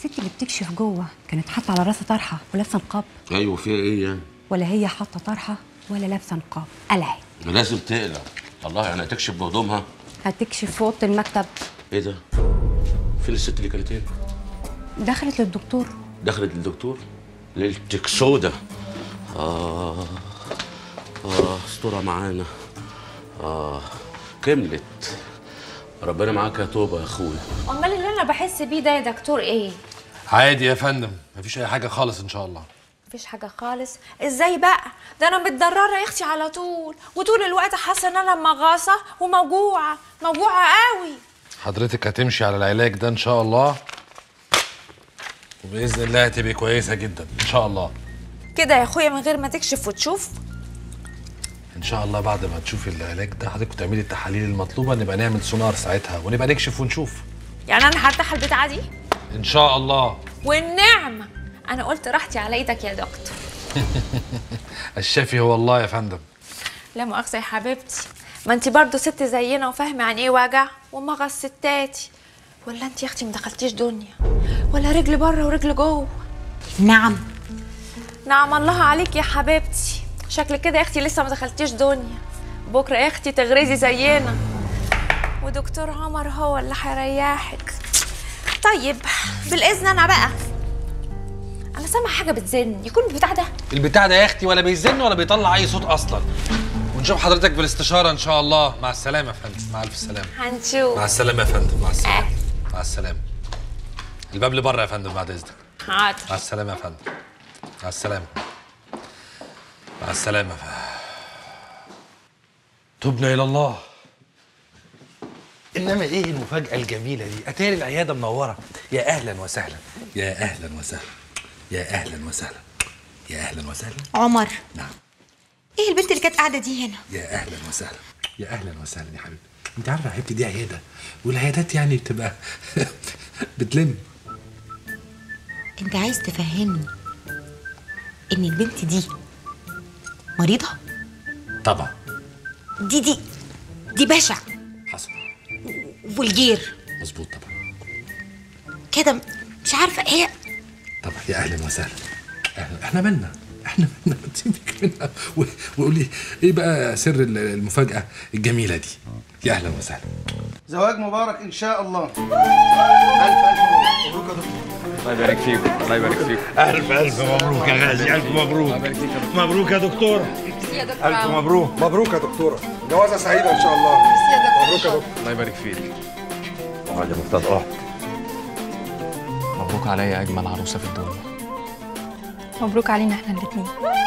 الست اللي بتكشف جوه كانت حاطه على راسها طرحه ولابسه نقاب ايوه فيها ايه يعني ولا هي حاطه طرحه ولا لابسه نقاب قلعت ما لازم تقلع الله يعني هتكشف بهدومها هتكشف في اوضه المكتب ايه ده فين الست اللي كانت هنا دخلت للدكتور دخلت للدكتور ليلتك سودا اه اه استرها معانا اه كملت ربنا معاك يا توبه يا اخويا امال اللي انا بحس بيه ده يا دكتور ايه عادي يا فندم مفيش اي حاجه خالص ان شاء الله مفيش حاجه خالص ازاي بقى ده انا متضرره يا اختي على طول وطول الوقت حاسه ان انا مغاصه وموجوعه موجوعه قوي حضرتك هتمشي على العلاج ده ان شاء الله وباذن الله هتبقي كويسه جدا ان شاء الله كده يا اخويا من غير ما تكشف وتشوف ان شاء الله بعد ما تشوفي العلاج ده حضرتك تعملي التحاليل المطلوبه نبقى نعمل سونار ساعتها ونبقى نكشف ونشوف يعني انا هرتاح البتاعه دي ان شاء الله والنعمه انا قلت راحتي على ايدك يا دكتور الشافي هو الله يا فندم لا مؤاخذه يا حبيبتي ما انت برضو ست زينا وفاهمه عن ايه وجع ومغص ستاتي ولا انت يا اختي ما دخلتيش دنيا ولا رجل بره ورجل جوه نعم نعم الله عليك يا حبيبتي شكلك كده يا اختي لسه ما دخلتيش دنيا بكره يا اختي تغرزي زينا ودكتور عمر هو اللي هيريحك طيب بالاذن انا بقى انا سامع حاجه بتزن يكون البتاع ده البتاع ده يا اختي ولا بيزن ولا بيطلع اي صوت اصلا ونشوف حضرتك بالاستشاره ان شاء الله مع السلامه يا فندم مع الف سلامه هنشوف مع السلامه يا فندم مع السلامه مع السلامه الباب لبره يا فندم بعد اذنك حاضر مع السلامه يا فندم مع السلامه مع السلامه يا فندم تبنا الى الله انما ايه المفاجاه الجميله دي اتاري العياده منوره يا اهلا وسهلا يا اهلا وسهلا يا اهلا وسهلا يا اهلا وسهلا عمر نعم ايه البنت اللي كانت قاعده دي هنا يا اهلا وسهلا يا اهلا وسهلا يا حبيبتي انت عارفه يا حبيبتي دي عياده والعيادات يعني بتبقى بتلم انت عايز تفهمني ان البنت دي مريضه طبعا دي دي دي بشع حصل فولجير مظبوط طبعا كده مش عارفه هي طبعا يا اهلا وسهلا اهلا احنا مالنا احنا مالنا ما تسيبك منها و- وقولي ايه بقى سر ال- المفاجاه الجميله دي يا اهلا وسهلا زواج مبارك ان شاء الله الف الف مبروك يا دكتور الله يبارك فيك الله يبارك فيك ألف ألف مبروك يا غازي ألف مبروك مبروك يا دكتورة ألف مبروك مبروك يا دكتوره جوازه سعيده ان شاء الله مبروك يا دكتور الله يبارك فيك وعلى مفتاح أحد مبروك عليا اجمل عروسه في الدنيا مبروك علينا احنا الاثنين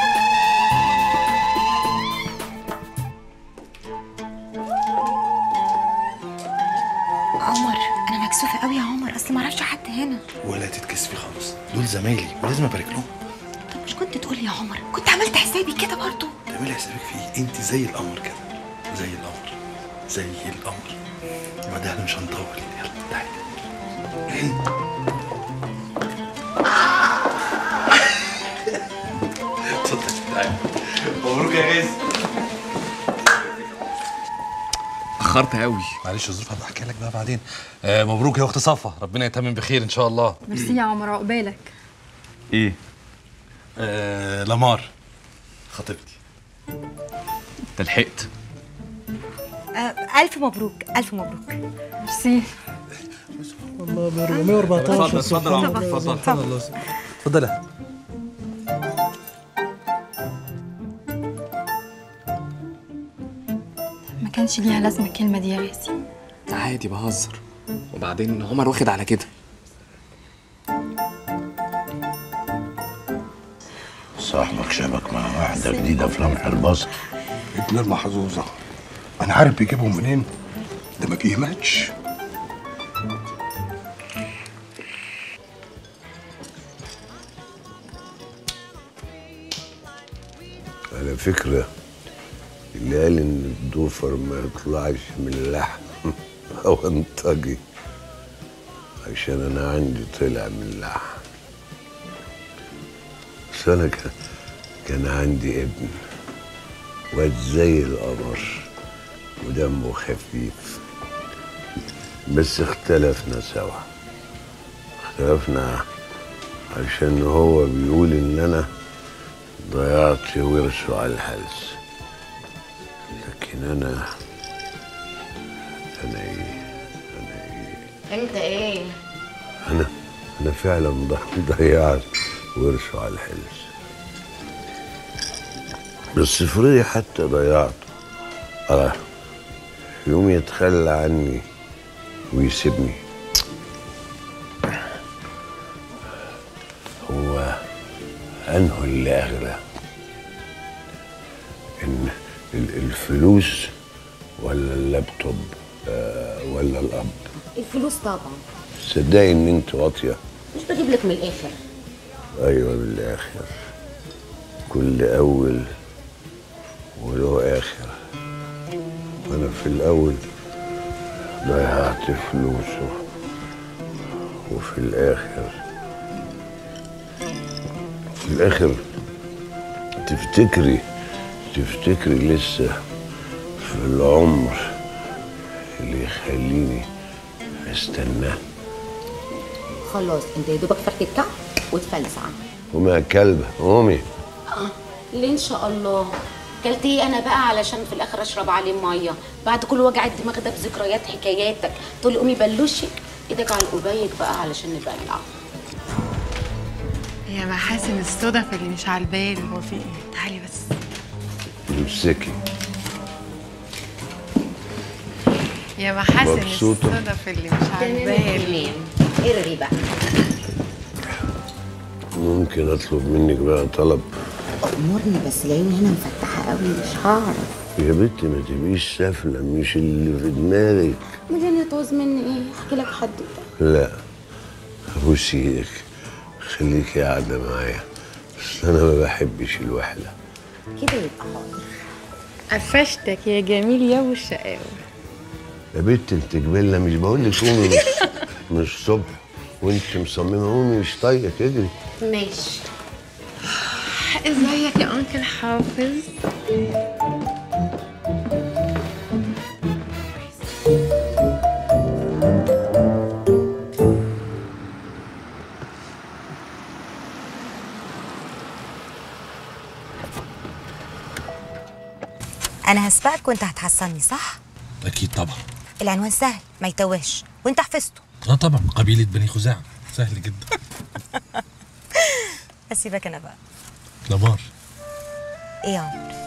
عمر انا مكسوفه قوي يا عمر اصل ما اعرفش حد هنا ولا تتكسفي خالص دول زمايلي ولازم أبارك لهم طب مش كنت تقول يا عمر كنت عملت حسابي كده برضو تعملي حسابك فيه أنت زي القمر كده زي القمر زي القمر ما ده احنا مش هنطول يلا تعالي اتفضل تعالي مبروك يا غازي اخرت قوي معلش الظروف هبقى احكي لك بقى بعدين آه مبروك يا اخت صفا ربنا يتمم بخير ان شاء الله ميرسي يا عمر عقبالك ايه آه لمار خطيبتي انت لحقت آه الف مبروك الف مبروك ميرسي اتفضل اتفضل يا عمر اتفضل اتفضلي ما كانش ليها لازمه الكلمه دي يا غازي ده عادي بهزر وبعدين عمر واخد على كده صاحبك شبك مع واحدة جديدة في لمح البصر ابن المحظوظة أنا عارف بيجيبهم منين ده ما بيهمتش على فكرة اللي قال إن الضفر ما يطلعش من اللحم هو انطجي عشان أنا عندي طلع من اللحم بس أنا كان, كان عندي ابن واد زي القمر ودمه خفيف بس اختلفنا سوا اختلفنا عشان هو بيقول ان انا ضيعت ورثه على الحلس لكن انا انا ايه انت ايه انا انا فعلا ض- ضيعت ورثه على الحلس بس افرضي حتى ضيعته اه يوم يتخلى عني ويسيبني هو انه اللي اغلى ان ال- الفلوس ولا اللابتوب آه ولا الاب الفلوس طبعا صدقي ان انت واطيه مش بجيب لك من الاخر ايوه بالاخر كل اول وله اخر وانا في الاول ضيعت فلوسه وفي الاخر في الاخر تفتكري تفتكري لسه في العمر اللي يخليني استناه خلاص انت يا دوبك فرك الكعب وتفلس عنه قومي يا كلبة قومي اه ليه ان شاء الله كلت ايه انا بقى علشان في الاخر اشرب عليه ميه بعد كل وجع الدماغ ده بذكريات حكاياتك تقول لي قومي بلوشي ايدك على القبيك بقى علشان نبلع يا محاسن الصدف اللي مش على البال هو في ايه تعالي بس امسكي يا محاسن مبسوطة؟ الصدف اللي مش على البال ارغي بقى ممكن اطلب منك بقى طلب امرني بس العين هنا مفتحه قوي مش هعرف يا بنتي ما تبقيش سافلة مش اللي في دماغك مدينة تعوز مني ايه احكي لك حد لا ابوس ايدك خليكي قاعدة معايا بس انا ما بحبش الوحدة كده يبقى حاضر قفشتك يا جميل يا ابو الشقاوة يا بنت انت جبلة مش بقول لك قومي مش مش صبح وانت مصممة قومي مش طايقة تجري ماشي ازيك يا انكل حافظ انا هسبقك وانت هتحصلني صح اكيد طبعا العنوان سهل ما يتوهش وانت حفظته اه طبعا قبيله بني خزاعه سهل جدا اسيبك انا بقى لمار ايه يا عمر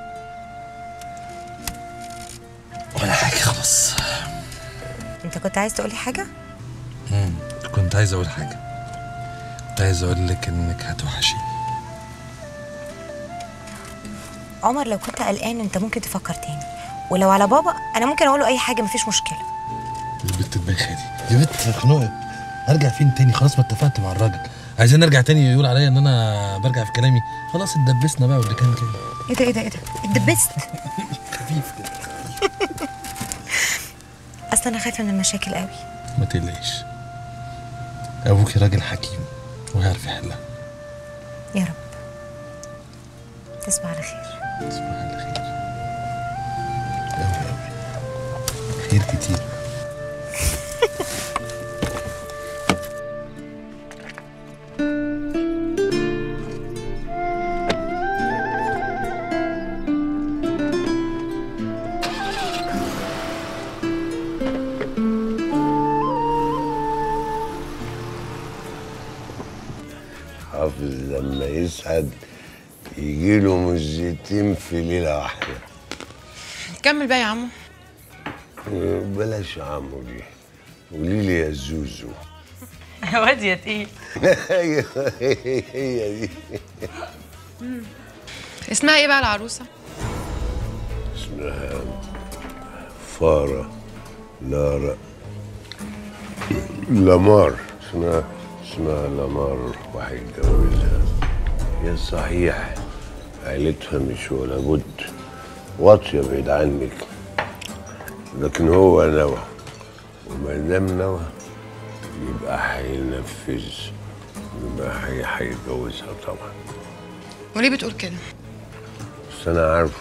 ولا حاجه خلاص انت كنت عايز تقولي حاجه مم. كنت عايز اقول حاجه كنت عايز اقول لك انك هتوحشيني عمر لو كنت قلقان انت ممكن تفكر تاني ولو على بابا انا ممكن اقوله اي حاجه مفيش مشكله البت البايخه دي يا بنت خنوقه ارجع فين تاني خلاص ما اتفقت مع الراجل عايزين نرجع تاني يقول عليا ان انا برجع في كلامي خلاص اتدبسنا بقى واللي كان كده ايه ده ايه ده ايه ده اتدبست خفيف كده اصلا انا خايفه من المشاكل قوي ما تقلقيش ابوكي راجل حكيم وهيعرف يحلها يا رب تصبح على خير تصبح على خير أوي أوي خير كتير حافظ لما يسعد يجيله مزتين في ليلة واحدة كمل بقى يا عمو بلاش يا عمو دي قولي لي يا زوزو يا واد يا تقيل ايوه هي دي اسمها ايه بقى العروسه اسمها فارة لارا لامار اسمها اسمها لامار وهيتجوزها هي صحيح عيلتها مش ولا بد واطية بعيد عنك لكن هو نوى وما دام نوى يبقى هينفذ يبقى هي- هيتجوزها طبعا وليه بتقول كده بس انا عارفه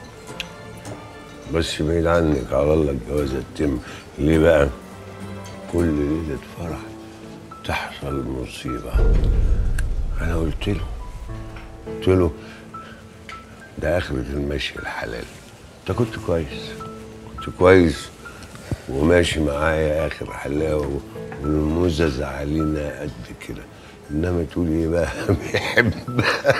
بس بعيد عنك على الله الجوازة تتم ليه بقى كل ليلة فرح تحصل مصيبة أنا قلت له قلت له ده آخرة المشي الحلال أنت كنت كويس كنت كويس وماشي معايا آخر حلاوة والمزز علينا قد كده إنما تقول إيه بقى بيحبها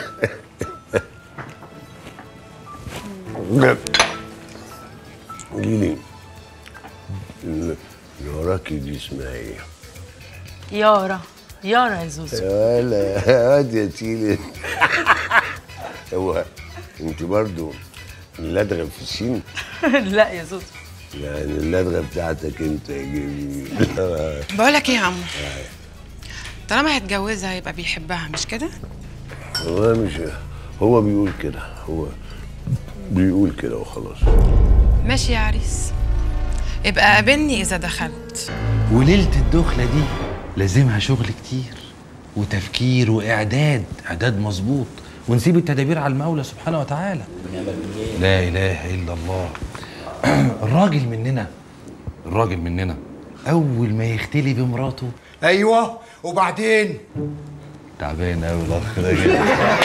قولي لي اللي وراكي دي اسمها ايه؟ يارا يارا يا زوزو يا ولا واد يا تيلي هو انت برضو اللدغه في السين لا يا زوزو يعني اللدغه بتاعتك انت يا جميل بقولك ايه يا عمو طالما هيتجوزها يبقى بيحبها مش كده هو مش هو بيقول كده هو بيقول كده وخلاص ماشي يا عريس يبقى قابلني اذا دخلت وليله الدخله دي لازمها شغل كتير وتفكير واعداد اعداد مظبوط ونسيب التدابير على المولى سبحانه وتعالى لا اله الا الله الراجل مننا الراجل مننا اول ما يختلي بمراته ايوه وبعدين تعبان قوي الاخ ده كده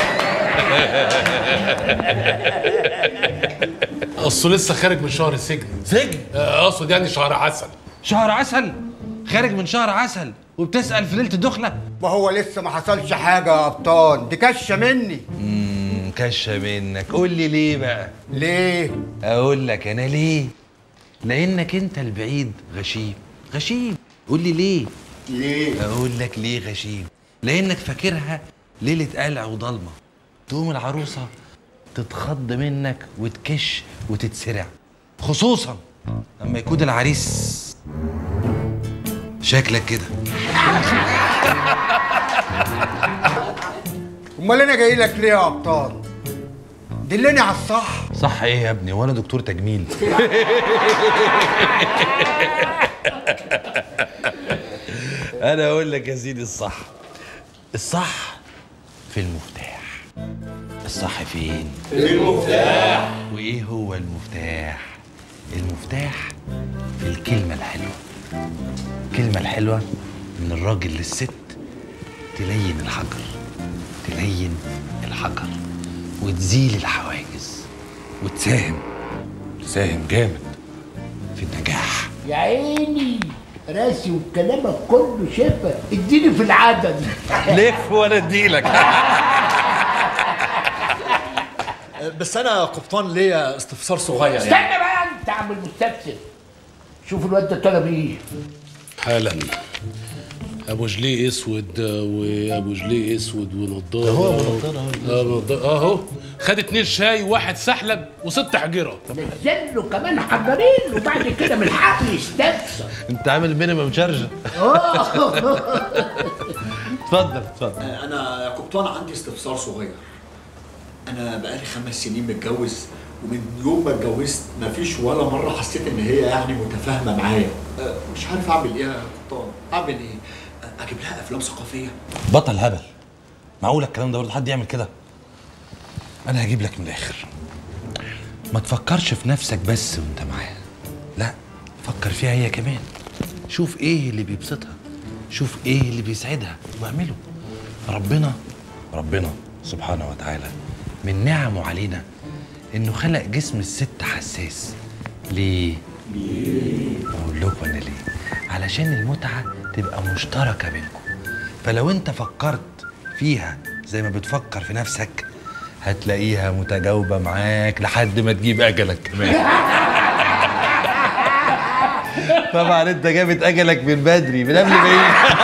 اصله لسه خارج من شهر السجن سجن اقصد يعني شهر عسل شهر عسل خارج من شهر عسل وبتسال في ليله الدخله ما هو لسه ما حصلش حاجه يا ابطال دي كشه مني امم كشه منك قول لي ليه بقى ليه اقول لك انا ليه لانك انت البعيد غشيم غشيم قول لي ليه ليه اقول لك ليه غشيم لانك فاكرها ليله قلع وضلمه تقوم العروسه تتخض منك وتكش وتتسرع خصوصا لما يكون العريس شكلك كده امال انا جاي لك ليه يا ابطال دلني على الصح صح ايه يا ابني وانا دكتور تجميل انا اقول لك يا سيدي الصح الصح في المفتاح الصح فين في المفتاح. وايه هو المفتاح المفتاح في الكلمه الحلوه الكلمه الحلوه من الراجل للست تلين الحجر تلين الحجر وتزيل الحواجز وتساهم تساهم جامد في النجاح يا عيني راسي وكلامك كله شفا اديني في العدد لف وانا اديلك بس انا يا قبطان ليا استفسار صغير استنى بقى انت عم المستفسر شوف الواد ده طلب ايه حالا ابو جليه اسود وابو جليه اسود ونضاره هو أبو نضارة أهو. اه نضارة اهو خد اتنين شاي وواحد سحلب وست حجره نزل له كمان حجرين وبعد كده من الحق يستفسر انت عامل مينيمم شارجه اتفضل اتفضل انا يا قبطان عندي استفسار صغير انا بقالي خمس سنين متجوز ومن يوم ما اتجوزت مفيش ولا مره حسيت ان هي يعني متفاهمه معايا أه، مش عارف اعمل ايه يا قبطان اعمل ايه أه، اجيب لها افلام ثقافيه بطل هبل معقول الكلام ده برضه حد يعمل كده انا هجيب لك من الاخر ما تفكرش في نفسك بس وانت معاها لا فكر فيها هي كمان شوف ايه اللي بيبسطها شوف ايه اللي بيسعدها واعمله ربنا ربنا سبحانه وتعالى من نعمه علينا انه خلق جسم الست حساس ليه اقول لكم انا ليه علشان المتعه تبقى مشتركه بينكم فلو انت فكرت فيها زي ما بتفكر في نفسك هتلاقيها متجاوبه معاك لحد ما تجيب اجلك كمان طبعا انت جابت اجلك من بدري من قبل ما يجي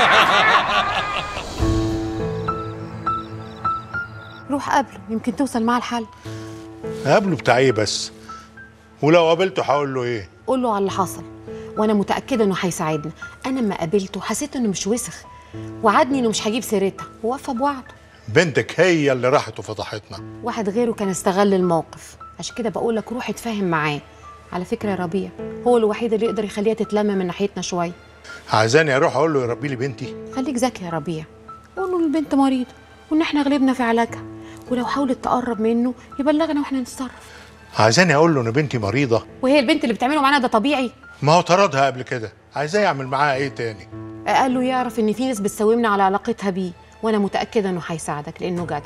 روح قابله يمكن توصل معاه الحل قابله بتاع ايه بس ولو قابلته هقول له ايه قول له على اللي حصل وانا متاكده انه هيساعدنا انا لما قابلته حسيت انه مش وسخ وعدني انه مش هجيب سيرتها ووفى بوعده بنتك هي اللي راحت وفضحتنا واحد غيره كان استغل الموقف عشان كده بقول لك روح اتفاهم معاه على فكره يا ربيع هو الوحيد اللي يقدر يخليها تتلم من ناحيتنا شويه عايزاني اروح اقول له يربي لي بنتي خليك ذكي يا ربيع قول له إن البنت مريضه وان احنا غلبنا في علاجها ولو حاولت تقرب منه يبلغنا واحنا نتصرف عايزاني اقول له ان بنتي مريضه وهي البنت اللي بتعمله معانا ده طبيعي ما هو طردها قبل كده عايزاه يعمل معاها ايه تاني اقله يعرف ان في ناس بتساومنا على علاقتها بيه وانا متاكده انه هيساعدك لانه جدع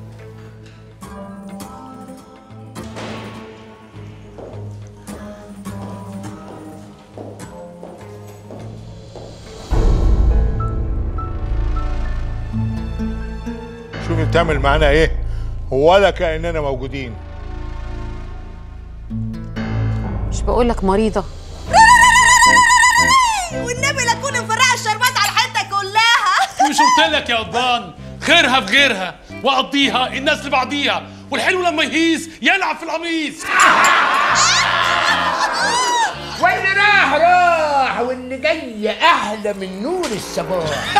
شوفي بتعمل معانا ايه ولا كاننا موجودين مش بقول لك مريضه والنبي لا تكون مفرقه الشربات على الحته كلها مش قلت لك يا قضبان خيرها في غيرها وقضيها الناس لبعضيها والحلو لما يهيس يلعب في القميص واللي راح راح واللي جاي احلى من نور الصباح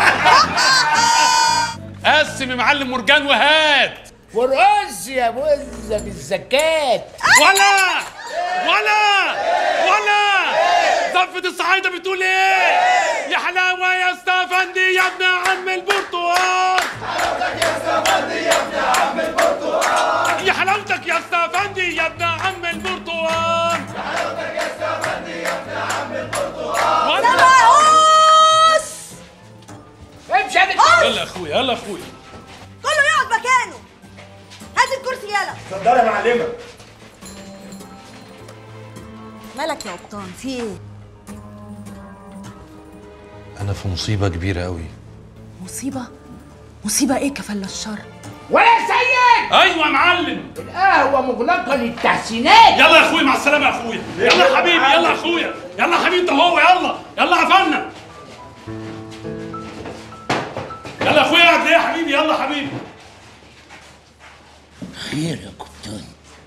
قسم يا معلم مرجان وهات ورقص يا بزة بالزكاة ولا ولا ولا زفة الصعايدة بتقول ايه يا حلاوة يا استفندي يا ابن عم البرتقال يا حلاوتك يا استفندي يا ابن عم البرتقال ولا امشي يا يلا يا اخويا يلا يا اخويا كله يقعد مكانه هات الكرسي يلا اتفضلي يا معلمه مالك يا قبطان في ايه انا في مصيبه كبيره قوي مصيبه مصيبه ايه كفل الشر ولا سيد ايوه يا معلم القهوة مغلقة للتحسينات يلا يا اخويا مع السلامة يا اخويا يلا يا حبيبي يلا يا اخويا يلا يا حبيبي انت هو يلا يلا يا فنان يلا يا اخويا اقعد ليه يا حبيبي يلا يا حبيبي خير يا قبطان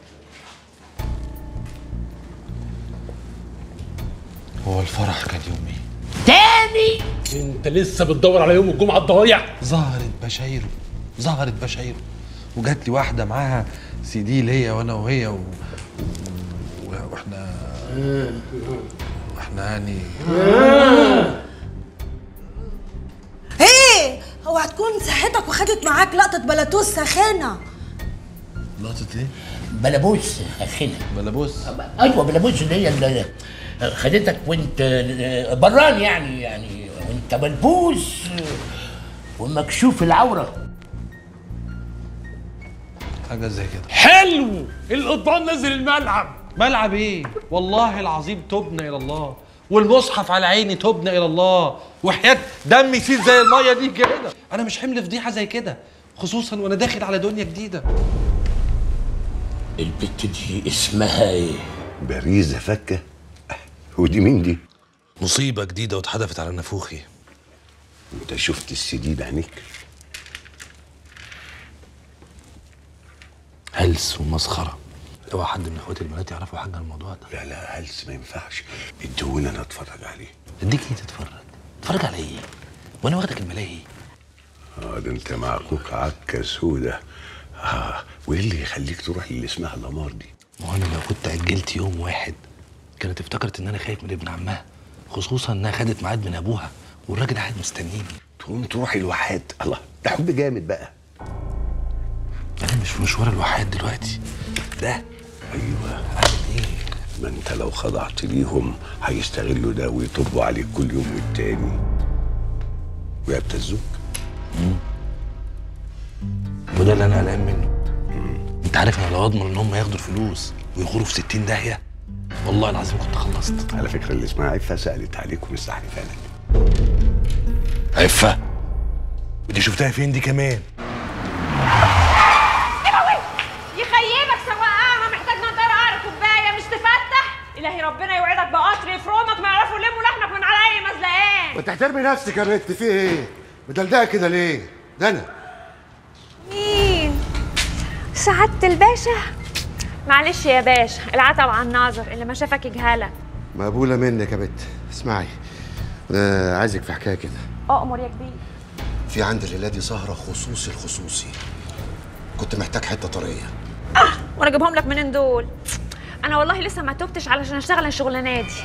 هو الفرح كان يوم ايه تاني انت لسه بتدور على يوم الجمعه الضايع ظهرت بشايره ظهرت بشايره وجات لي واحده معاها سي دي ليا وانا وهي و... و... واحنا واحنا يعني ايه هو هتكون صحتك وخدت معاك لقطه بلاتوس ساخنه لقطه ايه؟ بلابوس اخينا بلابوس ايوه بلابوس اللي هي اللي خدتك وانت بران يعني يعني وانت ملبوس ومكشوف العوره حاجه زي كده حلو القضبان نزل الملعب ملعب ايه والله العظيم تبنا الى الله والمصحف على عيني تبنا الى الله وحياه دمي يسيل زي الميه دي كده انا مش حمل فضيحه زي كده خصوصا وانا داخل على دنيا جديده البت دي اسمها ايه باريزة فكة ودي مين دي؟ مصيبه جديده واتحدفت على نافوخي انت شفت السي دي بعينيك؟ هلس ومسخره لو حد من اخواتي البنات يعرفوا حاجه عن الموضوع ده لا لا هلس ما ينفعش ادوني انا اتفرج عليه اديك ايه تتفرج تتفرج على ايه وانا واخدك الملاهي اه ده انت مع اخوك عكه سودة اه وايه اللي يخليك تروح للي اسمها الامار دي؟ ما هو انا لو كنت اجلت يوم واحد كانت افتكرت ان انا خايف من ابن عمها خصوصا انها خدت ميعاد من ابوها والراجل قاعد مستنيني تقوم تروح الواحات الله ده حب جامد بقى انا مش في مشوار الواحات دلوقتي ده ايوه ما انت لو خضعت ليهم هيستغلوا ده ويطبوا عليك كل يوم والتاني ويبتزوك وده اللي انا قلقان منه انت عارف انا لو اضمن ان هم ياخدوا الفلوس ويغوروا في 60 داهيه والله العظيم كنت خلصت على فكره اللي اسمها عفه سالت عليك ومستحلفه لك عفه ودي شفتها فين دي كمان يخيبك سواقها محتاج نضاره قعر كوبايه مش تفتح الهي ربنا يوعدك بقطر يفرمك ما يعرفوا يلموا لحمك من على اي مزلقان وتحترمي نفسك يا بنت في ايه؟ مدلدقه كده ليه؟ ده انا مين سعادة الباشا معلش يا باشا العتب على الناظر اللي ما شافك يجهلك مقبوله منك يا بنت اسمعي انا عايزك في حكايه كده اؤمر يا كبير في عندي الليله دي سهره خصوصي الخصوصي كنت محتاج حته طريه وانا اجيبهم لك منين دول انا والله لسه ما توبتش علشان اشتغل الشغلانه دي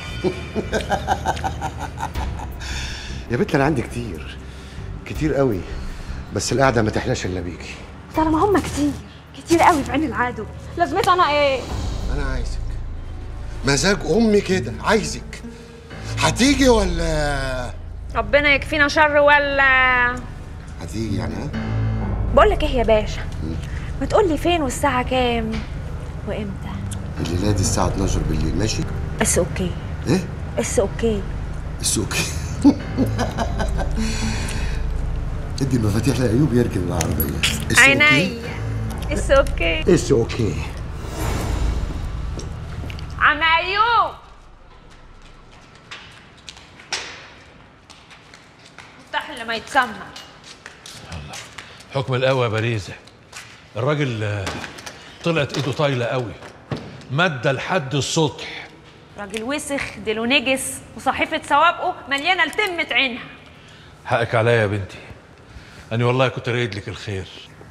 يا بنت انا عندي كتير كتير قوي بس القعده ما تحلاش الا بيكي طالما هم كتير كتير قوي في عين العدو لازمتي انا ايه انا عايزك مزاج امي كده عايزك هتيجي ولا ربنا يكفينا شر ولا هتيجي يعني ها؟ بقول لك ايه يا باشا ما تقول لي فين والساعه كام وامتى الليله دي الساعه 12 بالليل ماشي بس اوكي ايه بس اوكي السوق ادي المفاتيح لايوب يركب العربيه الس أوكي؟ عينيا بس اوكي الس اوكي عم ايوب افتح اللي ما يتسمع حكم القهوه يا باريزه الراجل آه، طلعت ايده طايله قوي مادة لحد السطح راجل وسخ ديله نجس وصحيفه سوابقه مليانه لتمه عينها حقك عليا يا بنتي أنا والله كنت رايد لك الخير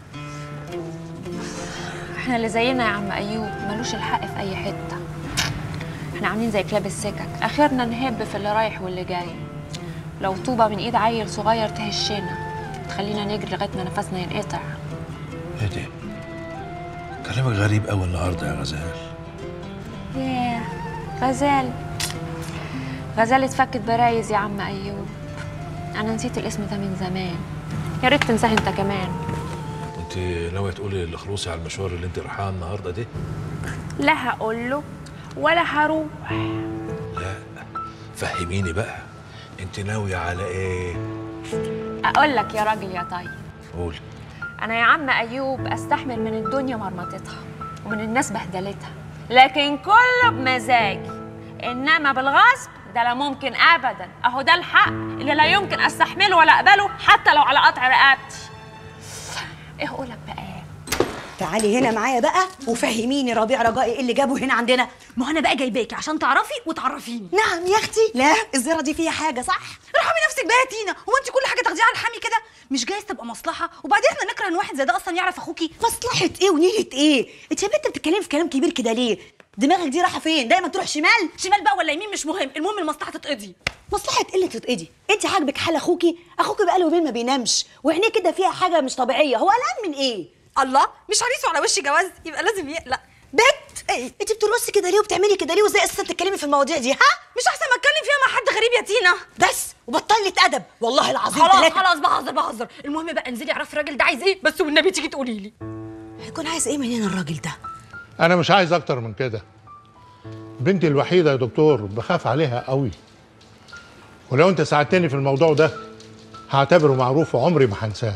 احنا اللي زينا يا عم ايوب ملوش الحق في اي حته احنا عاملين زي كلاب السكك اخرنا نهب في اللي رايح واللي جاي لو طوبه من ايد عيل صغير تهشنا تخلينا نجري لغايه ما نفسنا ينقطع ايه ده كلامك غريب قوي النهارده يا غزال ياه غزال غزال اتفكت برايز يا عم ايوب انا نسيت الاسم ده من زمان يا ريت تنساه انت كمان انت ناويه تقولي لخلوصي على المشوار اللي انت رايحاه النهارده دي لا هقول له ولا هروح لا فهميني بقى انت ناويه على ايه اقول لك يا راجل يا طيب قولي انا يا عم ايوب استحمل من الدنيا مرمطتها ومن الناس بهدلتها لكن كله بمزاجي انما بالغصب ده لا ممكن ابدا اهو ده الحق اللي لا يمكن استحمله ولا اقبله حتى لو على قطع رقبتي ايه اقولك بقى تعالي هنا معايا بقى وفهميني ربيع رجائي ايه اللي جابه هنا عندنا ما انا بقى جايباكي عشان تعرفي وتعرفيني نعم يا اختي لا الزياره دي فيها حاجه صح ارحمي نفسك بقى يا تينا هو انت كل حاجه تاخديها على الحامي كده مش جايز تبقى مصلحه وبعدين احنا نكره ان واحد زي ده اصلا يعرف اخوكي مصلحه ايه ونيله ايه انت يا بنت بتتكلمي في كلام كبير كده ليه دماغك دي رايحه فين دايما تروح شمال شمال بقى ولا يمين مش مهم المهم المصلحه تتقضي مصلحه ايه اللي تتقضي انت عاجبك حال اخوكي اخوكي بقاله يومين ما بينامش وعينيه كده فيها حاجه مش طبيعيه هو قلقان من ايه الله مش عريس وعلى وش جواز يبقى لازم يقلق بت ايه انت بترقصي كده ليه وبتعملي كده ليه وازاي اساسا تتكلمي في المواضيع دي ها مش احسن ما اتكلم فيها مع حد غريب يا تينا بس وبطلي ادب والله العظيم خلاص تلاتة. خلاص بهزر بهزر المهم بقى انزلي اعرفي الراجل ده عايز ايه بس والنبي تيجي تقولي لي هيكون عايز ايه مننا الراجل ده انا مش عايز اكتر من كده بنتي الوحيده يا دكتور بخاف عليها قوي ولو انت ساعدتني في الموضوع ده هعتبره معروف وعمري ما هنساه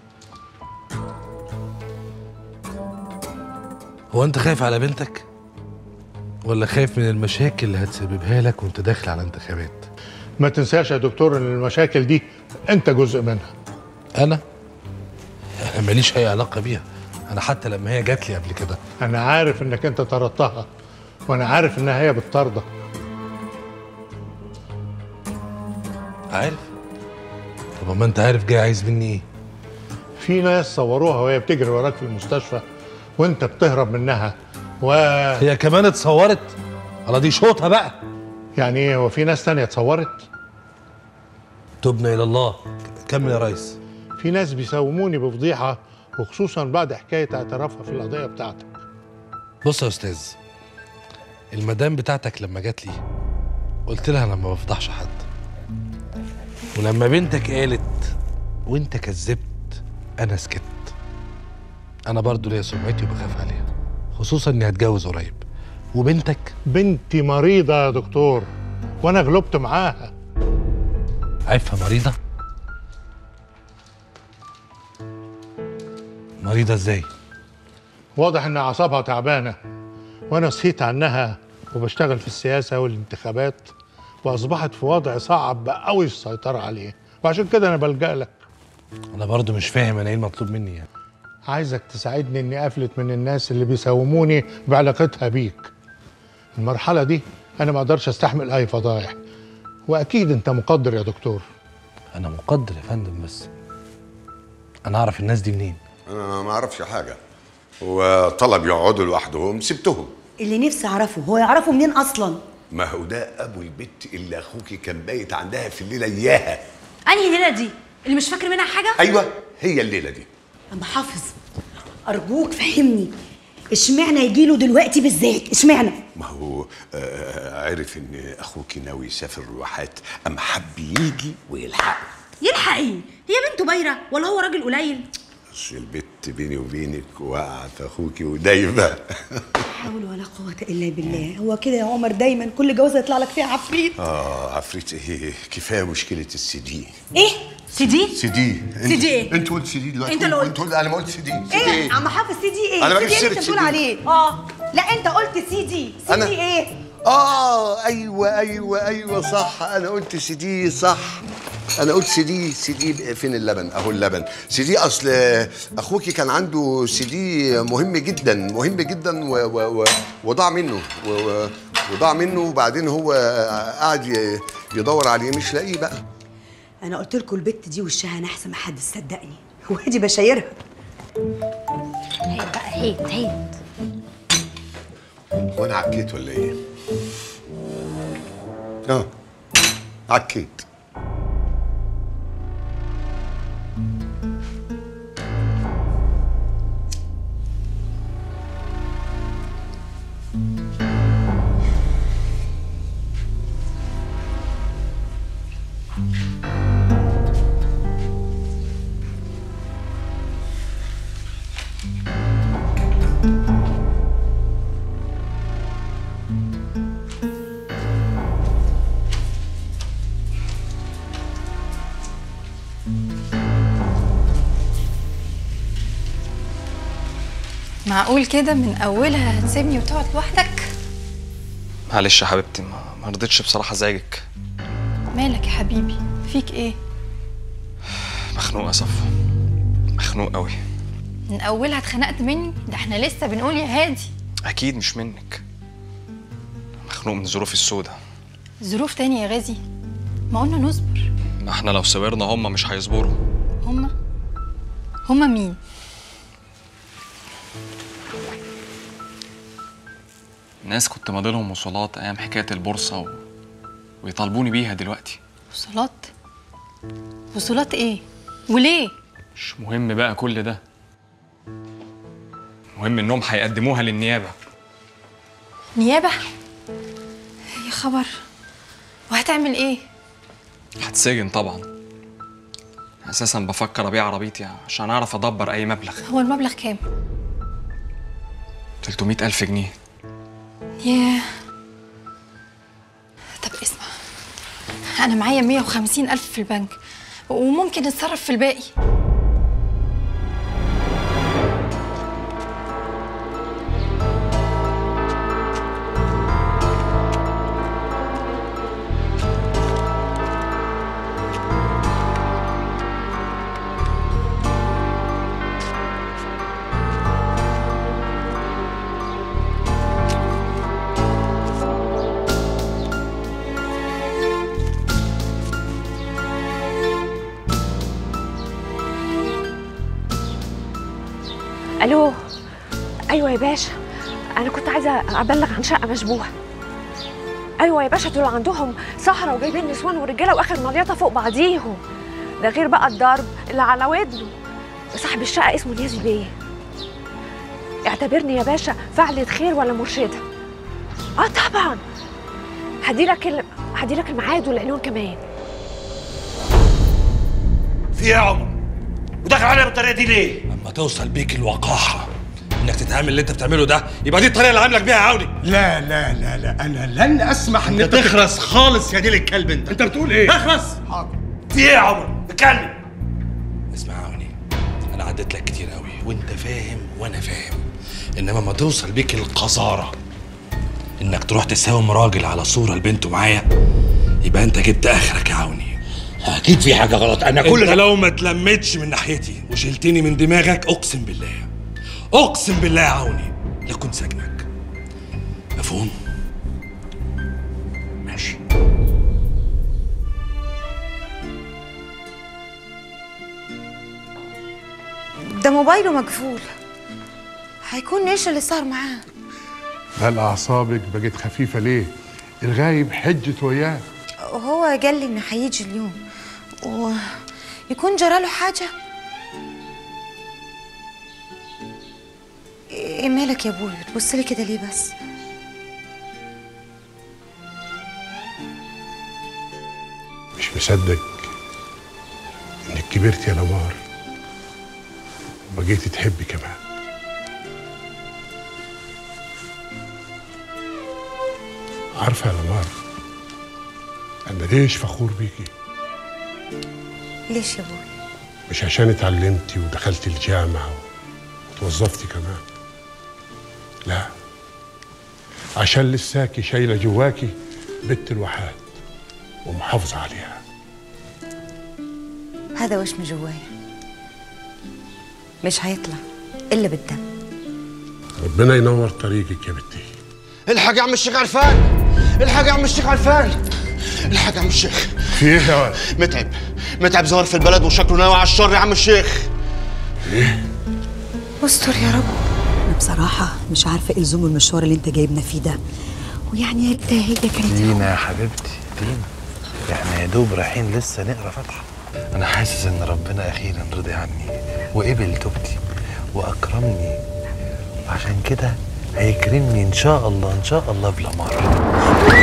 هو انت خايف على بنتك ولا خايف من المشاكل اللي هتسببها لك وانت داخل على انتخابات ما تنساش يا دكتور ان المشاكل دي انت جزء منها انا انا ماليش اي علاقه بيها انا حتى لما هي جات لي قبل كده انا عارف انك انت طردتها وانا عارف انها هي بتطاردك عارف طب ما انت عارف جاي عايز مني ايه في ناس صوروها وهي بتجري وراك في المستشفى وانت بتهرب منها و هي كمان اتصورت على دي شوطها بقى يعني ايه هو في ناس تانية اتصورت تبنا الى الله كمل يا ريس في ناس بيساوموني بفضيحة وخصوصا بعد حكاية اعترافها في القضية بتاعتك بص يا استاذ المدام بتاعتك لما جات لي قلت لها انا ما بفضحش حد ولما بنتك قالت وانت كذبت انا سكت انا برضو ليا سمعتي وبخاف عليها خصوصا اني هتجوز قريب وبنتك بنتي مريضة يا دكتور وانا غلبت معاها عارفها مريضة مريضة ازاي واضح ان اعصابها تعبانة وانا صحيت عنها وبشتغل في السياسة والانتخابات واصبحت في وضع صعب قوي السيطرة عليه وعشان كده انا بلجأ لك انا برضو مش فاهم انا ايه المطلوب مني يعني عايزك تساعدني اني افلت من الناس اللي بيساوموني بعلاقتها بيك المرحلة دي انا ما اقدرش استحمل اي فضايح واكيد انت مقدر يا دكتور انا مقدر يا فندم بس انا اعرف الناس دي منين انا ما اعرفش حاجه وطلب يقعدوا لوحدهم سبتهم اللي نفسي اعرفه هو يعرفه منين اصلا ما هو ده ابو البت اللي اخوكي كان بايت عندها في الليله اياها انهي ليله دي اللي مش فاكر منها حاجه ايوه هي الليله دي اما حافظ ارجوك فهمني اشمعنى يجيله دلوقتي بالذات اشمعنى ما هو آه، عرف ان اخوك ناوي يسافر الواحات اما حب يجي ويلحقه يلحق ايه هي بنته بايره ولا هو راجل قليل بس البت بيني وبينك وقعت اخوكي ودايبه حول ولا قوه الا بالله هو كده يا عمر دايما كل جوازه يطلع لك فيها عفريت اه عفريت ايه كفايه مشكله السي دي ايه سي دي سي دي سي دي ايه؟ انت قلت سي دي دلوقتي انت اللي قلت. انت قلت انا ما قلت سي دي سي دي ايه عم حافظ سي دي ايه أنا سي ماليش دي سيرة انت سي بتقول دي. عليه اه لا انت قلت سي دي سي أنا- دي ايه اه ايوه ايوه ايوه صح انا قلت سي دي صح انا قلت سي دي سي دي فين اللبن اهو اللبن سي دي اصل اخوكي كان عنده سي دي مهم جدا مهم جدا و و و وضاع منه و و وضاع منه وبعدين هو قعد ي- يدور عليه مش لاقيه بقى انا قلت لكم البت دي وشها نحس ما حد صدقني وادي بشايرها هيت بقى هيت هيت وانا عكيت ولا ايه اه عكيت معقول كده من اولها هتسيبني وتقعد لوحدك معلش يا حبيبتي ما ما رضيتش بصراحه ازعجك مالك يا حبيبي فيك ايه مخنوق يا صفو مخنوق قوي من اولها اتخنقت مني ده احنا لسه بنقول يا هادي اكيد مش منك مخنوق من ظروف السودة ظروف تاني يا غازي ما قلنا نصبر ما احنا لو صبرنا هم مش هيصبروا هما هما مين ناس كنت ماضيلهم وصولات ايام حكايه البورصه و... ويطالبوني بيها دلوقتي وصولات وصولات ايه وليه مش مهم بقى كل ده المهم انهم هيقدموها للنيابه نيابه يا خبر وهتعمل ايه هتسجن طبعا اساسا بفكر ابيع عربيتي عشان اعرف ادبر اي مبلغ هو المبلغ كام 300 الف جنيه ياه طب اسمع انا معايا 150 الف في البنك وممكن نتصرف في الباقي الو ايوه يا باشا انا كنت عايزه ابلغ عن شقه مشبوهه ايوه يا باشا دول عندهم سهره وجايبين نسوان ورجاله واخر مليطه فوق بعضيهم ده غير بقى الضرب اللي على ودنه صاحب الشقه اسمه نيازي بيه اعتبرني يا باشا فعلة خير ولا مرشده اه طبعا هديلك ال... هديلك الميعاد والعنوان كمان في ايه يا عمر؟ وداخل عليا بالطريقه دي ليه؟ لما توصل بيك الوقاحه انك تتعامل اللي انت بتعمله ده يبقى دي الطريقه اللي عاملك بيها يا عوني لا لا لا لا انا لن اسمح ان انت تخرس خالص يا ديل الكلب انت انت بتقول ايه اخرس حاضر في ايه يا عمر؟ اتكلم اسمع يا عوني انا عديت لك كتير قوي وانت فاهم وانا فاهم انما ما توصل بيك القذاره انك تروح تساوم راجل على صوره لبنته معايا يبقى انت جبت اخرك يا عوني اكيد في حاجه غلط انا كل انت لو ما اتلمتش من ناحيتي وشلتني من دماغك اقسم بالله اقسم بالله يا عوني لكن سجنك مفهوم ماشي ده موبايله مقفول هيكون ايش اللي صار معاه هل اعصابك بقت خفيفه ليه الغايب حجت وياه وهو قال لي انه هيجي اليوم ويكون جراله حاجه ايه مالك يا ابوي بتبص لي كده ليه بس مش مصدق انك كبرت يا لمار وبقيتي تحبي كمان عارفة يا لمار أنا ليش فخور بيكي ليش يا ابوي مش عشان اتعلمتي ودخلتي الجامعة وتوظفتي كمان لا عشان لساكي شايلة جواكي بنت الوحات ومحافظة عليها هذا وش من جوايا مش هيطلع الا بالدم ربنا ينور طريقك يا بنتي الحق يا عم الشيخ عرفان الحق يا عم الشيخ عرفان الحق يا عم الشيخ في ايه يا ولد؟ متعب متعب ظهر في البلد وشكله ناوي على الشر يا عم الشيخ ايه استر يا رب انا بصراحه مش عارفه ايه لزوم المشوار اللي انت جايبنا فيه ده ويعني يا ريتها هي كانت دينا يا حبيبتي دينا احنا يا دوب رايحين لسه نقرا فاتحه انا حاسس ان ربنا اخيرا رضي عني وقبل توبتي واكرمني وعشان كده هيكرمني ان شاء الله ان شاء الله بلا مره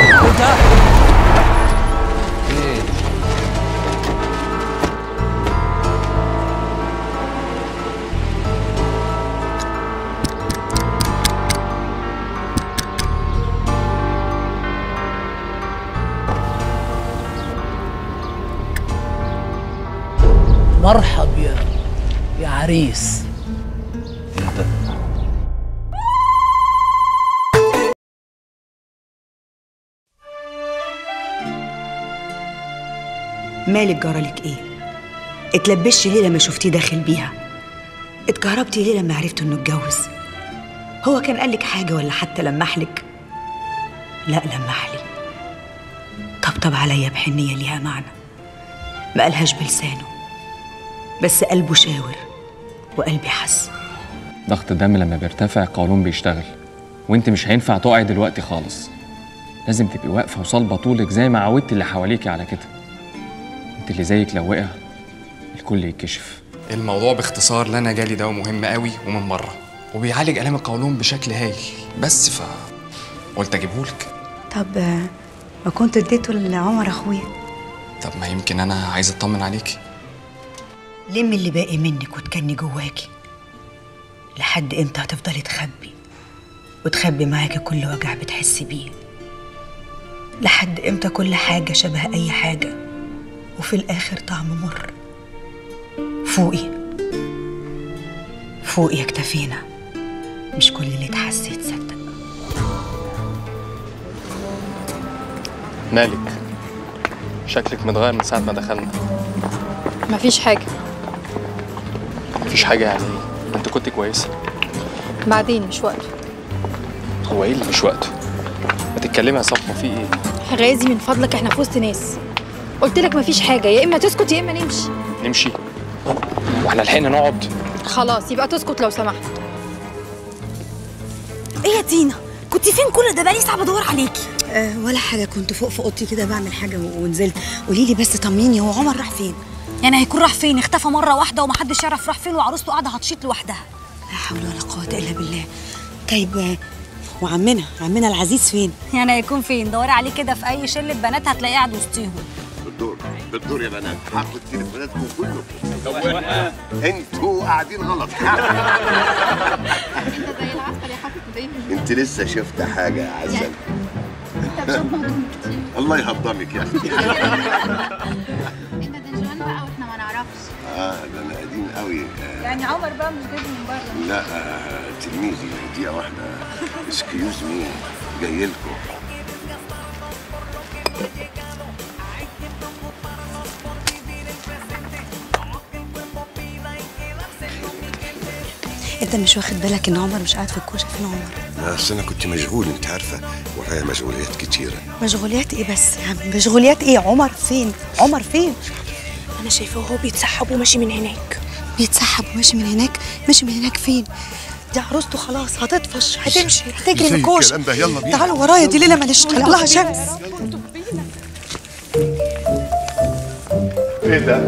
مرحب يا يا عريس مالك جرالك ايه اتلبشتي ليه لما شفتيه داخل بيها اتكهربتي ليه لما عرفتوا انه اتجوز هو كان قالك حاجه ولا حتى لمحلك لا لمحلي طبطب عليا بحنيه ليها معنى ما قالهاش بلسانه بس قلبه شاور وقلبي حس ضغط الدم لما بيرتفع القولون بيشتغل وانت مش هينفع تقعي دلوقتي خالص لازم تبقي واقفه وصلبه طولك زي ما عودت اللي حواليكي على كده انت اللي زيك لو وقع الكل يتكشف الموضوع باختصار لنا جالي دواء مهم قوي ومن بره وبيعالج الام القولون بشكل هايل بس ف قلت اجيبهولك طب آه، ما كنت اديته لعمر اخويا طب ما يمكن انا عايز اطمن عليكي لمي اللي باقي منك وتكني جواكي لحد امتى هتفضلي تخبي وتخبي معاكي كل وجع بتحسي بيه لحد امتى كل حاجة شبه أي حاجة وفي الآخر طعم مر فوقي فوقي اكتفينا مش كل اللي اتحس يتصدق مالك شكلك متغير من ساعه ما دخلنا مفيش حاجة مفيش حاجه يعني ايه انت كنت كويسه بعدين مش وقته هو ايه اللي مش وقته ما تتكلمي يا صفوه في ايه غازي من فضلك احنا في وسط ناس قلت لك مفيش حاجة يا إما تسكت يا إما نمشي نمشي واحنا لحقنا نقعد خلاص يبقى تسكت لو سمحت ايه يا تينا كنت فين كل ده بقالي ساعه بدور عليكي أه ولا حاجه كنت فوق في اوضتي كده بعمل حاجه و- ونزلت قولي لي بس طمنيني هو عمر راح فين يعني هيكون راح فين اختفى مره واحده ومحدش يعرف راح فين وعروسته قاعده هتشيط لوحدها لا حول ولا قوه الا بالله طيب آه، وعمنا عمنا العزيز فين يعني هيكون فين دوري عليه كده في اي شله بنات هتلاقيه قاعد وسطيهم بالدور بالدور يا بنات هاخد تليفوناتكم كله انتوا قاعدين غلط انت لسه شفت حاجه يا عسل الله يهضمك يا اخي واحنا ما نعرفش اه ده انا قديم قوي آه يعني عمر بقى مش جاي من بره لا آه تلميذي دقيقه واحده اسكيوز مي جاي لكم انت مش واخد بالك ان عمر مش قاعد في الكوشه فين عمر لا اصل انا كنت مشغول انت عارفه ورايا مشغوليات كتيره مشغوليات ايه بس يا عم مشغوليات ايه عمر فين عمر فين انا شايفاه وهو بيتسحب وماشي من هناك بيتسحب وماشي من هناك ماشي من هناك فين دي عروسته خلاص هتطفش هتمشي هتجري ازاي من الكوشه الكلام ده؟ يلا بينا. تعالوا ورايا دي ليله ماليش لها شمس ايه ده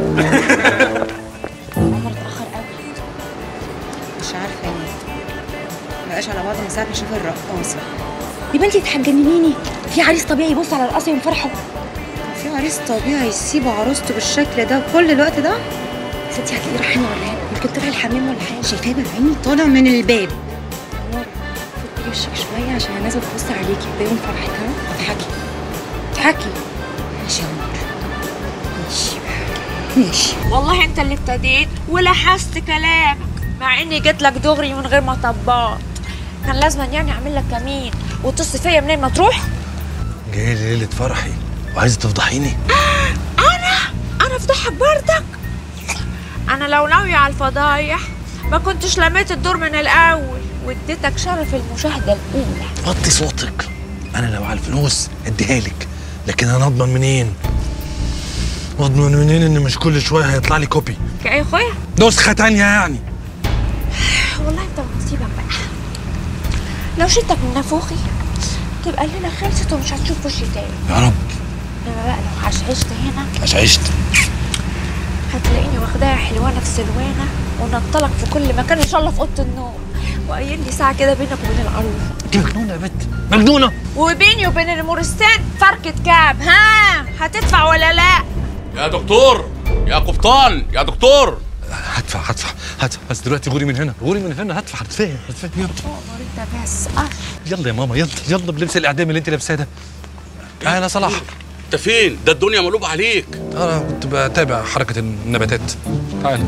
مش عارفه ليه بقاش على بعض من ساعه ما شاف الرقاصه يا بنتي تحجننيني في عريس طبيعي يبص على الرقاصه يوم فرحه في عريس طبيعي يسيب عروسته بالشكل ده كل الوقت ده ستي هتلاقيه راح هنا ولا هنا يمكن طلع الحمام ولا حاجه شايفاه بعيني طالع من الباب نور فكي وشك شويه عشان الناس بتبص عليكي ده يوم فرحتها اضحكي اضحكي ماشي يا نور ماشي ماشي والله انت اللي ابتديت ولحست كلامك مع اني جيت لك دغري من غير ما طبقت كان لازم يعني اعمل لك كمين وتص فيا منين ما تروح جاي لي ليله فرحي وعايزه تفضحيني انا انا افضحك بردك انا لو ناوية على الفضايح ما كنتش لميت الدور من الاول واديتك شرف المشاهدة الاولى وطي صوتك انا لو على الفلوس اديها لك لكن انا اضمن منين اضمن منين ان مش كل شويه هيطلع لي كوبي كأي اخويا نسخه تانية يعني والله انت ونصيبك بقى لو شلتك من نافوخي تبقى الليلة خلصت ومش هتشوف وشي تاني يا رب انما بقى لو عشعشت هنا عش عشت هتلاقيني واخداها حلوانة في سلوانة ونطلق في كل مكان ان شاء الله في اوضه النوم وقايل لي ساعة كده بينك وبين العروسة دي مجنونه يا بت مجنونه وبيني وبين المورستان فركة كعب ها هتدفع ولا لا يا دكتور يا قبطان يا دكتور هدفع هدفع هدفع بس دلوقتي غوري من هنا غوري من هنا هدفع هدفع هدفع يلا انت بس اه يلا يا ماما يلا يلا بلبس الاعدام اللي انت لابساه ده انا صلاح انت فين ده الدنيا مقلوبه عليك انا كنت بتابع حركه النباتات تعال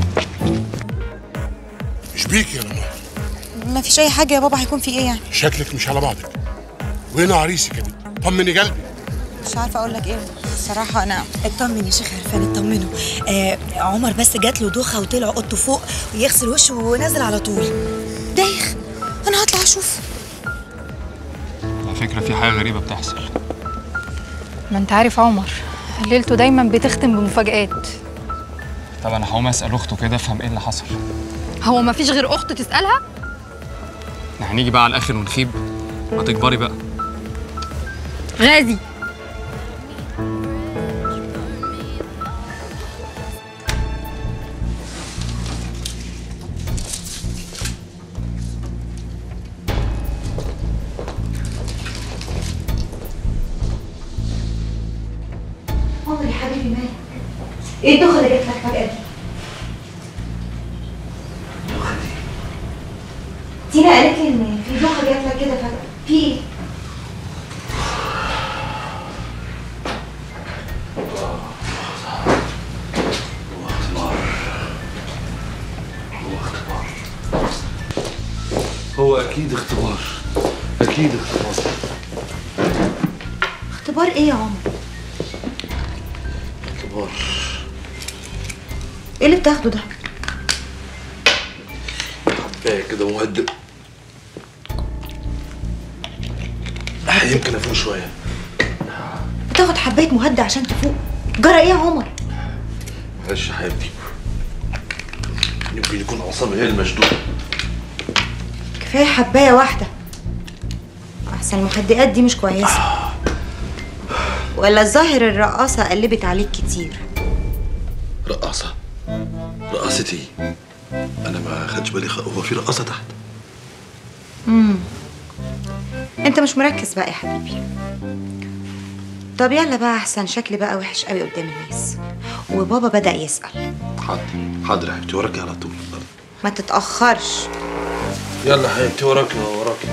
مش بيك يا لمار ما فيش اي حاجه يا بابا هيكون في ايه يعني شكلك مش على بعضك وهنا عريسك يا بنت طمني قلبي مش عارفه اقول لك ايه الصراحه انا اطمن يا شيخ عرفان اطمنوا آه عمر بس جات له دوخه وطلع اوضته فوق ويغسل وشه ونزل على طول دايخ انا هطلع اشوف على فكرة في حاجة غريبة بتحصل ما انت عارف عمر ليلته دايما بتختم بمفاجآت طب أنا هقوم أسأل أخته كده أفهم إيه اللي حصل هو ما فيش غير اخت تسالها احنا هنيجي بقى على الآخر ونخيب ما تكبري بقى غازي عمر يا حبيبي مالك ايه الدوخه اللي جت لك فجاه دي تينا قالت لي ان في دوخه جات لك كده فجاه في ايه هو اكيد اختبار اكيد اختبار اختبار ايه يا عمر اختبار ايه اللي بتاخده ده باقي كده مهدئ يمكن افوق شويه بتاخد حبايه مهدئ عشان تفوق جرى ايه يا عمر معلش يا حبيبتي يمكن يكون اعصابي هي المشدوده كفايه حبايه واحده احسن المهدئات دي مش كويسه ولا الظاهر الرقاصه قلبت عليك كتير رقاصه رقاصتي انا ما خدش بالي خ- هو في رقاصه تحت امم انت مش مركز بقى يا حبيبي طب يلا بقى احسن شكلي بقى وحش قوي قدام الناس وبابا بدأ يسأل حاضر حاضر يا حبيبتي وراكي على طول ما تتأخرش يلا يا حبيبتي وراكي وراكي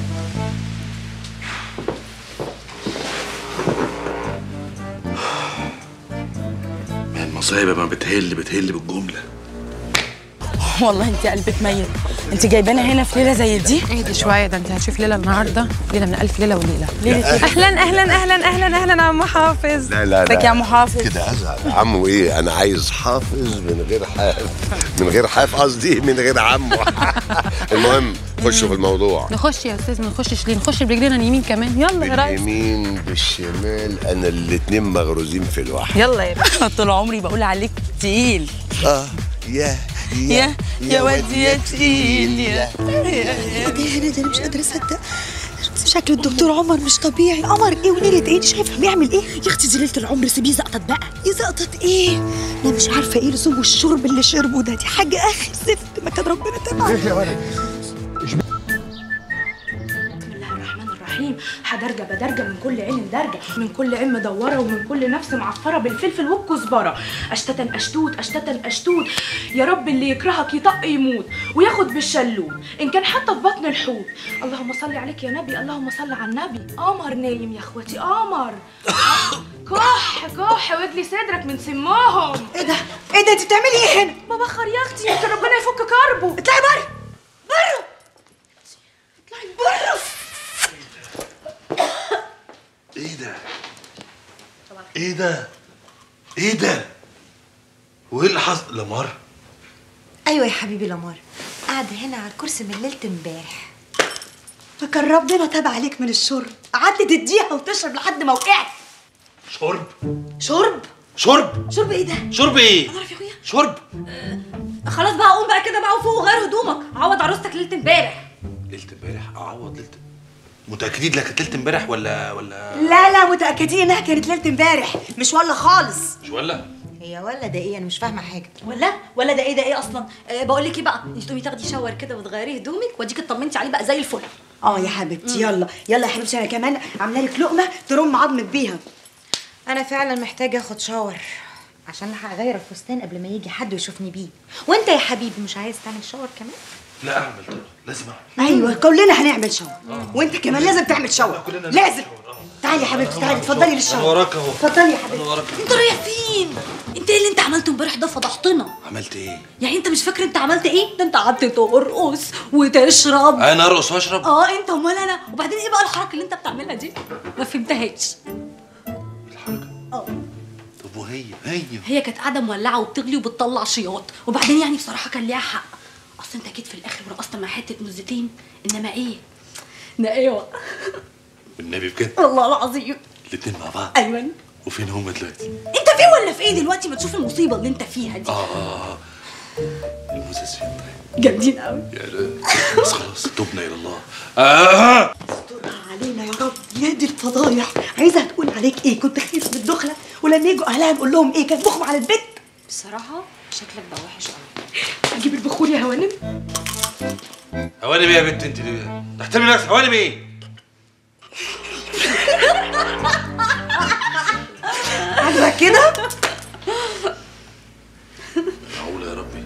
ما المصايب ما بتهل بتهل بالجمله والله انت قلبك ميت انت جايبانا هنا في ليله زي دي اهدي شويه ده انت هتشوف ليله النهارده ليله من الف ليله وليله ليلة إيه؟ اهلا اهلا اهلا اهلا اهلا يا عم حافظ لا لا ازيك لا يا عم حافظ كده ازعل عمو ايه انا عايز حافظ من غير حاف من غير حاف قصدي من غير عمو المهم خشوا في الموضوع نخش يا استاذ ما نخشش ليه نخش برجلينا اليمين كمان يلا يا ريس باليمين بالشمال انا الاتنين مغروزين في الواحد يلا يا باشا طول عمري بقول عليك تقيل اه يا يا يا واد يا تقيل يا ايه ده يا هنا ده انا مش قادره اصدق شكل الدكتور عمر مش طبيعي قمر ايه ونيلة ايه مش شايفه بيعمل ايه يا اختي دي ليله العمر سيبيه زقطت بقى يزقطط ايه انا مش عارفه ايه لزوم الشرب اللي شربه ده دي حاجه اخر زفت ما كان ربنا تبعه ايه يا ولد هدرجه بدرجه من كل عين درجه من كل عين مدوره ومن كل نفس معفره بالفلفل والكزبره اشتتا اشتوت اشتتا اشتوت يا رب اللي يكرهك يطق يموت وياخد بالشلوت ان كان حتى في بطن الحوت اللهم صل عليك يا نبي اللهم صل على النبي قمر نايم يا اخواتي قمر كح كح واجلي صدرك من سمهم ايه ده ايه ده انت بتعملي ايه هنا ببخر يا اختي يمكن ربنا يفك كربه اطلعي بره بره اطلعي بره ايه ده؟ ايه ده؟ ايه ده؟ وايه اللي حصل؟ لمار ايوه يا حبيبي لمار قاعده هنا على الكرسي من ليله امبارح فكان ربنا تاب عليك من الشرب قعدت تديها وتشرب لحد ما وقعت شرب شرب شرب شرب ايه ده شرب ايه؟ شرب خلاص بقى قوم بقى كده بقى وفوق وغير هدومك عوض عروستك ليله امبارح ليله امبارح اعوض ليله متاكدين لك كانت ليله امبارح ولا ولا لا لا متاكدين انها كانت ليله امبارح مش ولا خالص مش ولا؟ هي ولا ده ايه انا مش فاهمه حاجه ولا ولا ده ايه ده ايه اصلا أه بقول لك ايه بقى انت تقومي تاخدي شاور كده وتغيري هدومك واديكي اطمنتي عليه بقى زي الفل اه يا حبيبتي يلا يلا يا حبيبتي انا كمان عامله لك لقمه ترم عظمك بيها انا فعلا محتاجه اخد شاور عشان هغير الفستان قبل ما يجي حد ويشوفني بيه وانت يا حبيبي مش عايز تعمل شاور كمان لا اعمل طبعا لازم اعمل ايوه كلنا هنعمل شاور وانت كمان لازم تعمل شاور لازم تعالي يا حبيبتي تعالي اتفضلي انا للشاور وراك اهو اتفضلي يا حبيبتي انا وراك انت رايح فين انت ايه اللي انت عملته امبارح ده فضحتنا عملت ايه؟ يعني انت مش فاكر انت عملت ايه ده انت قعدت ترقص وتشرب انا ارقص واشرب؟ اه انت امال انا وبعدين ايه بقى الحركه اللي انت بتعملها دي ما فهمتهاش طب وهي هي هي كانت قاعده مولعه وبتغلي وبتطلع شياط وبعدين يعني بصراحه كان ليها حق اصل انت جيت في الاخر ورقصت مع حته مزتين انما ايه نقاوه والنبي بجد والله العظيم الاتنين مع بعض ايوه وفين هما دلوقتي؟ انت فين ولا في ايه دلوقتي ما تشوف المصيبه اللي انت فيها دي اه اه اه الموزس فين طيب؟ جامدين قوي يا لا بس خلاص تبنا الى الله آه. علينا يا رب يا دي الفضايح عايزه تقول عليك ايه كنت خايف من الدخله ولما يجوا اهلها نقول لهم ايه كان مخهم على البيت بصراحه شكلك بقى وحش قوي اجيب البخور يا هوانم هوانم ايه يا بنت انت دي؟ تحترمي نفسك هوانم ايه؟ عاجبك كده معقولة يا ربي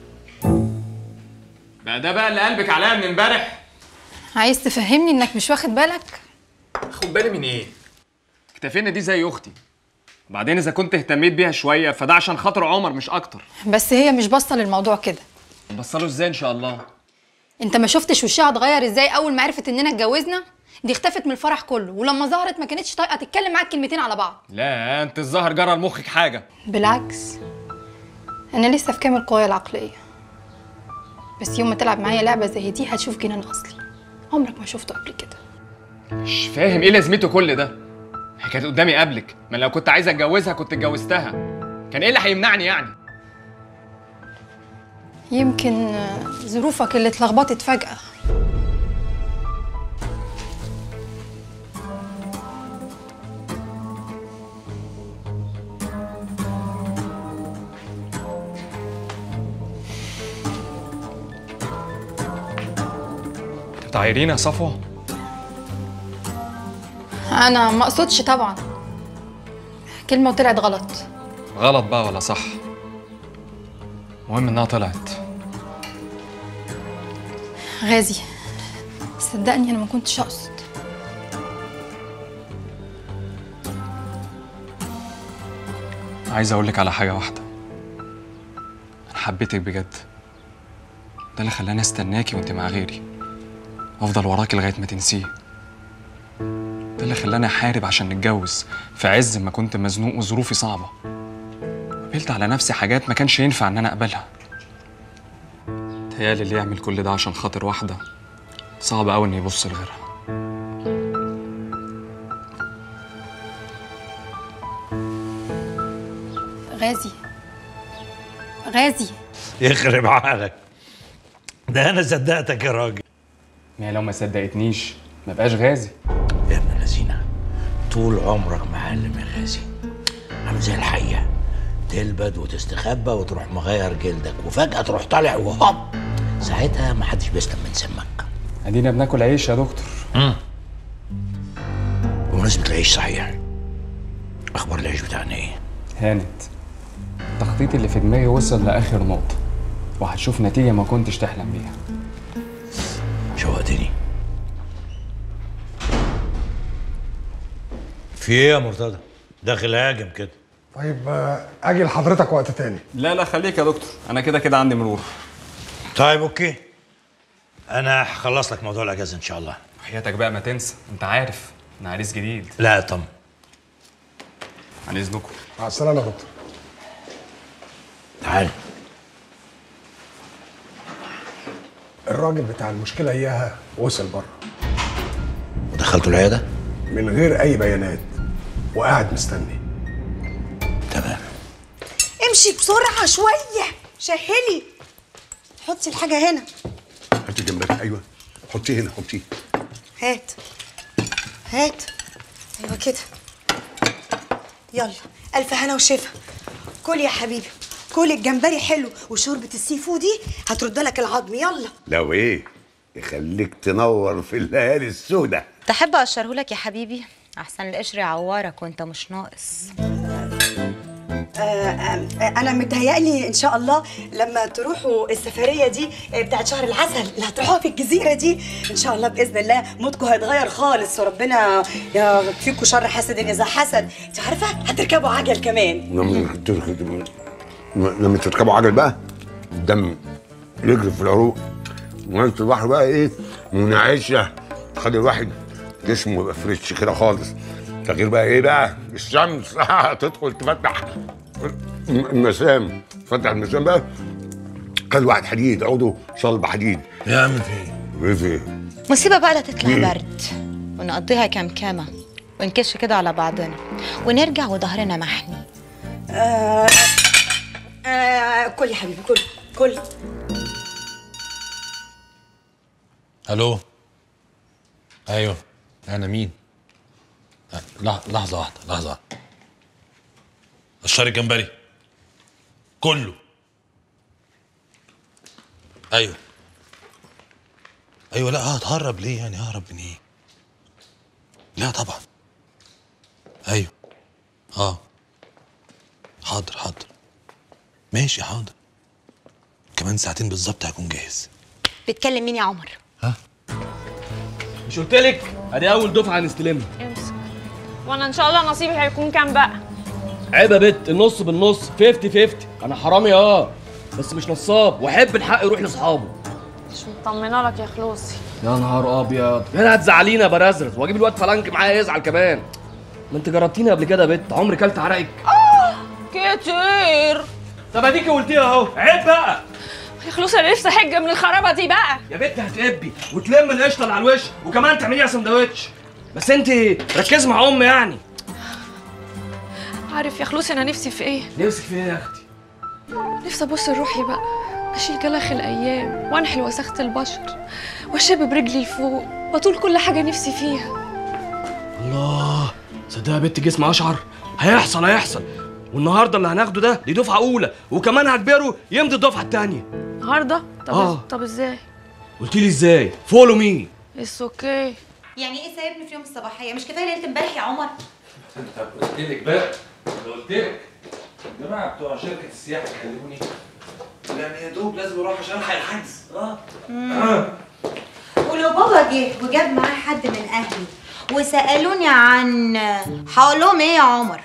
بقى ده بقى اللي قلبك عليا من امبارح عايز تفهمني انك مش واخد بالك خد بالي من ايه اكتفينا دي زي اختي وبعدين اذا كنت اهتميت بيها شويه فده عشان خاطر عمر مش اكتر بس هي مش باصه للموضوع كده بصله ازاي ان شاء الله انت ما شفتش وشها اتغير ازاي اول ما عرفت اننا اتجوزنا دي اختفت من الفرح كله ولما ظهرت ما كانتش طايقه تتكلم معاك كلمتين على بعض لا انت الظاهر جرى لمخك حاجه بالعكس انا لسه في كامل قوايا العقليه بس يوم ما تلعب معايا لعبه زي دي هتشوف جنان اصلي عمرك ما شفته قبل كده مش فاهم ايه لازمته كل ده هي كانت قدامي قبلك ما لو كنت عايز اتجوزها كنت اتجوزتها كان ايه اللي هيمنعني يعني يمكن آه، ظروفك اللي اتلخبطت فجاه انت بتعايريني يا صفوه انا ما اقصدش طبعا كلمه وطلعت غلط غلط بقى ولا صح المهم انها طلعت غازي صدقني انا ما كنتش اقصد عايز اقولك على حاجه واحده انا حبيتك بجد ده اللي خلاني استناكي وانت مع غيري افضل وراكي لغايه ما تنسيه ده اللي خلاني احارب عشان نتجوز في عز ما كنت مزنوق وظروفي صعبه قبلت على نفسي حاجات ما كانش ينفع ان انا اقبلها تهيالي اللي يعمل كل ده عشان خاطر واحده صعب قوي انه يبص لغيرها غازي غازي يخرب عقلك ده انا صدقتك يا راجل ما هي لو ما صدقتنيش ما بقاش غازي يا ابن الذين طول عمرك معلم يا غازي عامل زي الحيه تلبد وتستخبى وتروح مغير جلدك وفجاه تروح طالع وهوب ساعتها ما حدش بيسلم من سمك ادينا بناكل عيش يا دكتور بمناسبة العيش صحيح أخبار العيش بتاعنا إيه؟ هانت التخطيط اللي في دماغي وصل لآخر نقطة وهتشوف نتيجة ما كنتش تحلم بيها شوقتني في ايه يا مرتضى؟ داخل هاجم كده طيب آه، اجي لحضرتك وقت تاني لا لا خليك يا دكتور أنا كده كده عندي مرور طيب اوكي انا هخلص لك موضوع الاجازه ان شاء الله حياتك بقى ما تنسى أنت عارف أنا عريس جديد لا طم عن إذنكم مع السلامه يا دكتور تعال الراجل بتاع المشكله اياها وصل بره ودخلته العياده من غير اي بيانات وقاعد مستني امشي بسرعه شويه شهلي حطي الحاجه هنا هاتي جنبك ايوه حطيه هنا حطيه هات هات ايوه كده يلا الف هنا وشفا كل يا حبيبي كل الجمبري حلو وشوربه السي فود دي هترد لك العظم يلا لو ايه يخليك تنور في الليالي السوداء تحب اقشرهولك يا حبيبي احسن القشر يعورك وانت مش ناقص آه، آه، انا متهيألي ان شاء الله لما تروحوا السفريه دي آه، بتاعت شهر العسل اللي هتروحوها في الجزيره دي ان شاء الله باذن الله مودكم هيتغير خالص وربنا يكفيكم شر حسد اذا حسد انت عارفه هتركبوا عجل كمان لما تركب- لما تركبوا عجل بقى الدم يجري في العروق وانت البحر بقى ايه منعشه تخلي الواحد جسمه يبقى فريش كده خالص تغيير بقى ايه بقى الشمس تدخل تفتح المسام تفتح المسام بقى خلي واحد حديد عوده صلب حديد يا عم في ايه؟ ايه في ايه؟ مصيبه بقى لا تطلع مم. برد ونقضيها كمكمه ونكش كده على بعضنا ونرجع وظهرنا محني آه آه كل يا حبيبي كل كل الو ايوه انا مين أه، لح- لحظه واحده لحظه واحده الشاري الجمبري كله ايوه ايوه لا هتهرب ليه يعني ههرب من ايه لا طبعا ايوه اه حاضر حاضر ماشي حاضر كمان ساعتين بالظبط هكون جاهز بتكلم مين يا عمر مش قلت لك ادي اول دفعه هنستلمها امسك وانا ان شاء الله نصيبي هيكون كام بقى عيب يا بت النص بالنص 50 50 انا حرامي اه بس مش نصاب واحب الحق يروح لاصحابه مش مطمنه لك يا خلوصي يا نهار ابيض انا هتزعلينا يا برازرز واجيب الواد فلانك معايا يزعل كمان ما انت جربتيني قبل كده يا بت عمري كلت عرقك كتير طب اديكي قلتيها اهو عيب بقى يا خلوصي انا نفسي احج من الخرابه دي بقى يا بت هتقبي وتلم القشطه اللي على الوش وكمان تعمليها سندوتش بس انت ركزي مع امي يعني عارف يا خلوصي انا نفسي في ايه نفسك في ايه يا اختي نفسي ابص لروحي بقى اشيل جلخ الايام وانحل وسخة البشر واشب برجلي لفوق واطول كل حاجه نفسي فيها الله صدق يا بت جسم اشعر هيحصل هيحصل والنهارده اللي هناخده ده دي دفعه اولى وكمان هكبره يمضي الدفعه الثانيه النهارده طب آه. طب ازاي قلت لي ازاي فولو مي اتس اوكي يعني ايه سايبني في يوم الصباحيه مش كفايه ليله امبارح يا عمر طب قلت لك بقى قلت لك الجماعه بتوع شركه السياحه كلموني يعني يا دوب لازم اروح عشان الحق الحجز اه ولو بابا جه وجاب معاه حد من اهلي وسالوني عن هقول لهم ايه يا عمر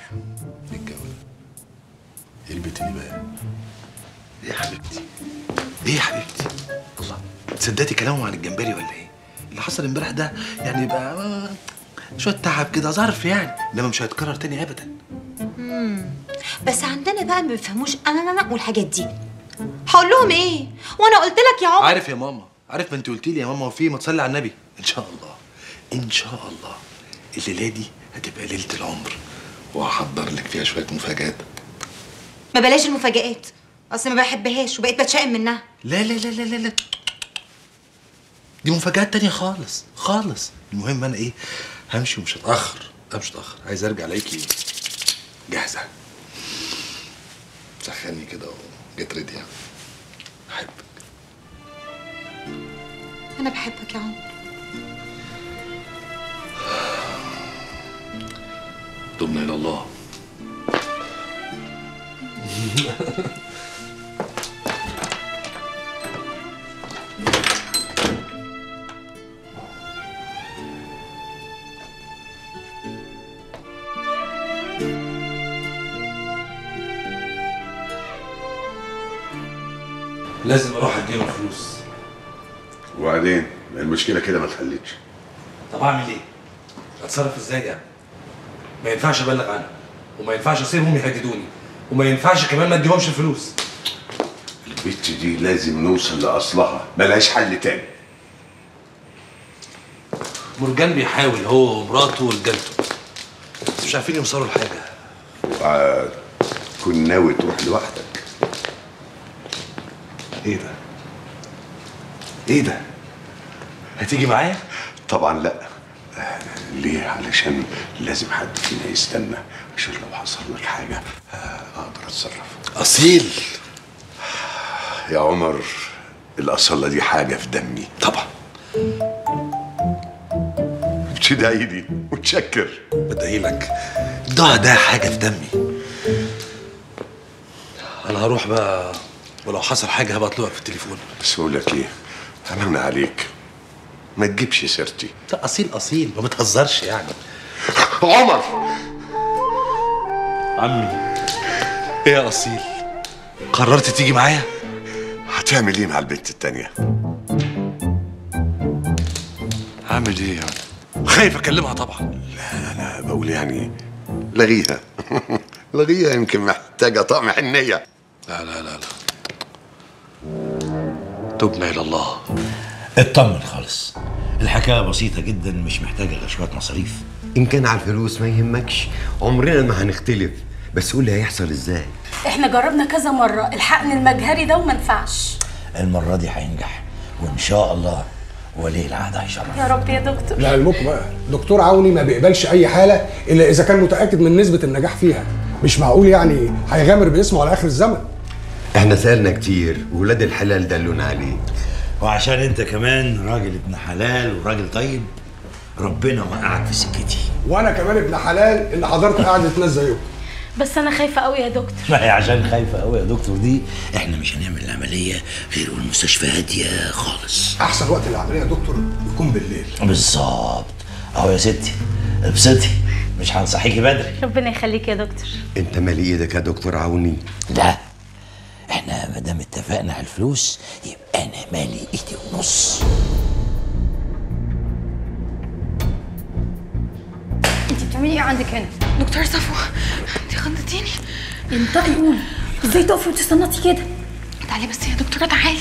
ايه البت دي بقى؟ ايه يا حبيبتي؟ ايه يا حبيبتي؟ الله تصدقتي كلامهم عن الجمبري ولا ايه؟ اللي حصل امبارح ده يعني يبقى آه، شويه تعب كده ظرف يعني انما مش هيتكرر تاني ابدا مم. بس عندنا بقى ما بيفهموش انا انا أنا والحاجات دي هقول لهم ايه وانا قلت لك يا عمر عارف يا ماما عارف ما انت قلتي لي يا ماما وفي ما تصلي على النبي ان شاء الله ان شاء الله الليله دي هتبقى ليله العمر وهحضر لك فيها شويه مفاجآت ما بلاش المفاجآت اصل ما بحبهاش وبقيت بتشائم منها لا لا لا لا لا لا دي مفاجآت تانية خالص خالص المهم انا ايه همشي ومش هتأخر أنا مش هتأخر عايز ارجع الاقيكي جاهزة سخني كده وجيت ريدي يعني انا بحبك يا عمر تبنا الى الله لازم اروح اديله فلوس وبعدين المشكله كده ما اتحلتش طب اعمل ايه؟ اتصرف ازاي يعني؟ ما ينفعش ابلغ عنها وما ينفعش اسيبهم يهددوني وما ينفعش كمان ما اديهمش الفلوس البت دي لازم نوصل لاصلها ملهاش حل تاني مرجان بيحاول هو ومراته ورجالته بس مش عارفين يوصلوا لحاجه اوعى تكون ناوي تروح لوحدك ايه ده؟ ايه ده؟ هتيجي معايا؟ طبعا لا آه، ليه علشان لازم حد فينا يستنى عشان لو حصل لك حاجه آه، اقدر اتصرف اصيل يا عمر الاصاله دي حاجه في دمي طبعا بتدعي لي متشكر بدعي لك ده ده حاجه في دمي انا هروح بقى ولو حصل حاجه هبقى اطلبك في التليفون بس اقول لك ايه امرنا عليك ما تجيبش سيرتي ده اصيل اصيل ما بتهزرش يعني عمر عمي ايه يا اصيل قررت تيجي معايا هتعمل ايه مع البنت التانية هعمل ايه يعني خايف اكلمها طبعا لا لا بقول يعني لغيها لغيها يمكن محتاجه طقم حنيه لا لا لا لا تبنا الى الله اطمن خالص الحكايه بسيطه جدا مش محتاجه غير شويه مصاريف ان كان على الفلوس ما يهمكش عمرنا ما هنختلف بس قول لي هيحصل ازاي احنا جربنا كذا مرة الحقن المجهري ده وما نفعش المره دي هينجح وان شاء الله ولي العهد هيشرف يا رب يا دكتور لعلمكم بقى دكتور عوني ما بيقبلش اي حاله الا اذا كان متاكد من نسبه النجاح فيها مش معقول يعني هيغامر باسمه على اخر الزمن احنا سالنا كتير وولاد الحلال دلونا عليه وعشان انت كمان راجل ابن حلال وراجل طيب ربنا وقعك في سكتي وانا كمان ابن حلال اللي حضرت قعده ناس زيكم بس انا خايفة قوي يا دكتور ما هي عشان خايفه قوي يا دكتور دي احنا مش هنعمل العمليه غير والمستشفى هاديه خالص احسن وقت للعمليه يا دكتور يكون بالليل بالظبط اهو يا ستي ابسطي مش هنصحيكي بدري ربنا يخليك يا دكتور انت مالي ايدك يا دكتور عوني لا احنا ما دام اتفقنا على الفلوس يبقى انا مالي ايدي ونص انت بتعملي ايه عندك هنا؟ دكتور صفوة انت خضتيني انطقي قولي ازاي تقفي وتستنطي كده؟ تعالي بس يا دكتورة تعالي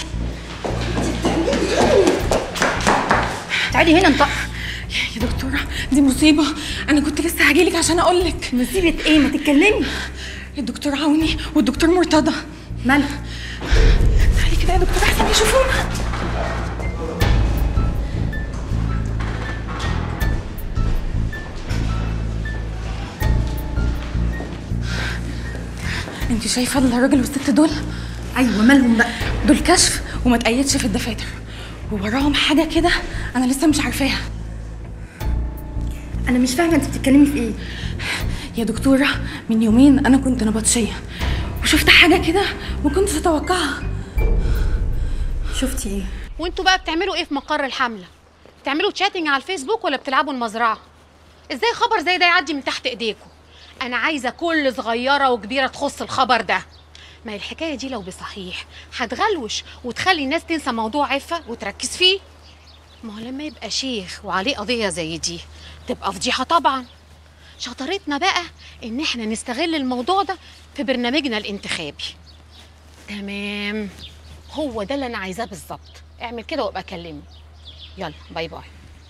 تعالي هنا انطقي يا دكتورة دي مصيبة أنا كنت لسه هجيلك عشان أقول لك مصيبة إيه؟ ما تتكلمي الدكتور عوني والدكتور مرتضى مالها؟ تعالي كده يا دكتورة أحسن يشوفونا انت شايفة الراجل والست دول؟ أيوة مالهم بقى؟ دول كشف وما تقيدش في الدفاتر ووراهم حاجة كده أنا لسه مش عارفاها أنا مش فاهمة أنت بتتكلمي في إيه؟ يا دكتورة من يومين أنا كنت نبطشية وشفت حاجة كده ما كنتش أتوقعها شفتي إيه؟ وانتوا بقى بتعملوا ايه في مقر الحمله بتعملوا تشاتنج على الفيسبوك ولا بتلعبوا المزرعه ازاي خبر زي ده يعدي من تحت ايديكم انا عايزه كل صغيره وكبيره تخص الخبر ده ما هي الحكايه دي لو بصحيح هتغلوش وتخلي الناس تنسى موضوع عفه وتركز فيه ما هو لما يبقى شيخ وعليه قضيه زي دي تبقى فضيحه طبعا شطارتنا بقى ان احنا نستغل الموضوع ده في برنامجنا الانتخابي تمام هو ده اللي انا عايزاه بالظبط اعمل كده وابقى كلمني يلا باي باي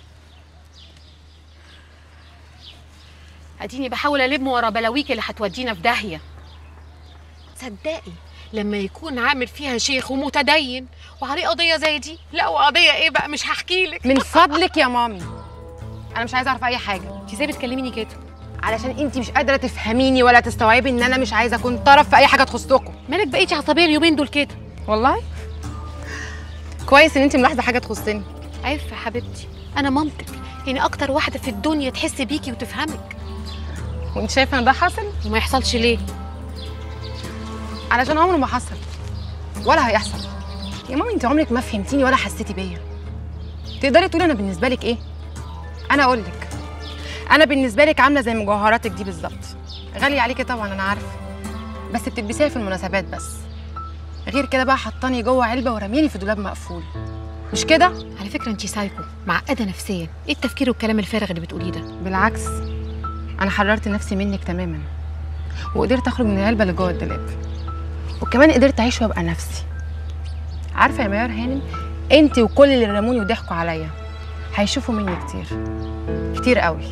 اديني بحاول الم ورا بلاويك اللي هتودينا في داهيه صدقي لما يكون عامل فيها شيخ ومتدين وعليه قضيه زي دي لا وقضيه ايه بقى مش هحكي لك من فضلك يا مامي انا مش عايزه اعرف اي حاجه انت ازاي بتكلميني كده علشان انت مش قادره تفهميني ولا تستوعبي ان انا مش عايزه اكون طرف في اي حاجه تخصكم مالك بقيتي عصبيه اليومين دول كده والله كويس ان انت ملاحظه حاجه تخصني عارفه يا حبيبتي انا مامتك يعني اكتر واحده في الدنيا تحس بيكي وتفهمك وانت شايفه ان ده حصل وما يحصلش ليه علشان عمره ما حصل ولا هيحصل يا مامي انت عمرك ما فهمتيني ولا حسيتي بيا تقدري تقولي انا بالنسبه لك ايه انا اقول لك انا بالنسبه لك عامله زي مجوهراتك دي بالظبط غاليه عليكي طبعا انا عارفه بس بتلبسيها في المناسبات بس غير كده بقى حطاني جوه علبه ورميني في دولاب مقفول مش كده على فكره انت سايكو معقده نفسيا ايه التفكير والكلام الفارغ اللي بتقوليه ده بالعكس انا حررت نفسي منك تماما وقدرت اخرج من العلبه اللي جوه الدولاب وكمان قدرت اعيش وابقى نفسي عارفه يا ميار هانم انت وكل اللي رموني وضحكوا عليا هيشوفوا مني كتير كتير قوي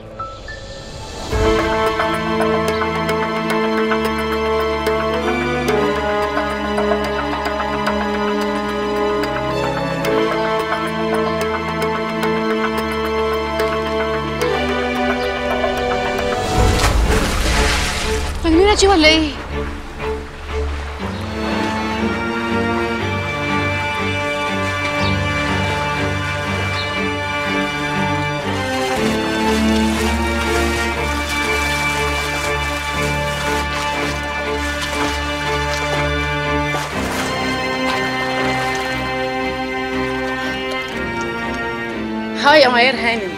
مجنونه دي ولا ايه هاي يا ميار هانم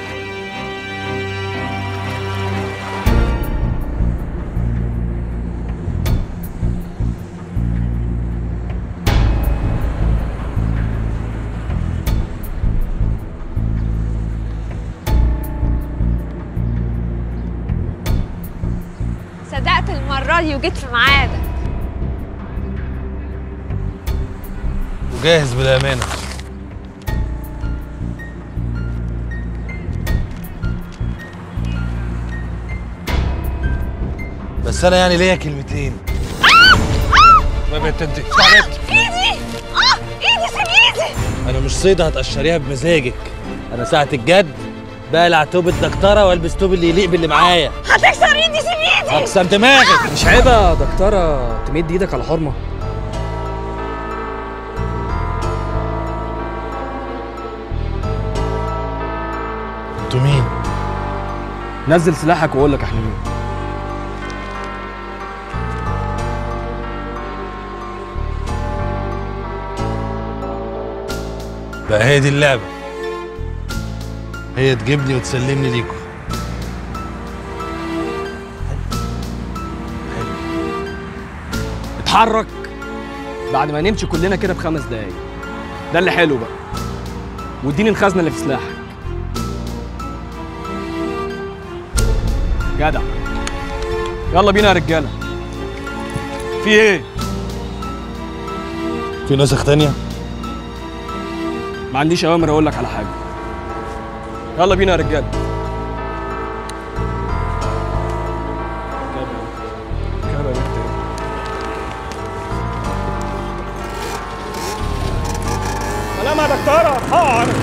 صدقت المرة دي وجيت في ميعادك وجاهز بالامانه بس انا يعني ليا كلمتين ما بنت انت اسمع بنت ايدي اه ايدي سيب ايدي انا مش صيدة هتقشريها بمزاجك انا ساعة الجد بقلع توب الدكتورة والبس توب اللي يليق باللي معايا هتكسر ايدي سيب ايدي اقسم دماغك مش عيب يا دكتورة تمد ايدك على حرمة انتوا مين؟ نزل سلاحك واقول لك احنا مين بقى هي دي اللعبة هي تجيبني وتسلمني ليكوا اتحرك بعد ما نمشي كلنا كده بخمس دقايق ده اللي حلو بقى واديني الخزنه اللي في سلاحك جدع يلا بينا يا رجاله في ايه في نسخ تانية؟ ما عنديش اوامر اقول لك على حاجه يلا بينا يا رجاله سلام يا دكتوره حاضر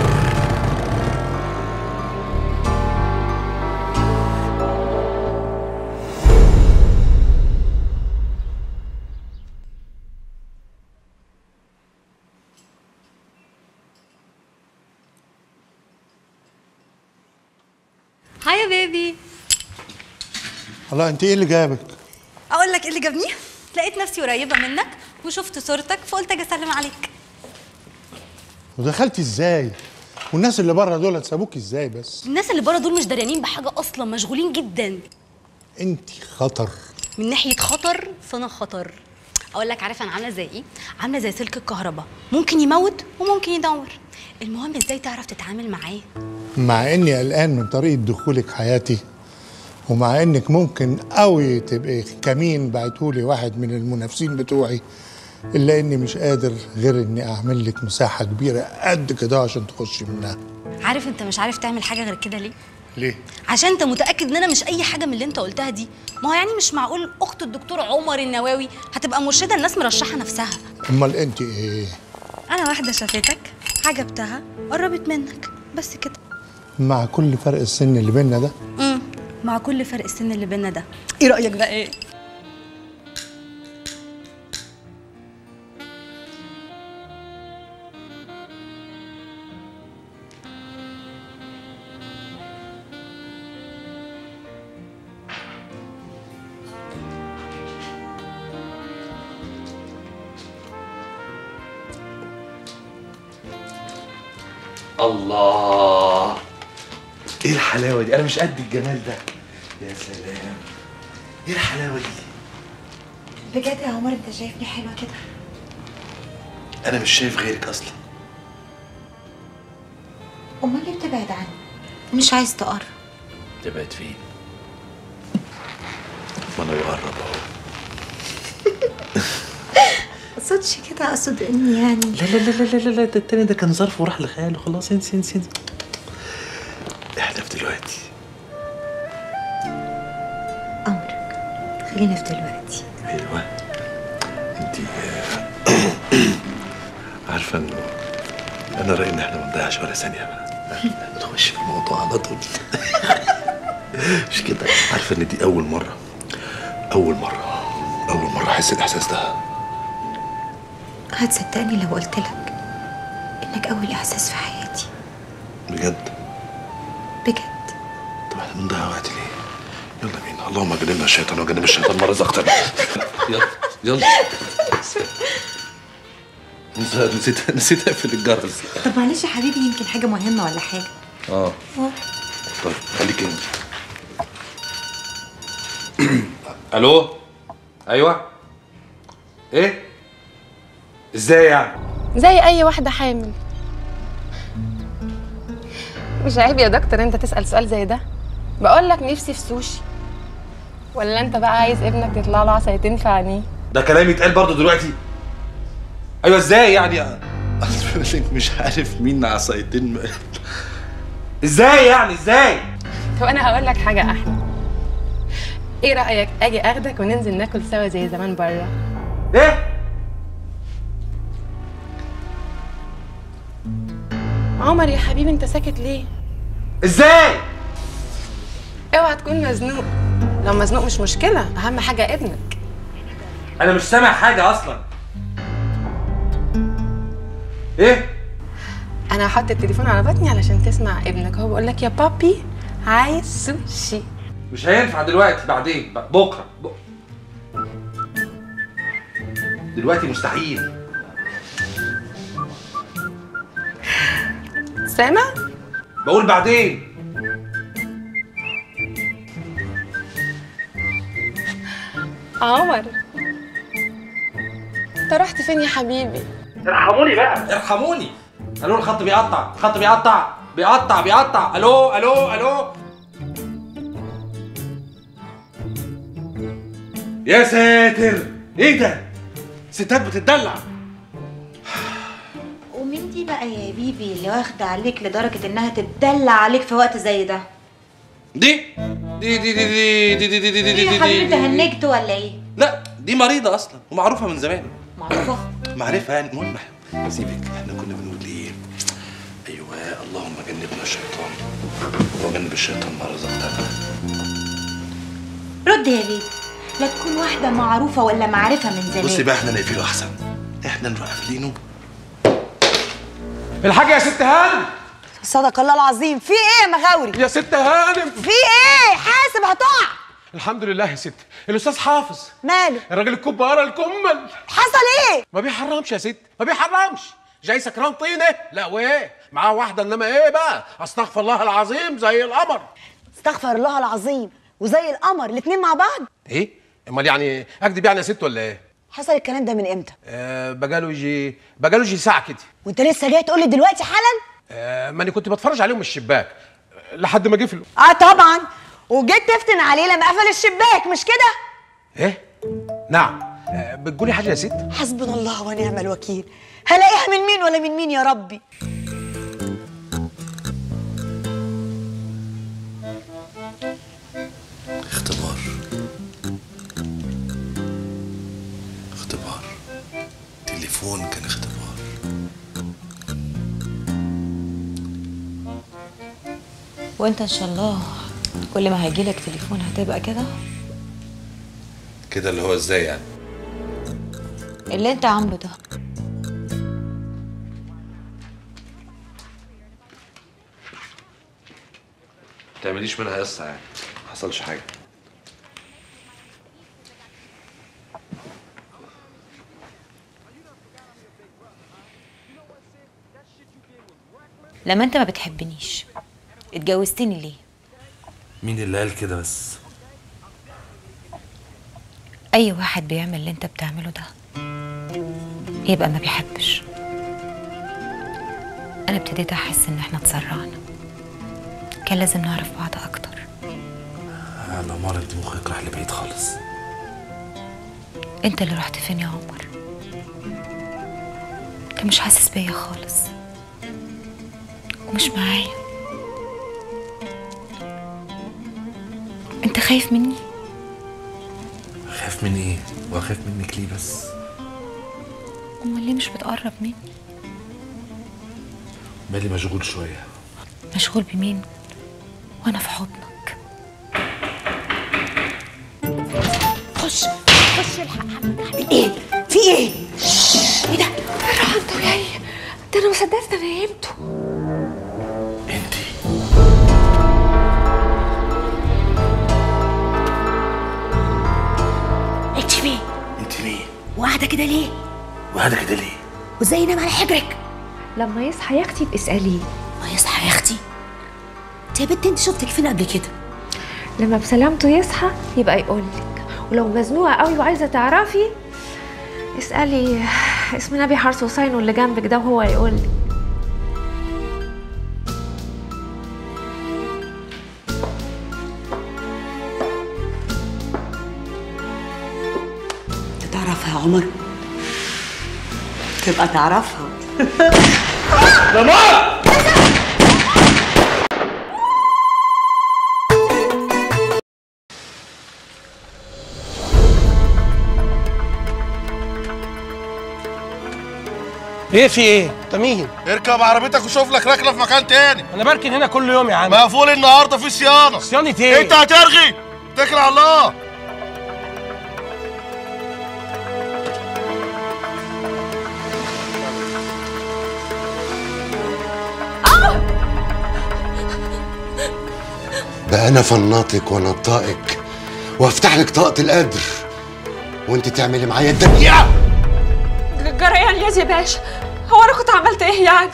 هاي يا بيبي الله انت ايه اللي جابك اقول لك ايه اللي جابني لقيت نفسي قريبه منك وشفت صورتك فقلت اجي اسلم عليك ودخلتي ازاي والناس اللي بره دول سابوك ازاي بس الناس اللي بره دول مش دريانين بحاجه اصلا مشغولين جدا انت خطر من ناحيه خطر فانا خطر اقول لك عارفه انا عامله زي ايه عامله زي سلك الكهرباء ممكن يموت وممكن يدور المهم ازاي تعرف تتعامل معاه مع اني قلقان من طريقه دخولك حياتي ومع انك ممكن قوي تبقي كمين بعتولي واحد من المنافسين بتوعي الا اني مش قادر غير اني اعمل لك مساحه كبيره قد كده عشان تخشي منها عارف انت مش عارف تعمل حاجه غير كده ليه ليه عشان انت متاكد ان انا مش اي حاجه من اللي انت قلتها دي ما هو يعني مش معقول اخت الدكتور عمر النواوي هتبقى مرشده الناس مرشحه نفسها امال انت ايه انا واحده شافتك عجبتها قربت منك بس كده مع كل فرق السن اللي بينا ده امم مع كل فرق السن اللي بينا ده ايه رايك بقى ايه الله ايه الحلاوه دي انا مش قد الجمال ده يا سلام ايه الحلاوه دي بجد يا عمر انت شايفني حلوه كده انا مش شايف غيرك اصلا امال ليه بتبعد عني مش عايز تقرب تبعد فين ما انا بقرب اهو اقصدش كده اقصد اني يعني لا لا لا لا لا لا ده التاني ده كان ظرف وراح لخاله خلاص انسي انسي انسي احنا في دلوقتي خلينا في دلوقتي ايوه انت عارفه انه انا رايي ان احنا ما نضيعش ولا ثانيه بقى نخش في الموضوع على طول مش كده عارفه ان دي اول مره اول مره اول مره احس الاحساس ده هتصدقني لو قلت لك انك اول احساس في حياتي بجد بجد طب احنا بنضيع وقت ليه يلا بينا اللهم جنبنا الشيطان وجنب الشيطان ما رزقتنا يلا يلا نسيت نسيت اقفل الجرس طب معلش يا حبيبي يمكن حاجه مهمه ولا حاجه اه طيب خليك انت الو ايوه ايه ازاي يعني زي اي واحده حامل مش عيب يا دكتور انت تسال سؤال زي ده بقول لك نفسي في سوشي ولا انت بقى عايز ابنك يطلع له عصايتين في عينيه ده كلام يتقال برضه دلوقتي ايوه ازاي يعني اصل مش عارف مين عصايتين م- ازاي يعني ازاي طب انا هقول لك حاجه احلى ايه رايك اجي اخدك وننزل ناكل سوا زي زمان بره ايه عمر يا حبيبي انت ساكت ليه ازاي اوعى تكون مزنوق لو مزنوق مش مشكله اهم حاجه ابنك انا مش سامع حاجه اصلا ايه انا هحط التليفون على بطني علشان تسمع ابنك هو بيقول لك يا بابي عايز سوشي مش هينفع دلوقتي بعدين ب- بكره ب... دلوقتي مستحيل سامع بقول بعدين عمر انت رحت فين يا حبيبي ارحموني بقى ارحموني الو الخط بيقطع الخط بيقطع بيقطع بيقطع الو الو الو يا ساتر ايه ده ستات بتدلع ومين دي بقى يا بيبي اللي واخده عليك لدرجه انها تتدلع عليك في وقت زي ده دي دي دي دي دي دي دي دي دي دي ايه يا حبيبي انت هنجت ولا ايه لا دي مريضة أصلا ومعروفة من زمان معروفه معرفة يعني المهم سيبك احنا كنا بنقول ايه أيوه اللهم جنبنا الشيطان وجنب الشيطان ما رزقنا رد يا بيبي لا تكون واحده معروفه ولا معرفه من زمان بصي بقى احنا نقفله أحسن احنا نروح قافلينه الحاجة يا ست هانم صدق الله العظيم في ايه يا مغاوري يا ست هانم في ايه حاسب هتقع الحمد لله يا ست الأستاذ حافظ ماله الراجل الكبارة الكمل حصل ايه ما بيحرمش يا ست ما بيحرمش جاي سكران طينه لا وايه معاه واحدة انما ايه بقى استغفر الله العظيم زي القمر استغفر الله العظيم وزي القمر الاتنين مع بعض ايه امال يعني اكدب يعني يا ست ولا ايه حصل الكلام ده من امتى آه بقاله يجي بقاله يجي ساعة كده وانت لسه جاي تقول لي دلوقتي حالا آه ماني كنت بتفرج عليهم من الشباك آه، لحد ما جفلوا اه طبعا وجيت تفتن عليه لما قفل الشباك مش كده ايه نعم آه بتقولي حاجة يا ست حسبنا الله ونعم الوكيل هلاقيها من مين ولا من مين يا ربي اختبار اختبار تليفون كان اختبار وانت ان شاء الله كل ما هيجيلك تليفون هتبقى كده كده اللي هو ازاي يعني اللي انت عامله ده تعمليش منها قصة يعني ما حصلش حاجة لما انت ما بتحبنيش اتجوزتني ليه مين اللي قال كده بس اي واحد بيعمل اللي انت بتعمله ده يبقى ما بيحبش انا ابتديت احس ان احنا اتسرعنا كان لازم نعرف بعض اكتر انا عمار انت مخك راح لبعيد خالص انت اللي رحت فين يا عمر انت مش حاسس بيا خالص ومش معايا انت خايف مني خايف من ايه واخاف منك ليه بس امال ليه مش بتقرب مني بالي مشغول شويه مشغول بمين وانا في حضنك خش خش الحق ايه في ايه ايه ده راح انتوا جاي ده انا ما صدقت انا نمته انت مين انت مين وقاعده كده ليه وقاعده كده ليه وازاي ينام على حجرك لما يصحى يا اختي اساليه ما يصحى يا اختي انت يا بنت انت شفتك فين قبل كده لما بسلامته يصحى يبقى يقول لك ولو مزنوقه قوي وعايزه تعرفي اسالي اسم نبي حرس حسين واللي جنبك ده وهو يقول لك انت تعرفها يا عمر تبقى تعرفها لمار ايه في ايه؟ انت مين؟ اركب عربيتك وشوف لك ركنه في مكان تاني انا بركن هنا كل يوم يا عم مقفول النهارده في صيانه صيانه ايه؟ انت هترغي اتكل على الله بقى انا فناطك ونطائك وافتح لك طاقة القدر وانت تعملي معايا الدنيا جريان يا زي باشا هو انا كنت عملت ايه يعني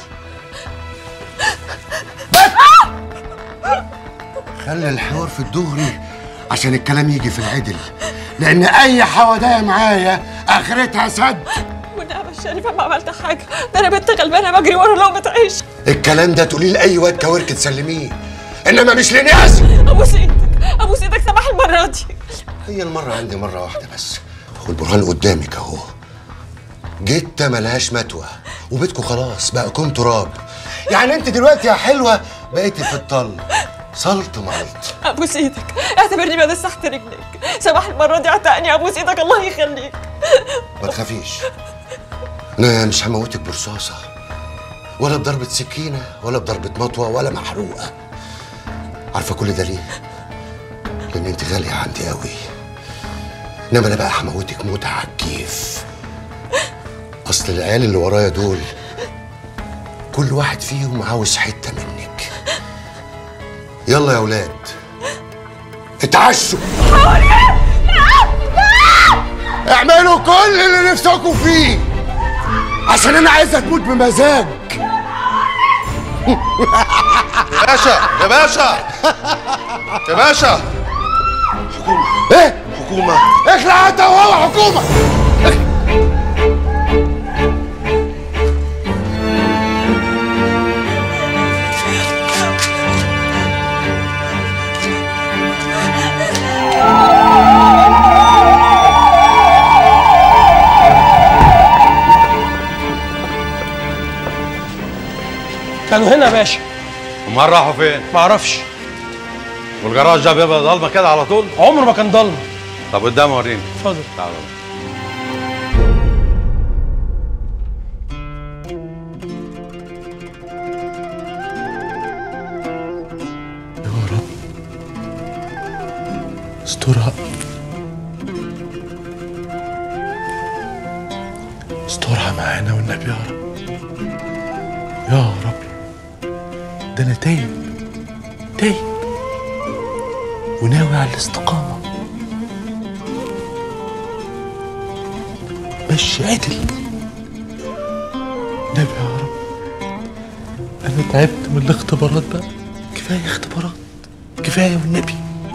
خلي الحوار في الدغري عشان الكلام يجي في العدل لان اي حوادية معايا اخرتها سد والنعمة الشريفة ما عملت حاجة ده انا بنت غلبانة بجري ورا لقمة عيش الكلام ده تقوليه لاي واد كورك تسلميه انما مش لناس ابوس ايدك ابوس ايدك سماح المرة دي هي المرة عندي مرة واحدة بس والبرهان قدامك اهو جتة ملهاش متوى وبيتكم خلاص بقى كون تراب يعني انت دلوقتي يا حلوة بقيتي في الطل صلت ملط ابوس ايدك اعتبرني بدس تحت رجليك سماح المرة دي اعتقني ابوس ايدك الله يخليك ما تخافيش انا مش هموتك برصاصة ولا بضربة سكينة ولا بضربة مطوة ولا محروقة عارفة كل ده ليه؟ لأن أنت غالية عندي قوي إنما أنا بقى هموتك موت على الكيف أصل العيال اللي ورايا دول كل واحد فيهم عاوز حتة منك يلا يا ولاد اتعشوا اعملوا كل اللي نفسكم فيه عشان انا عايزها تموت بمزاج باشا يا باشا يا باشا ايه حكومة اخلع انت وهو حكومة كانوا هنا يا باشا امال راحوا فين؟ معرفش والجراج ده بيبقى ضلمه كده على طول؟ عمره ما كان ضلمه طب قدام وريني اتفضل تعالى استرها استرها معانا والنبي يا رب يا رب ده انا تايب تايب وناوي على الاستقامة مشي عدل نبي يا رب انا انا تعبت من الاختبارات بقى كفايه اختبارات كفايه والنبي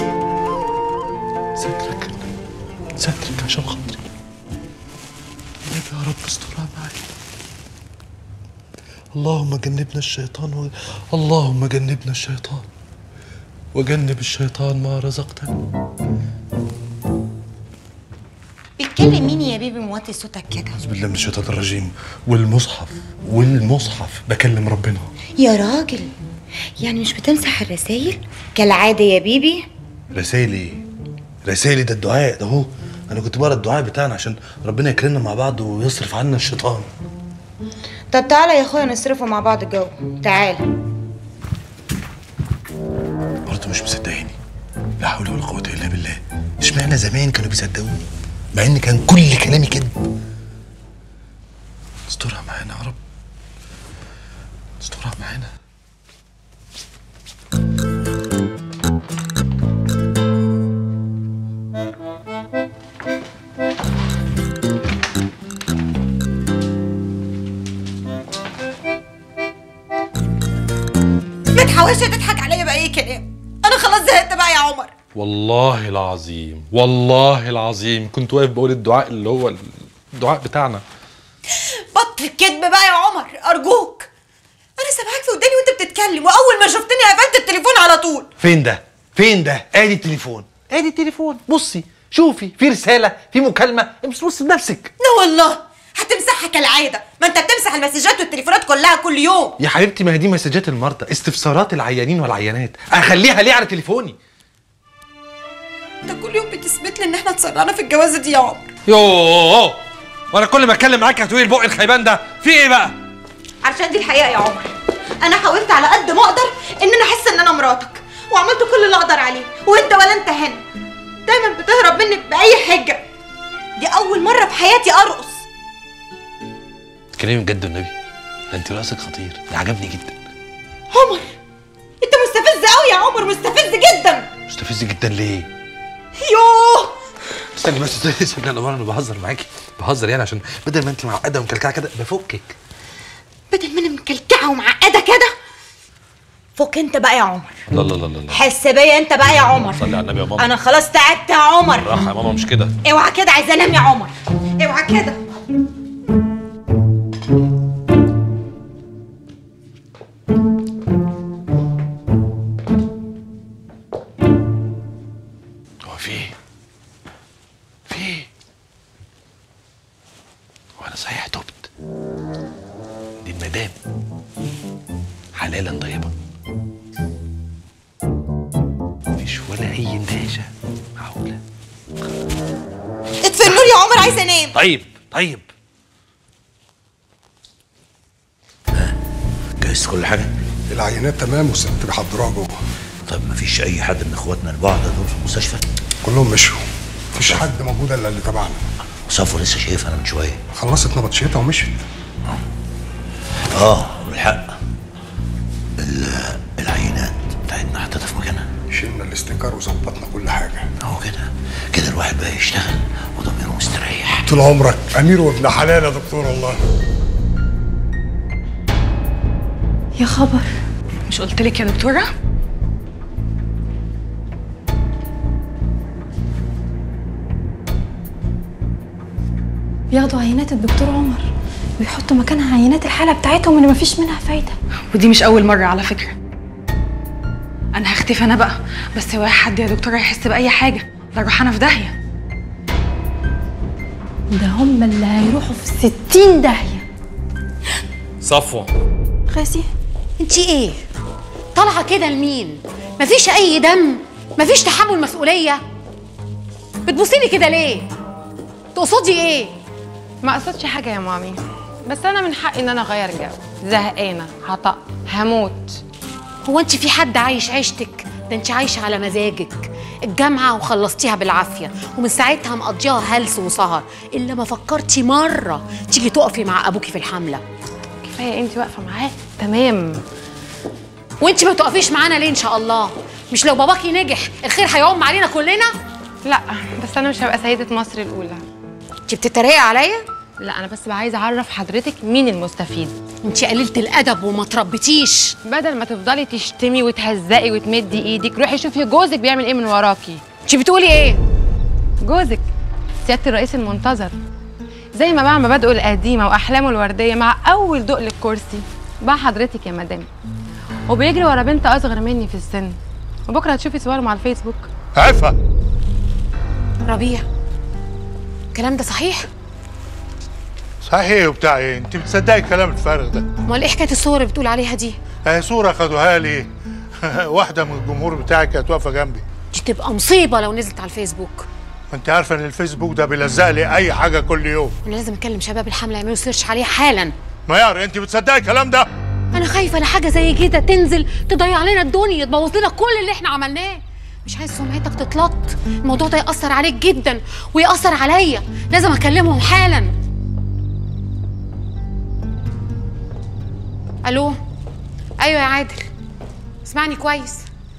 سترك سترك عشان خاطري النبي يا رب استرها معايا اللهم جنبنا الشيطان و... اللهم جنبنا الشيطان وجنب الشيطان ما رزقتنا بيتكلم مين يا بيبي موطي صوتك كده أعوذ بالله من الشيطان الرجيم والمصحف والمصحف بكلم ربنا يا راجل يعني مش بتمسح الرسايل كالعادة يا بيبي رسائل ايه؟ رسائلي ده الدعاء ده هو انا كنت بقرا الدعاء بتاعنا عشان ربنا يكرمنا مع بعض ويصرف عنا الشيطان طب تعالى يا اخويا نصرفه مع بعض جو تعالى برضه مش مصدقيني لا حول ولا قوه الا بالله اشمعنى زمان كانوا بيصدقوني مع ان كان كل كلامي كذب استرها معانا يا رب استرها معانا ما تحاولش تضحك عليا بأي كلام أنا خلاص زهقت بقى يا عمر والله العظيم والله العظيم كنت واقف بقول الدعاء اللي هو الدعاء بتاعنا بطل الكذب بقى يا عمر أرجوك أنا سامعاك في وداني وأنت بتتكلم وأول ما شفتني قفلت التليفون على طول فين ده فين ده ادي التليفون ادي التليفون بصي شوفي في رساله في مكالمه امس بصي بنفسك لا والله هتمسحها كالعادة ما أنت بتمسح المسجات والتليفونات كلها كل يوم يا حبيبتي ما هي دي مسجات المرضى استفسارات العيانين والعيانات اخليها ليه على تليفوني أنت كل يوم بتثبت لي إن إحنا اتسرعنا في الجوازة دي يا عمر يوه وانا كل ما اتكلم معاك هتقولي البق الخيبان ده في ايه بقى عشان دي الحقيقة يا عمر أنا حاولت على قد ما أقدر إن أنا أحس إن أنا مراتك وعملت كل اللي أقدر عليه وأنت ولا أنت هنا دايما بتهرب مني بأي حجة دي أول مرة في حياتي أرقص كلامي بجد والنبي ده انت راسك خطير ده عجبني جدا عمر أنت مستفز قوي يا عمر مستفز جدا مستفز جدا ليه يوه استني بس استني استني انا انا بهزر معاكي بهزر يعني عشان بدل ما انت معقده ومكلكعه كده بفكك بدل ما أنا مكلكعة ومعقدة كده فك أنت بقى يا عمر لا لا لا لا لا حس بيا أنت بقى يا عمر صلي على النبي يا ماما أنا خلاص تعبت يا عمر راحه يا ماما مش كده اوعى كده عايزة أنام يا عمر اوعى كده هو في ايه؟ في ايه؟ وانا صحيح تبت دي المدام حلالا طيبه مفيش ولا اي اندهاشه معقوله اطفي النور يا عمر عايزة أنام طيب طيب جهزت كل حاجه العينات تمام والست بيحضروها جوه طب مفيش اي حد من اخواتنا البعض دول في المستشفى كلهم مشوا مفيش حد موجود الا اللي تبعنا صفو لسه شايفها انا من شويه خلصت نبطشيتها ومشيت اه بالحق ال- العينات بتاعتنا حطيتها في مكانها شلنا الاستنكار وظبطنا كل حاجه اهو كده كده الواحد بقى يشتغل وضميره مستريح طول عمرك امير وابن حلال يا دكتور والله يا خبر مش قلت لك يا دكتورة بياخدوا عينات الدكتور عمر ويحطوا مكانها عينات الحالة بتاعتهم اللي مفيش منها فايدة ودي مش أول مرة على فكرة أنا هختفي أنا بقى بس هو حد يا دكتورة يحس بأي حاجة لا أروح أنا في داهية ده هم اللي هيروحوا في ستين داهية صفوه غازي انت ايه طالعه كده لمين مفيش اي دم مفيش تحمل مسؤوليه بتبصيلي كده ليه تقصدي ايه ما قصدش حاجه يا مامي بس انا من حقي ان انا اغير جو زهقانه هطق هموت هو انت في حد عايش عيشتك ده انت عايشه على مزاجك الجامعه وخلصتيها بالعافيه ومن ساعتها مقضيها هلس وسهر الا ما فكرتي مره تيجي تقفي مع ابوكي في الحمله كفايه انت واقفه معاه تمام وانت ما تقفيش معانا ليه ان شاء الله مش لو باباكي نجح الخير هيعم علينا كلنا لا بس انا مش هبقى سيده مصر الاولى انت بتتريقي عليا لا انا بس عايزه اعرف حضرتك مين المستفيد انت قليله الادب وما تربيتيش بدل ما تفضلي تشتمي وتهزقي وتمدي ايدك روحي شوفي جوزك بيعمل ايه من وراكي انت بتقولي ايه جوزك سياده الرئيس المنتظر زي ما باع مبادئه القديمه واحلامه الورديه مع اول دق للكرسي باع حضرتك يا مدام وبيجري ورا بنت اصغر مني في السن وبكره هتشوفي صوره على الفيسبوك عفا ربيع الكلام ده صحيح صحيح وبتاع ايه انت بتصدقي الكلام الفارغ ده امال ايه حكايه الصور اللي بتقول عليها دي اهي صوره خدوها لي واحده من الجمهور بتاعك كانت واقفه جنبي دي تبقى مصيبه لو نزلت على الفيسبوك انت عارفه ان الفيسبوك ده بيلزق لي اي حاجه كل يوم انا لازم اكلم شباب الحمله يعملوا سيرش عليها حالا ميار انت بتصدقي الكلام ده انا خايفه ان حاجه زي كده تنزل تضيع لنا الدنيا تبوظ لنا كل اللي احنا عملناه مش عايز سمعتك تتلط الموضوع ده ياثر عليك جدا وياثر عليا لازم اكلمهم حالا الو ايوه يا عادل اسمعني كويس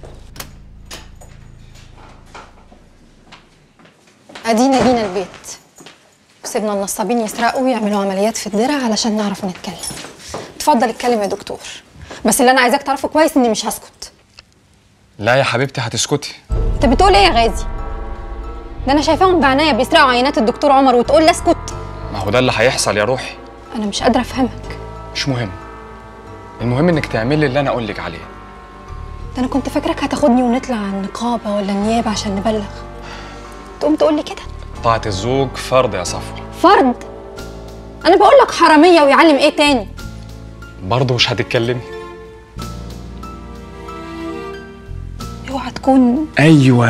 ادينا جينا البيت وسيبنا النصابين يسرقوا ويعملوا عمليات في الدرع علشان نعرف نتكلم اتفضل اتكلم يا دكتور بس اللي انا عايزاك تعرفه كويس اني مش هسكت لا يا حبيبتي هتسكتي انت بتقول ايه يا غازي ده انا شايفاهم بعناية بيسرقوا عينات الدكتور عمر وتقول لي اسكت ما هو ده اللي هيحصل يا روحي انا مش قادره افهمك مش مهم المهم انك تعملي اللي انا اقول لك عليه ده انا كنت فاكرك هتاخدني ونطلع على النقابه ولا النيابه عشان نبلغ تقوم تقول لي كده طاعة الزوج فرض يا صفوة فرض انا بقول لك حراميه ويعلم ايه تاني برضه مش هتتكلمي اوعى تكون ايوه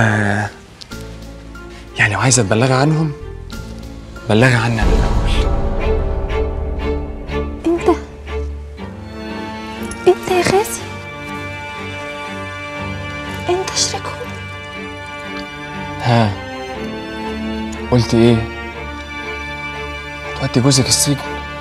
يعني وعايزه تبلغي عنهم بلغي عني من الاول انت انت يا غازي انت شريكهم ها قلت ايه هتودي جوزك السجن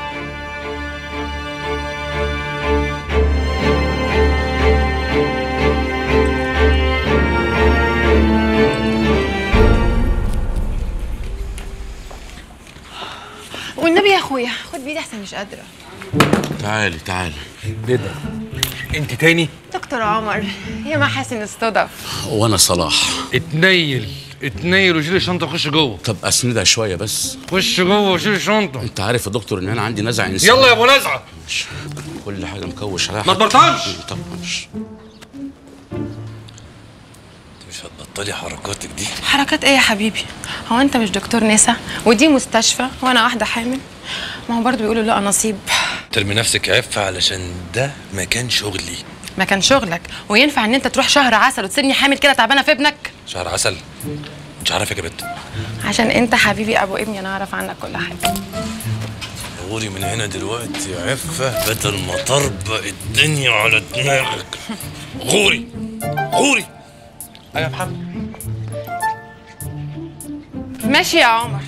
والنبي يا اخويا خد بايدي احسن مش قادره تعالي تعالي ايه ده؟ انت تاني؟ دكتور عمر يا محاسن الصدف وانا صلاح اتنيل اتنيل وشيل الشنطه وخش جوه طب اسندها شويه بس خش جوه وشيل الشنطه انت عارف يا دكتور ان انا عندي نزع انسان يلا يا ابو نزعه كل حاجه مكوش عليها ما تبرطعش. طب مش مش هتبطلي حركاتك دي حركات ايه يا حبيبي هو انت مش دكتور نسا ودي مستشفى وانا واحده حامل ما هو برضه بيقولوا لا نصيب ترمي نفسك عفة علشان ده مكان شغلي ما كان شغلك وينفع ان انت تروح شهر عسل وتسيبني حامل كده تعبانه في ابنك شهر عسل مش عارف يا بنت عشان انت حبيبي ابو ابني انا اعرف عنك كل حاجه غوري من هنا دلوقتي يا عفة بدل ما تربق الدنيا على دماغك غوري غوري ايوه يا محمد ماشي يا عمر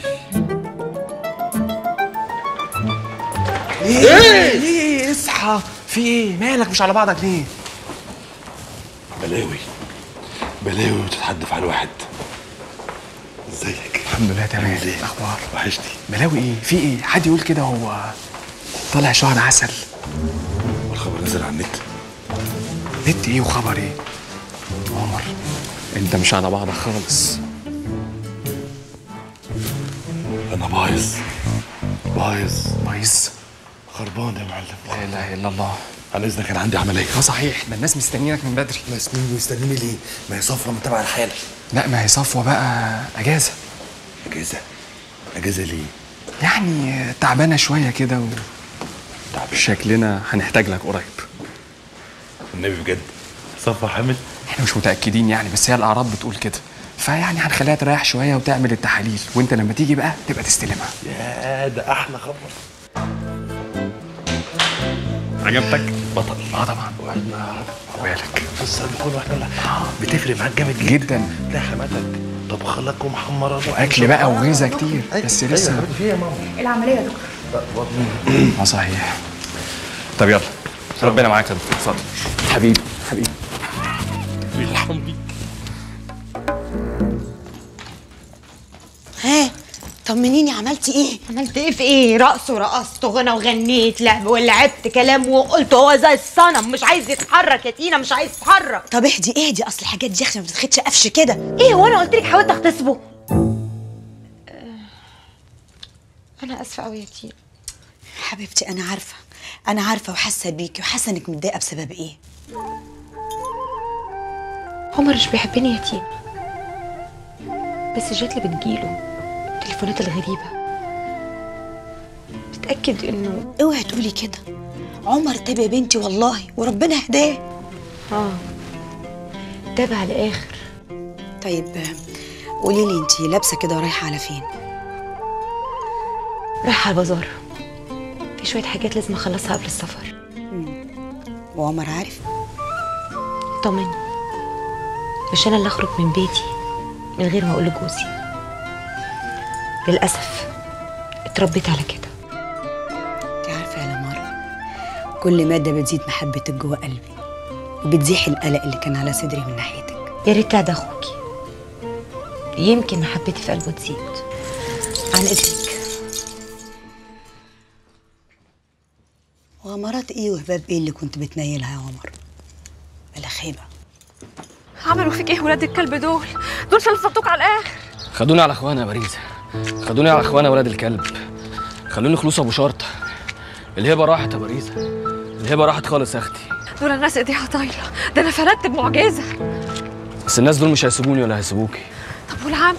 ايه ليه اصحى في ايه مالك مش على بعضك ليه بلاوي بلاوي وتتحدف على الواحد ازيك الحمد لله تمام ايه الاخبار وحشتي بلاوي ايه في ايه حد يقول كده هو طالع شهر عسل والخبر نزل على النت نت ايه وخبر ايه عمر انت مش على بعضك خالص انا بايظ بايظ بايظ خربان يا معلم لا اله الا الله على اذنك كان عندي عمليه اه صحيح ده الناس مستنيينك من بدري ما سنين مستنيني ليه؟ ما هي صفرة متابعة الحالة لا ما هي صفوه بقى اجازه اجازة اجازة ليه؟ يعني تعبانه شويه كده و... شكلنا هنحتاج لك قريب النبي بجد صفرة حامل احنا مش متاكدين يعني بس هي الاعراض بتقول كده فيعني هنخليها تريح شويه وتعمل التحاليل وانت لما تيجي بقى تبقى تستلمها يا ده احلى خبر عجبتك بطل اه طبعا ويالك بص بيكون واحنا بتفرق معاك جامد جدا لا حماتك طبخ لك ومحمره لك واكل بقى وغذا كتير بس أيوة، لسه أيوة، في إيه يا ماما العمليه يا دكتور اه صحيح طب يلا ربنا معاك يا دكتور اتفضل حبيبي حبيبي بيرحم بيك ها طمنيني عملتي ايه عملت ايه في ايه رقص ورقصت وغنى وغنيت لعب ولعبت كلام وقلت هو زي الصنم مش عايز يتحرك يا تينا مش عايز يتحرك طب اهدي اهدي اصل الحاجات دي عشان ما بتتاخدش قفش كده ايه هو انا قلت لك حاولت اغتصبه انا اسفه قوي يا تينا حبيبتي انا عارفه انا عارفه وحاسه بيكي وحاسه انك متضايقه بسبب ايه عمر مش بيحبني يا تينا بس الجات اللي بتجيله التليفونات الغريبه بتاكد انه اوعي تقولي كده عمر تاب يا بنتي والله وربنا هداه اه تاب على الاخر طيب قولي لي انت لابسه كده ورايحه على فين رايحه على البازار في شويه حاجات لازم اخلصها قبل السفر وعمر عارف طمني مش انا اللي اخرج من بيتي من غير ما اقول لجوزي للاسف اتربيت على كده انت عارفه يا لمار كل ماده بتزيد محبتك جوه قلبي وبتزيح القلق اللي كان على صدري من ناحيتك يا ريت ده اخوكي يمكن محبتي في قلبه تزيد عن اذنك وغمرات ايه وهباب ايه اللي كنت بتنيلها يا عمر بلا خيبه عملوا فيك ايه ولاد الكلب دول دول شلفتوك على الاخر خدوني على اخوانا يا باريزة خدوني على اخوانا ولاد الكلب خلوني خلوص ابو شرطه الهبه راحت يا باريزة الهبه راحت خالص يا اختي دول الناس ايديها طايله ده انا فلتت بمعجزه بس الناس دول مش هيسيبوني ولا هيسيبوكي طب والعمل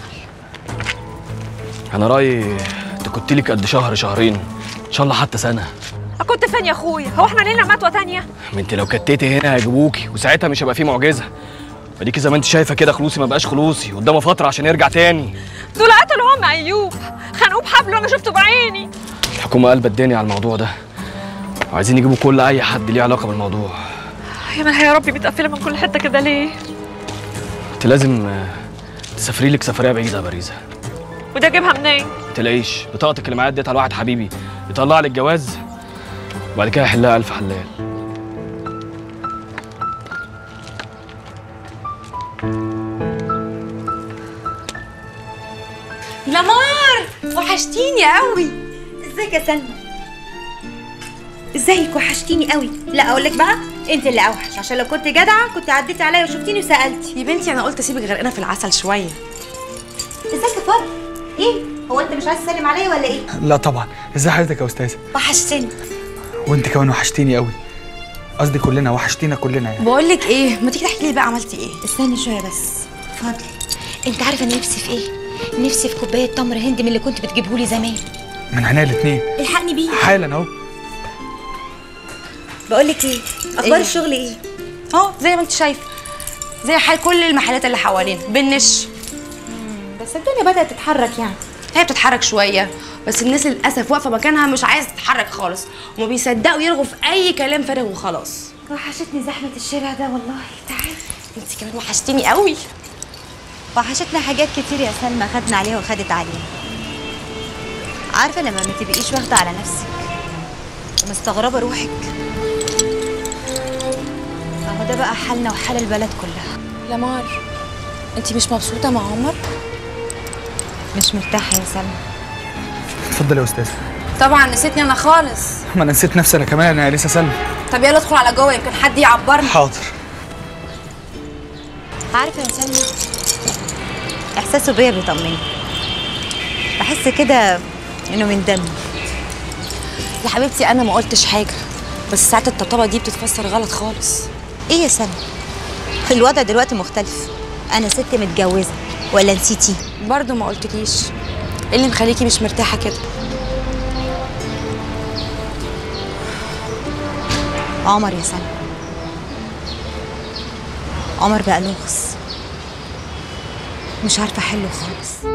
انا رايي تكت لك قد شهر شهرين ان شاء الله حتى سنه كنت فين يا اخويا هو احنا لينا متوه تانية ما انت لو كتيتي هنا هيجيبوكي وساعتها مش هيبقى فيه معجزه اديكي زي ما انت شايفه كده خلوصي ما بقاش خلوصي قدامه فتره عشان يرجع تاني دول قتلوا ام ايوب خانقوه بحبل وانا شفته بعيني الحكومه قلبت الدنيا على الموضوع ده وعايزين يجيبوا كل اي حد ليه علاقه بالموضوع يا مالها يا ربي متقفله من كل حته كده ليه انت لازم آه، تسافري لك سفريه بعيده يا باريزه وده جيبها منين تلاقيش بطاقتك اللي معايا اديتها لواحد حبيبي يطلع لك جواز وبعد كده يحلها الف حلال لمار وحشتيني قوي ازيك يا سلمى ازيك وحشتيني قوي لا اقول لك بقى انت اللي اوحش عشان لو كنت جدعه كنت عديتي عليا وشفتيني وسالتي يا بنتي انا قلت اسيبك غرقانه في العسل شويه ازيك يا فرح ايه هو انت مش عايز تسلم عليا ولا ايه لا طبعا ازاي حضرتك يا استاذه وحشتني وانت كمان وحشتيني قوي قصدي كلنا وحشتينا كلنا يعني بقول لك ايه ما تيجي تحكي لي بقى عملتي ايه استني شويه بس فاضل انت عارفه انا نفسي في ايه نفسي في كوبايه تمر هند من اللي كنت بتجيبهولي زمان من عينيا الاثنين الحقني بيه حالا اهو بقول لك ايه اخبار إيه؟ الشغل ايه اه زي ما انت شايفه زي حال كل المحلات اللي حوالينا بالنش بس الدنيا بدات تتحرك يعني هي بتتحرك شويه بس الناس للاسف واقفه مكانها مش عايزه تتحرك خالص وما بيصدقوا يرغوا في اي كلام فارغ وخلاص وحشتني زحمه الشارع ده والله تعالي انت كمان وحشتيني قوي وحشتنا حاجات كتير يا سلمى خدنا عليها وخدت عليها عارفه لما ما تبقيش واخده على نفسك ومستغربه روحك اهو ده بقى حالنا وحال البلد كلها لمار انت مش مبسوطه مع عمر مش مرتاحه يا سلمى اتفضل يا استاذه طبعا نسيتني انا خالص ما انا نسيت نفسي انا كمان انا لسه سلمى طب يلا ادخل على جوه يمكن حد يعبرني حاضر عارفه يا سلمى احساسه بيا بيطمني بحس كده انه من دمي يا حبيبتي انا ما قلتش حاجه بس ساعات الطبطبه دي بتتفسر غلط خالص ايه يا سلمى الوضع دلوقتي مختلف انا ست متجوزه ولا نسيتي برضه ما قلتليش ايه اللي مخليكي مش مرتاحه كده عمر يا سلمى عمر بقى لغز مش عارفه احله خالص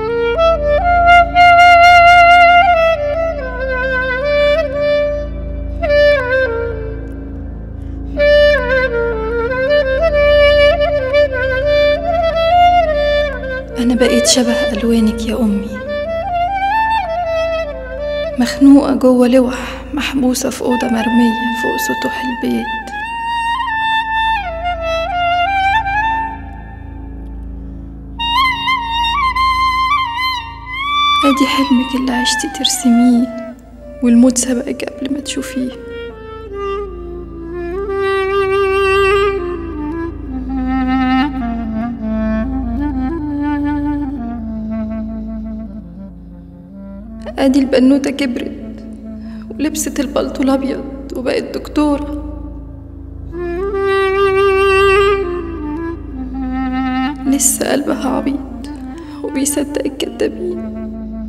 أنا بقيت شبه ألوانك يا أمي مخنوقة جوه لوح محبوسة في أوضة مرمية فوق سطوح البيت ادي حلمك اللي عشتي ترسميه والموت سبقك قبل ما تشوفيه ادي البنوتة كبرت ولبست البلطو الابيض وبقت دكتورة لسه قلبها عبيط وبيصدق الكدابين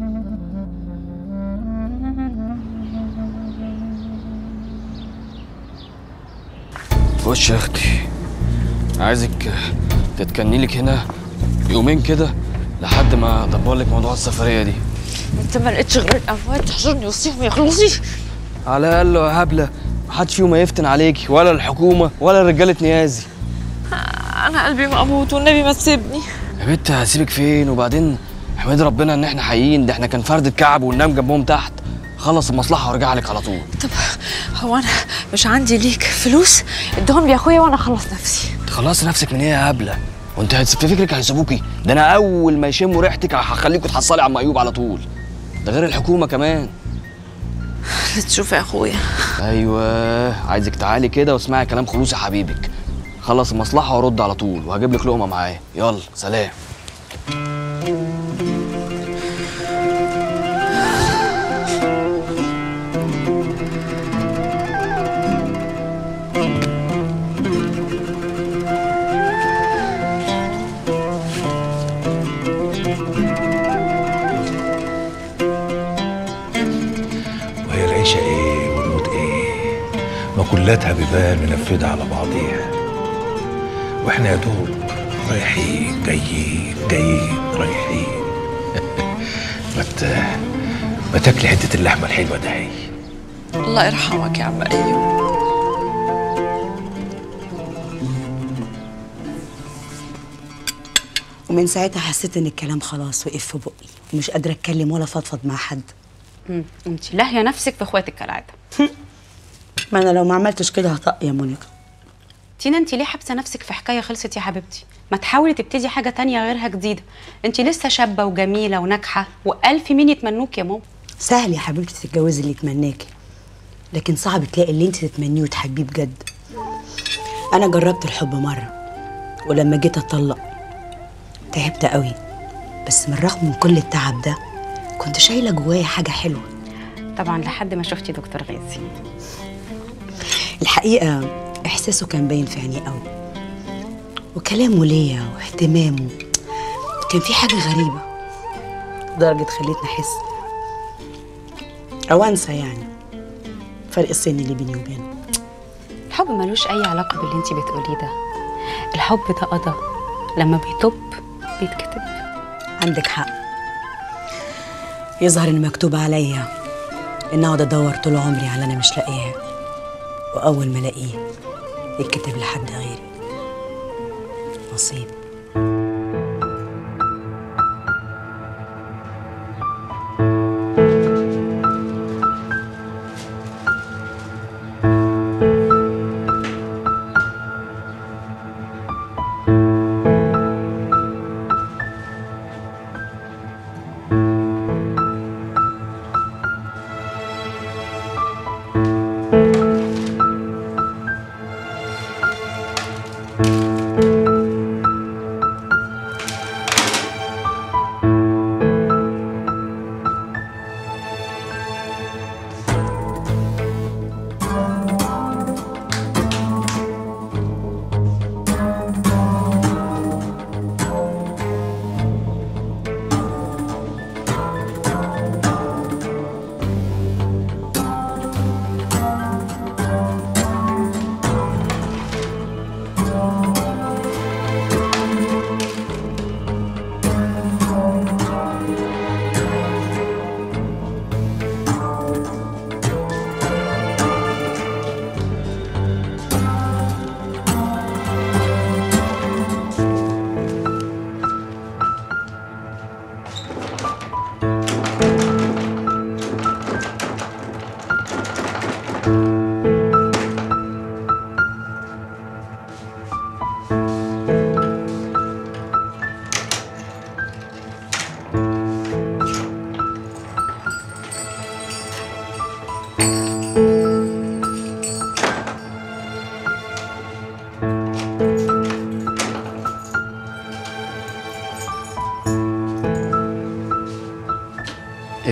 خش يا اختي عايزك تتكني لك هنا يومين كده لحد ما ادبر لك موضوع السفريه دي انت ما لقيتش غير الاموات تحشرني وسيهم يخلصي على الاقل يا هبله محدش فيهم هيفتن عليكي ولا الحكومه ولا رجاله نيازي انا قلبي مقبوط والنبي ما تسيبني يا بنت هسيبك فين وبعدين احمد ربنا ان احنا حيين ده احنا كان فردة كعب وننام جنبهم تحت خلص المصلحه وارجع لك على طول طب هو انا مش عندي ليك فلوس ادهم لي يا اخويا وانا اخلص نفسي تخلصي نفسك من ايه يا هبله وانت هتس- في فكرك هيسيبوكي ده انا اول ما يشموا ريحتك هخليكوا تحصلي عم ايوب على طول ده غير الحكومه كمان اللي تشوف يا اخويا ايوه عايزك تعالي كده واسمعي كلام خلوص يا حبيبك خلص المصلحه وارد على طول وهجيب لك لقمه معايا يلا سلام وهي العيشة ايه والموت ايه ما كلاتها بيبان منفذة على بعضيها واحنا يا دوب رايحين جايين جايين رايحين ما ت... ما تاكلي حتة اللحمة الحلوة ده هي الله يرحمك يا عم ايوب ومن ساعتها حسيت ان الكلام خلاص وقف في بقي ومش قادره اتكلم ولا فضفض مع حد انت لاهيه نفسك في اخواتك كالعاده ما انا لو ما عملتش كده هطق يا مونيكا تينا انت ليه حابسه نفسك في حكايه خلصت يا حبيبتي ما تحاولي تبتدي حاجه تانية غيرها جديده انت لسه شابه وجميله وناجحه والف مين يتمنوك يا ماما سهل يا حبيبتي تتجوزي اللي يتمناكي لكن صعب تلاقي اللي انت تتمنيه وتحبيه بجد انا جربت الحب مره ولما جيت اطلق تعبت قوي بس من رغم من كل التعب ده كنت شايله جوايا حاجه حلوه طبعا لحد ما شفتي دكتور غازي الحقيقه احساسه كان باين في عينيه قوي وكلامه ليا واهتمامه كان في حاجه غريبه لدرجه خليتني احس او انسى يعني فرق السن اللي بيني وبينه الحب ملوش اي علاقه باللي انت بتقوليه ده الحب ده قضى لما بيطب بيتكتب عندك حق يظهر ان مكتوب عليا ان اقعد ادور طول عمري على انا مش لاقياه واول ما الاقيه يتكتب لحد غيري نصيب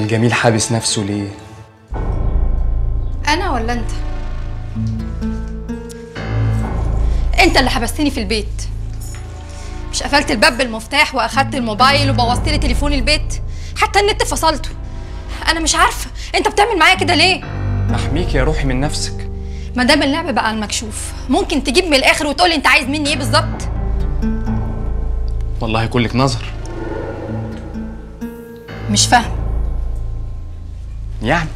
جميل حابس نفسه ليه انا ولا انت انت اللي حبستني في البيت مش قفلت الباب بالمفتاح واخدت الموبايل وبوظت لي تليفون البيت حتى النت فصلته انا مش عارفه انت بتعمل معايا كده ليه احميك يا روحي من نفسك ما دام اللعب بقى المكشوف ممكن تجيب من الاخر وتقولي انت عايز مني ايه بالظبط والله كلك نظر مش فاهم يعني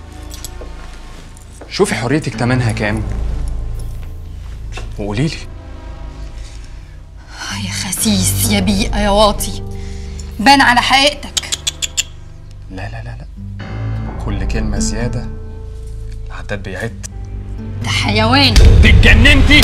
شوفي حريتك تمنها كام وقولي لي يا خسيس يا بيئة يا واطي بان على حقيقتك لا لا لا لا كل كلمة زيادة العداد بيعد ده حيوان اتجننتي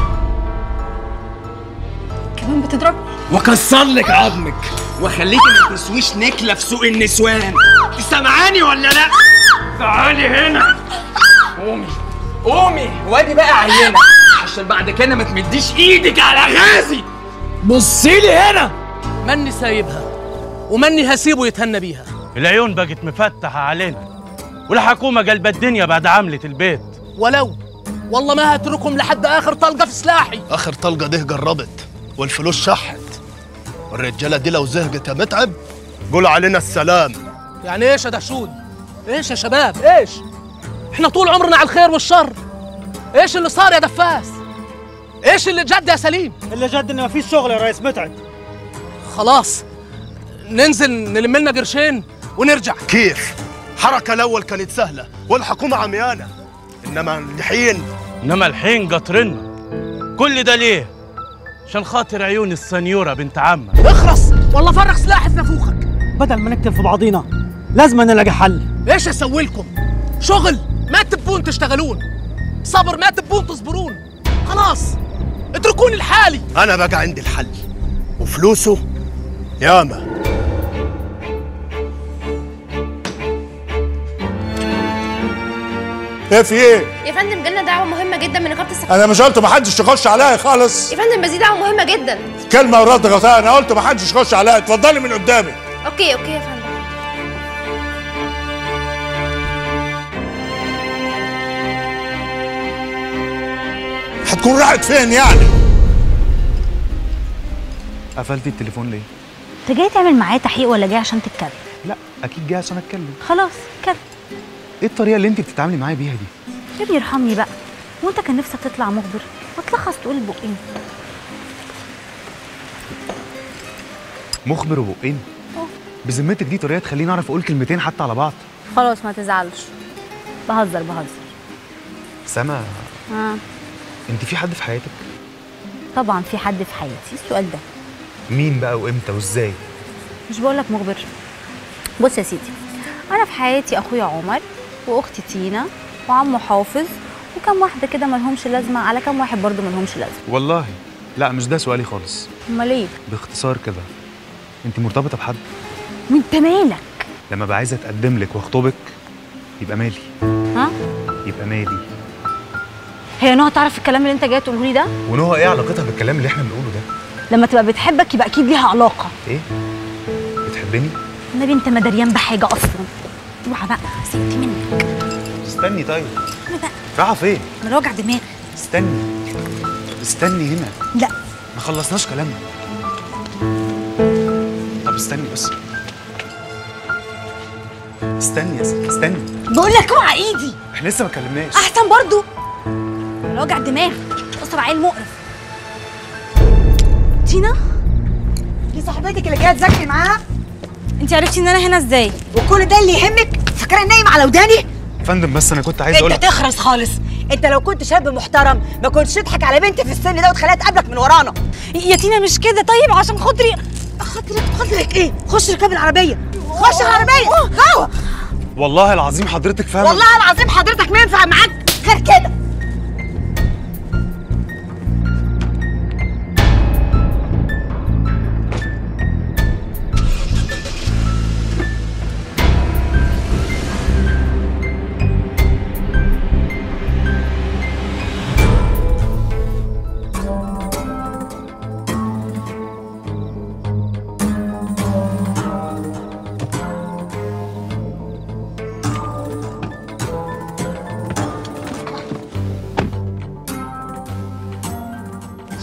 كمان بتضربني واكسر لك عظمك واخليكي ما تسويش نكله في سوق النسوان سامعاني ولا لا تعالي هنا قومي قومي وادي بقى عينه عشان بعد كده ما تمديش ايدك على غازي بصي لي هنا ماني سايبها وماني هسيبه يتهنى بيها العيون بقت مفتحة علينا والحكومة قلبت الدنيا بعد عملة البيت ولو والله ما هتركم لحد اخر طلقه في سلاحي اخر طلقه دي جربت والفلوس شحت والرجاله دي لو زهقت يا متعب قول علينا السلام يعني ايش يا دهشود ايش يا شباب ايش احنا طول عمرنا على الخير والشر ايش اللي صار يا دفاس ايش اللي جد يا سليم اللي جد ان مفيش شغل يا ريس متعب خلاص ننزل نلم لنا قرشين ونرجع كيف حركه الاول كانت سهله والحكومه عميانه انما الحين انما الحين قطرنا كل ده ليه عشان خاطر عيون السنيورة بنت عمك اخرس والله فرغ سلاحي في نافوخك بدل ما نكتب في بعضينا لازم نلاقي حل ايش اسوي لكم شغل ما تبون تشتغلون صبر ما تبون تصبرون خلاص اتركوني لحالي انا بقى عندي الحل وفلوسه ياما ايه في ايه؟ يا فندم جالنا دعوة مهمة جدا من نقابة السفارة انا مش قلت محدش يخش عليا خالص يا فندم بس دي دعوة مهمة جدا كلمه ورد غطاء انا قلت محدش يخش عليا اتفضلي من قدامي اوكي اوكي يا فندم هتكون راحت فين يعني؟ قفلتي التليفون ليه؟ انت جاي تعمل معايا تحقيق ولا جاي عشان تتكلم لا اكيد جاي عشان اتكلم خلاص اتكلم ايه الطريقه اللي انت بتتعاملي معايا بيها دي يا ابني ارحمني بقى وانت كان نفسك تطلع مخبر وتلخص تقول بقين مخبر وبقين بذمتك دي طريقه تخليني اعرف اقول كلمتين حتى على بعض خلاص ما تزعلش بهزر بهزر سما آه. انت في حد في حياتك طبعا في حد في حياتي السؤال ده مين بقى وامتى وازاي مش بقول لك مخبر بص يا سيدي انا في حياتي اخويا عمر واختي تينا وعمو حافظ وكم واحده كده ملهمش لازمه على كم واحد برضو ملهمش لازمه والله لا مش ده سؤالي خالص امال ايه باختصار كده انت مرتبطه بحد وانت مالك لما ابقى عايزه اتقدم لك واخطبك يبقى مالي ها يبقى مالي هي نهى تعرف الكلام اللي انت جاي تقوله لي ده ونهى ايه علاقتها بالكلام اللي احنا بنقوله ده لما تبقى بتحبك يبقى اكيد ليها علاقه ايه بتحبني النبي انت ما دريان بحاجه اصلا اوعى بقى سيبتي منك استني طيب انا بقى رايحه فين انا راجع دماغي استني استني هنا لا ما خلصناش كلامنا طب استني بس استني يا ستي استني بقول لك اوعى ايدي احنا لسه ما اتكلمناش احسن برضو انا راجع دماغي قصر عيل مقرف تينا دي صاحبتك اللي جايه تذاكري معاها انت عرفتي ان انا هنا ازاي وكل ده اللي يهمك فاكره نايم على وداني فندم بس انا كنت عايز اقول انت تخرس خالص انت لو كنت شاب محترم ما كنتش تضحك على بنت في السن ده وتخليها تقابلك من ورانا يا تينا مش كده طيب عشان خاطري خاطرك خاطرك ايه خش ركاب العربيه خش العربيه جوه والله العظيم حضرتك فاهمه والله العظيم حضرتك ما ينفع معاك غير كده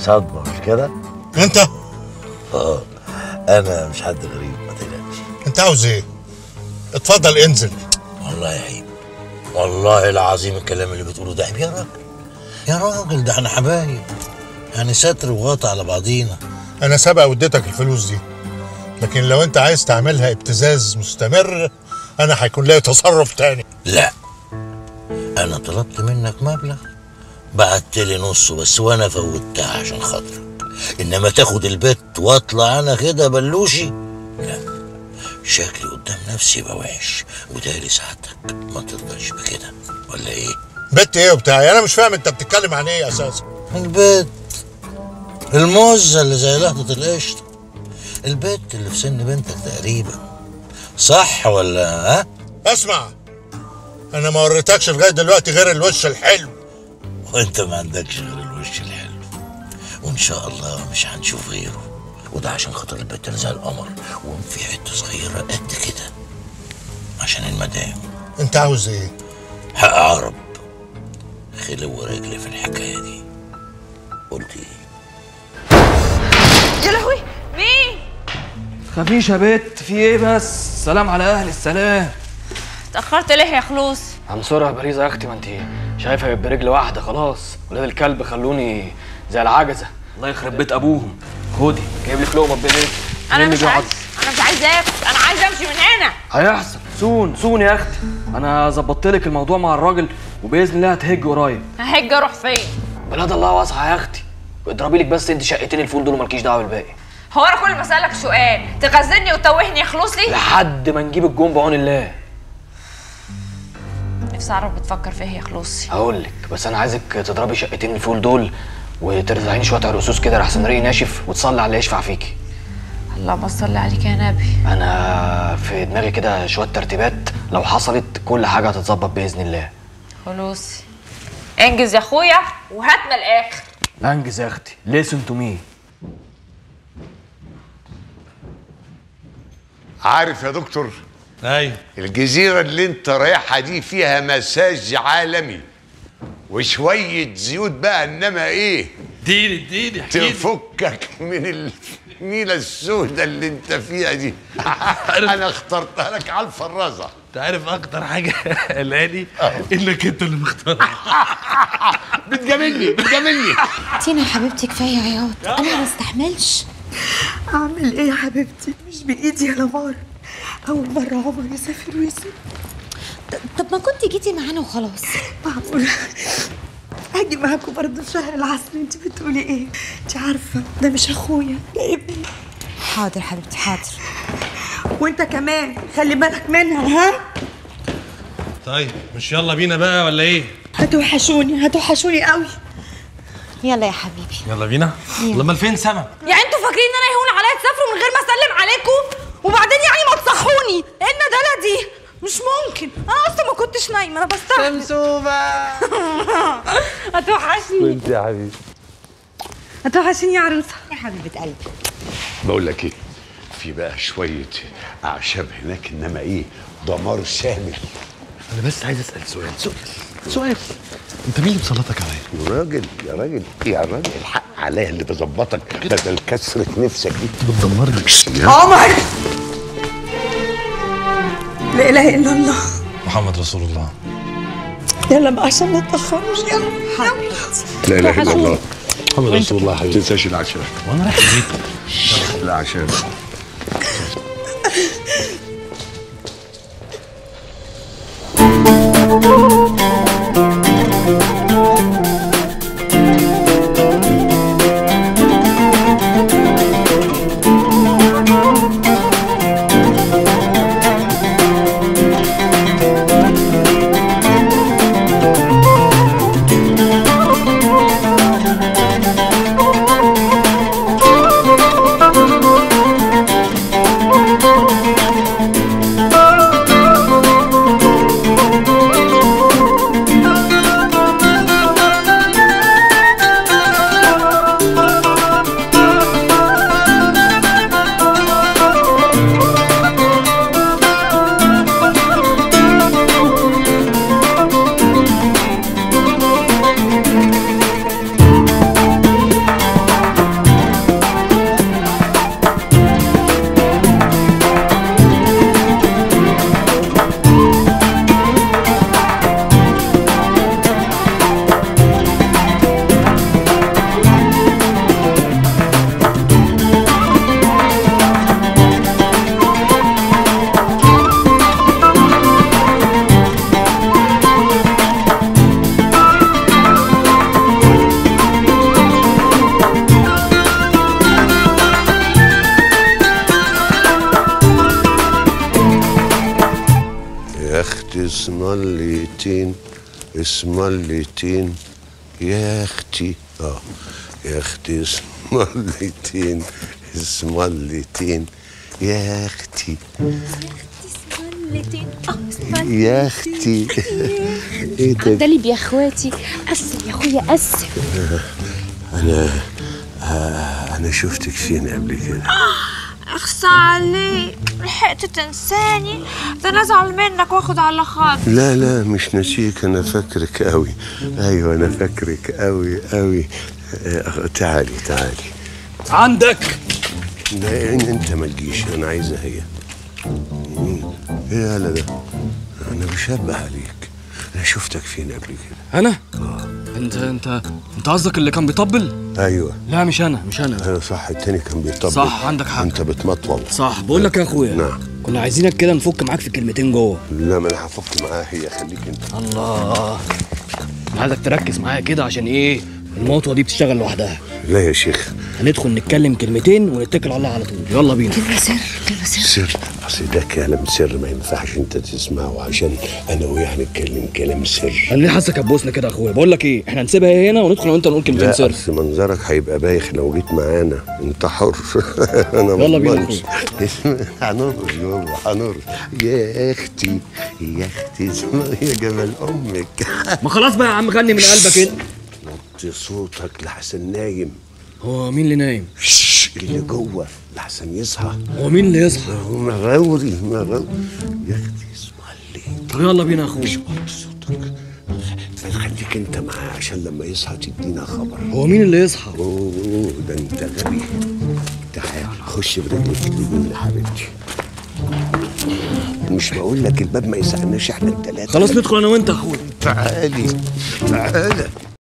صدمه مش كده انت اه انا مش حد غريب ما تقلقش انت عاوز ايه اتفضل انزل والله يا عيب والله العظيم الكلام اللي بتقوله ده عيب يا راجل يا راجل ده احنا حبايب يعني ستر وغطا على بعضينا انا سبق وديتك الفلوس دي لكن لو انت عايز تعملها ابتزاز مستمر انا هيكون ليا تصرف تاني لا انا طلبت منك مبلغ بعت لي نصه بس وانا فوتها عشان خاطرك انما تاخد البيت واطلع انا كده بلوشي لا شكلي قدام نفسي يبقى وحش وتالي ساعتك ما ترضاش بكده ولا ايه بت ايه وبتاعي انا مش فاهم انت بتتكلم عن ايه اساسا البيت الموزة اللي زي لقطة القشطة البيت اللي في سن بنتك تقريبا صح ولا ها اسمع انا ما وريتكش لغايه دلوقتي غير الوش الحلو وانت ما عندكش غير الوش الحلو وان شاء الله مش هنشوف غيره وده عشان خاطر البت اللي زي القمر وقوم في حته صغيره قد كده عشان المدام انت عاوز ايه حق عرب خلو رجلي في الحكايه دي قلت ايه يا لهوي مين خفيش يا بت في ايه بس سلام على اهل السلام اتاخرت ليه يا خلوص عنصرها باريزة يا اختي ما انت شايفه برجل واحده خلاص ولاد الكلب خلوني زي العجزه الله يخرب بيت ابوهم خدي جايب لك لقمه ببنات انا مش عايز انا مش عايز اكل انا عايز امشي من هنا هيحصل سون سون يا اختي انا ظبطت لك الموضوع مع الراجل وباذن الله هتهج قريب ههج اروح فين بلاد الله واسعه يا اختي اضربي لك بس انت شقتين الفول دول ومالكيش دعوه بالباقي هو انا كل ما اسالك سؤال تغزلني وتوهني يا خلوص لي لحد ما نجيب الجون بعون الله نفسي اعرف بتفكر في ايه يا خلوصي هقول لك بس انا عايزك تضربي شقتين الفول دول وترزعيني شويه عرقسوس كده لحسن ريقي ناشف وتصلي على اللي يشفع فيكي اللهم صل عليك يا نبي انا في دماغي كده شويه ترتيبات لو حصلت كل حاجه هتتظبط باذن الله خلوصي انجز يا اخويا وهات من الاخر انجز يا اختي listen to me عارف يا دكتور ايوه الجزيرة اللي انت رايحها دي فيها مساج عالمي وشوية زيوت بقى انما ايه اديني اديني احكيلي. تفكك من النيلة السوداء اللي انت فيها دي انا اخترتها لك على الفرازة انت عارف اكتر حاجه قلقاني انك انت اللي مختارها بتجاملني بتجاملني تينا يا حبيبتي كفايه عياط انا ما استحملش اعمل ايه يا حبيبتي مش بايدي يا لمار اول مره عمر يسافر ويسيب طب ما كنت جيتي معانا وخلاص معقول هاجي معاكم برضه في شهر العسل انت بتقولي ايه انت عارفه ده مش اخويا ده ابني حاضر حبيبتي حاضر وانت كمان خلي بالك منها ها طيب مش يلا بينا بقى ولا ايه هتوحشوني هتوحشوني قوي يلا يا حبيبي يلا بينا يلا. لما الفين سما يعني انتوا فاكرين ان انا يهون عليا تسافروا من غير ما اسلم عليكم وبعدين يعني ما تصحوني ايه الندالة دي مش ممكن انا اصلا ما كنتش نايمه انا بستحمل شمسومه هتوحشني وانت يا حبيبي هتوحشني يا عروسه يا حبيبه قلبي بقول لك ايه في بقى شوية أعشاب هناك إنما إيه دمار شامل أنا بس عايز أسأل سؤال سؤال سؤال أنت مين اللي مسلطك عليا؟ يا راجل يا راجل يا راجل الحق عليا اللي بظبطك بدل كسرة نفسك دي بتدمرني عمر لا اله الا الله محمد رسول الله يلا بقى عشان ما تاخروش يلا لا إله إلا الله محمد رسول الله حبيبي ما تنساش العشاء وأنا رايح البيت العشاء اسمليتين اسمليتين يا اختي اه يا اختي اسمليتين اسمليتين يا اختي يا اختي ايه ده عدلي يا اخواتي قسم يا اخويا قسم انا آه انا شفتك فين قبل كده اخصى عليك لحقت تنساني ده انا ازعل منك واخد على خاطر لا لا مش نسيك انا فاكرك قوي ايوه انا فاكرك قوي قوي آه، تعالي تعالي عندك لا إن انت ما تجيش انا عايزها هي مم. ايه هلا ده انا بشبه عليك انا شفتك فين قبل كده انا انت انت انت قصدك اللي كان بيطبل ايوه لا مش انا مش انا انا صح التاني كان بيطبل صح، عندك حق. انت بتمطول صح بقول لك يا اخويا نعم كنا عايزينك كده نفك معاك في كلمتين جوه لا ما انا هفك معاها هي خليك انت الله أنا عايزك تركز معايا كده عشان ايه الموطوه دي بتشتغل لوحدها لا يا شيخ هندخل نتكلم كلمتين ونتكل على الله على طول يلا بينا كلمة سر كلمة سر سر اصل ده كلام سر ما ينفعش انت تسمعه عشان انا وياه هنتكلم كلام سر انا ليه حاسك هتبوسنا كده يا اخويا بقول لك ايه احنا هنسيبها هنا وندخل انا وانت نقول كلمتين لا سر اصل منظرك هيبقى بايخ لو جيت معانا انت حر انا ما يلا بينا أضمنش. هنرقص جوه هنرقص يا اختي يا اختي اسمها يا جمال امك ما خلاص بقى يا عم غني من قلبك انت وطي صوتك لحسن نايم هو مين اللي نايم شش اللي جوه لحسن يصحى هو مين اللي يصحى هو مغاوري مغاوري يا اختي اسمع لي طب يلا بينا يا اخويا خليك انت معاه عشان لما يصحى تدينا خبر هو مين اللي يصحى اوه ده انت غبي تعال خش برجلك اليمين يا حبيبتي مش بقول لك الباب ما يسعناش احنا التلاتة خلاص ندخل انا وانت يا اخويا تعالي تعالى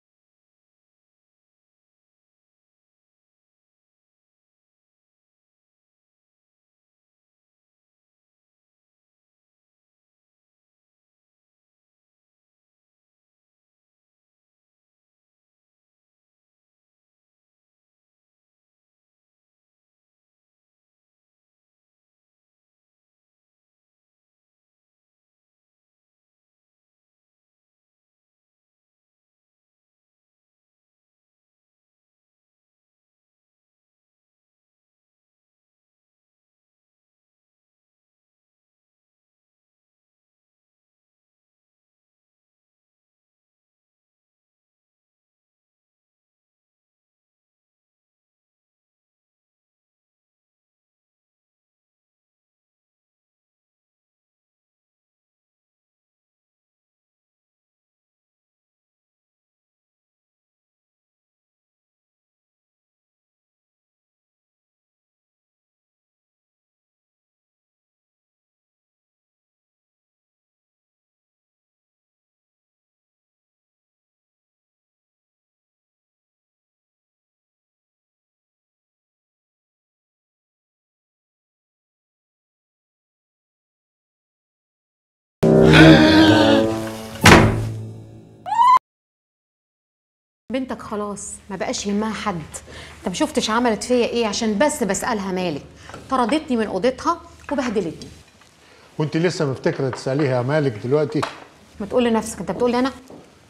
بنتك خلاص ما بقاش يهمها حد انت ما شفتش عملت فيا ايه عشان بس بسالها مالك طردتني من اوضتها وبهدلتني وانت لسه مفتكره تساليها يا مالك دلوقتي ما تقول لنفسك انت بتقول لي انا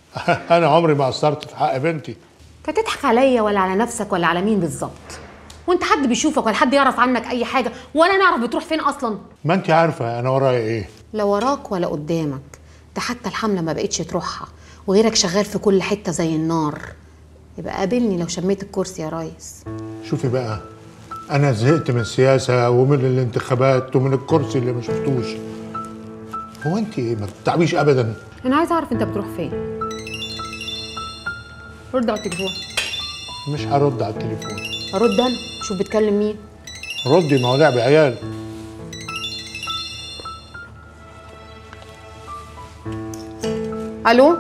انا عمري ما قصرت في حق بنتي انت تضحك عليا ولا على نفسك ولا على مين بالظبط وانت حد بيشوفك ولا حد يعرف عنك اي حاجه ولا نعرف بتروح فين اصلا ما انت عارفه انا ورايا ايه لا وراك ولا قدامك ده حتى الحمله ما بقتش تروحها وغيرك شغال في كل حته زي النار يبقى قابلني لو شميت الكرسي يا ريس شوفي بقى انا زهقت من السياسه ومن الانتخابات ومن الكرسي اللي ما شفتوش هو انت ما بتتعبيش ابدا انا عايزه اعرف انت بتروح فين رد على التليفون مش هرد على التليفون ارد انا شوف بتكلم مين ردي ما هو لعب عيال الو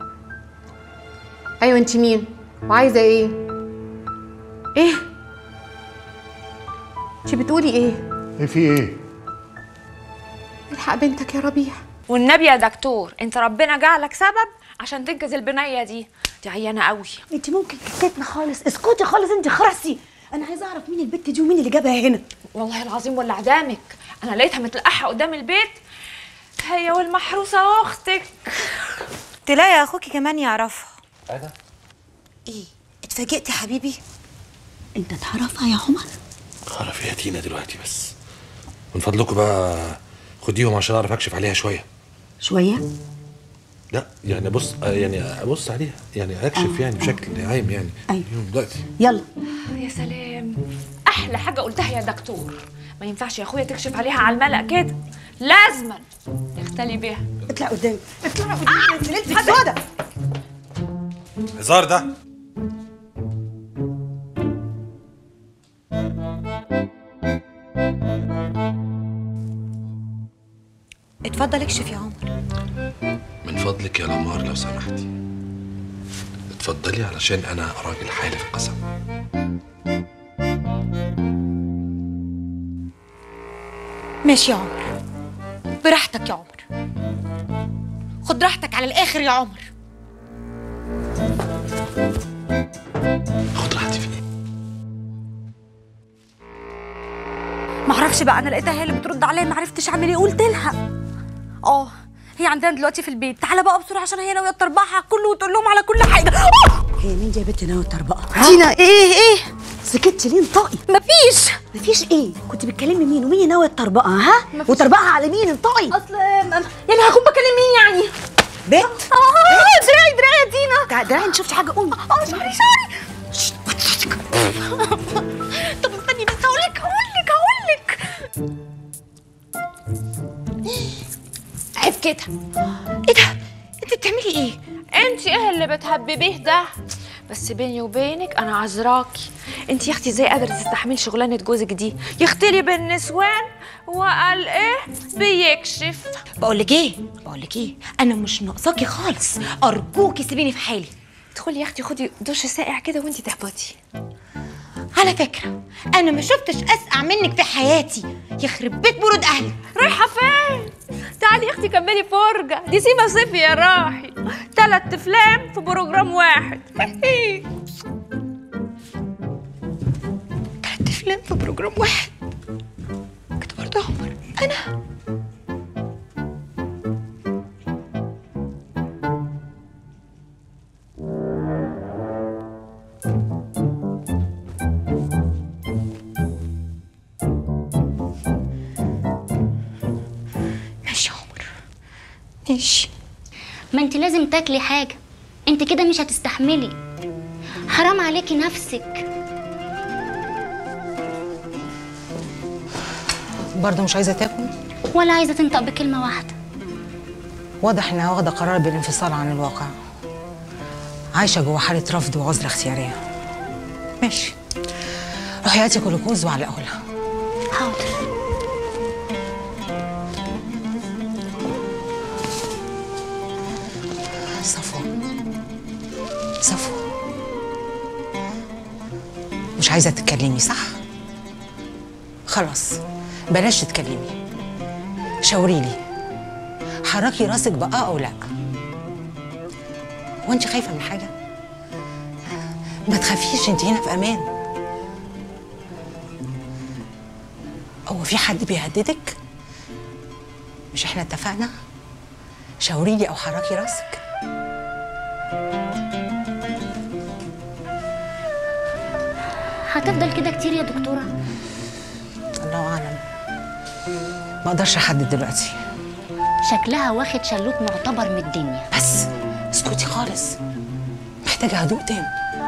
ايوه انت مين وعايزه ايه ايه انت بتقولي ايه ايه في ايه الحق بنتك يا ربيع والنبي يا دكتور انت ربنا جعلك سبب عشان تنقذ البنيه دي دي عيانه قوي انت ممكن تسكتنا خالص اسكتي خالص انت خرسي انا عايزه اعرف مين البت دي ومين اللي جابها هنا والله العظيم ولا عدامك انا لقيتها متلقحه قدام البيت هي والمحروسة أختك تلاقي اخوكي كمان يعرفها انا ايه اتفاجئت يا حبيبي انت تعرفها يا عمر اعرف يا تينا دلوقتي بس من فضلكم بقى خديهم عشان اعرف اكشف عليها شويه شويه لا يعني بص آه، يعني ابص عليها يعني اكشف يعني بشكل عام يعني أيوة. دلوقتي يلا يا سلام أحلى حاجة قلتها يا دكتور ما ينفعش يا أخويا تكشف عليها على الملأ كده لازما تختلي بيها اطلع قدامي اطلع قدامي انت ليلتك سودا هزار ده اتفضل اكشف يا عمر من فضلك يا لمار لو سمحتي اتفضلي علشان انا راجل حالف قسم ماشي يا عمر براحتك يا عمر خد راحتك على الاخر يا عمر خد راحتي في ايه معرفش بقى انا لقيتها هي اللي بترد عليا ما عرفتش اعمل ايه قلت لها اه هي عندنا دلوقتي في البيت تعالى بقى بسرعه عشان هي ناويه تربعها على الكل وتقول لهم على كل حاجه آه! هي مين دي يا بنت ناوي تربقها تينا ايه ايه سكتي ليه انطقي مفيش مفيش ايه كنت بتكلمي مين ومين ناوي تربقها ها وتربقها على مين انطقي اصل يعني هكون بكلم مين يعني بنت اه دراعي دراعي يا تينا تع- دراعي انت شفتي حاجه قومي اه شعري شعري طب استني بس هقول لك هقول لك هقول لك عيب كده ايه ده انت بتعملي ايه انت ايه اللي بتهببيه ده بس بيني وبينك انا عذراكي انت يا اختي ازاي قادره تستحملي شغلانه جوزك دي يختلي بالنسوان وقال ايه بيكشف بقول لك ايه بقول لك ايه انا مش ناقصاكي خالص ارجوكي سيبيني في حالي ادخلي يا اختي خدي دش ساقع كده وانت تهبطي على فكره انا ما شفتش اسقع منك في حياتي يخرب بيت برود اهلي رايحه فين تعالي يا اختي كملي فرجه دي سيما صيفي يا راحي تلات افلام في بروجرام واحد تلات افلام في بروجرام واحد كده برضه يا عمر انا ماشي يا عمر ماشي ما انت لازم تاكلي حاجة انت كده مش هتستحملي حرام عليكي نفسك برضه مش عايزه تاكل ولا عايزة تنطق بكلمة واحدة واضح انها واخده قرار بالانفصال عن الواقع عايشه جوه حاله رفض وعزله اختياريه ماشي روحي هاتي جلوكوز وعلقه لها حاضر صفو صفو مش عايزه تتكلمي صح خلاص بلاش تتكلمي شاوري لي حركي راسك بقى او لا وانت خايفه من حاجه ما تخافيش انت هنا في امان هو في حد بيهددك مش احنا اتفقنا شاوري لي او حركي راسك هتفضل كده كتير يا دكتورة الله اعلم ما اقدرش احدد دلوقتي شكلها واخد شلوت معتبر من الدنيا بس اسكتي خالص محتاجه هدوء تام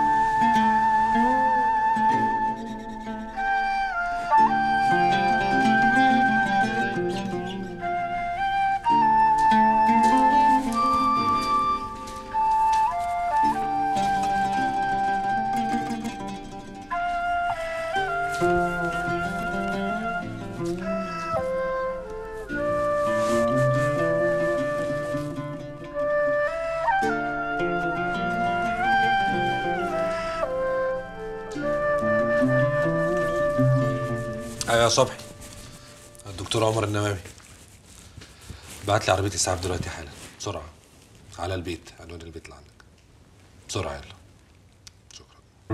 ايوه يا صبحي الدكتور عمر النمامي بعت لي عربيه اسعاف دلوقتي حالا بسرعه على البيت عنوان البيت اللي عندك بسرعه يلا شكرا.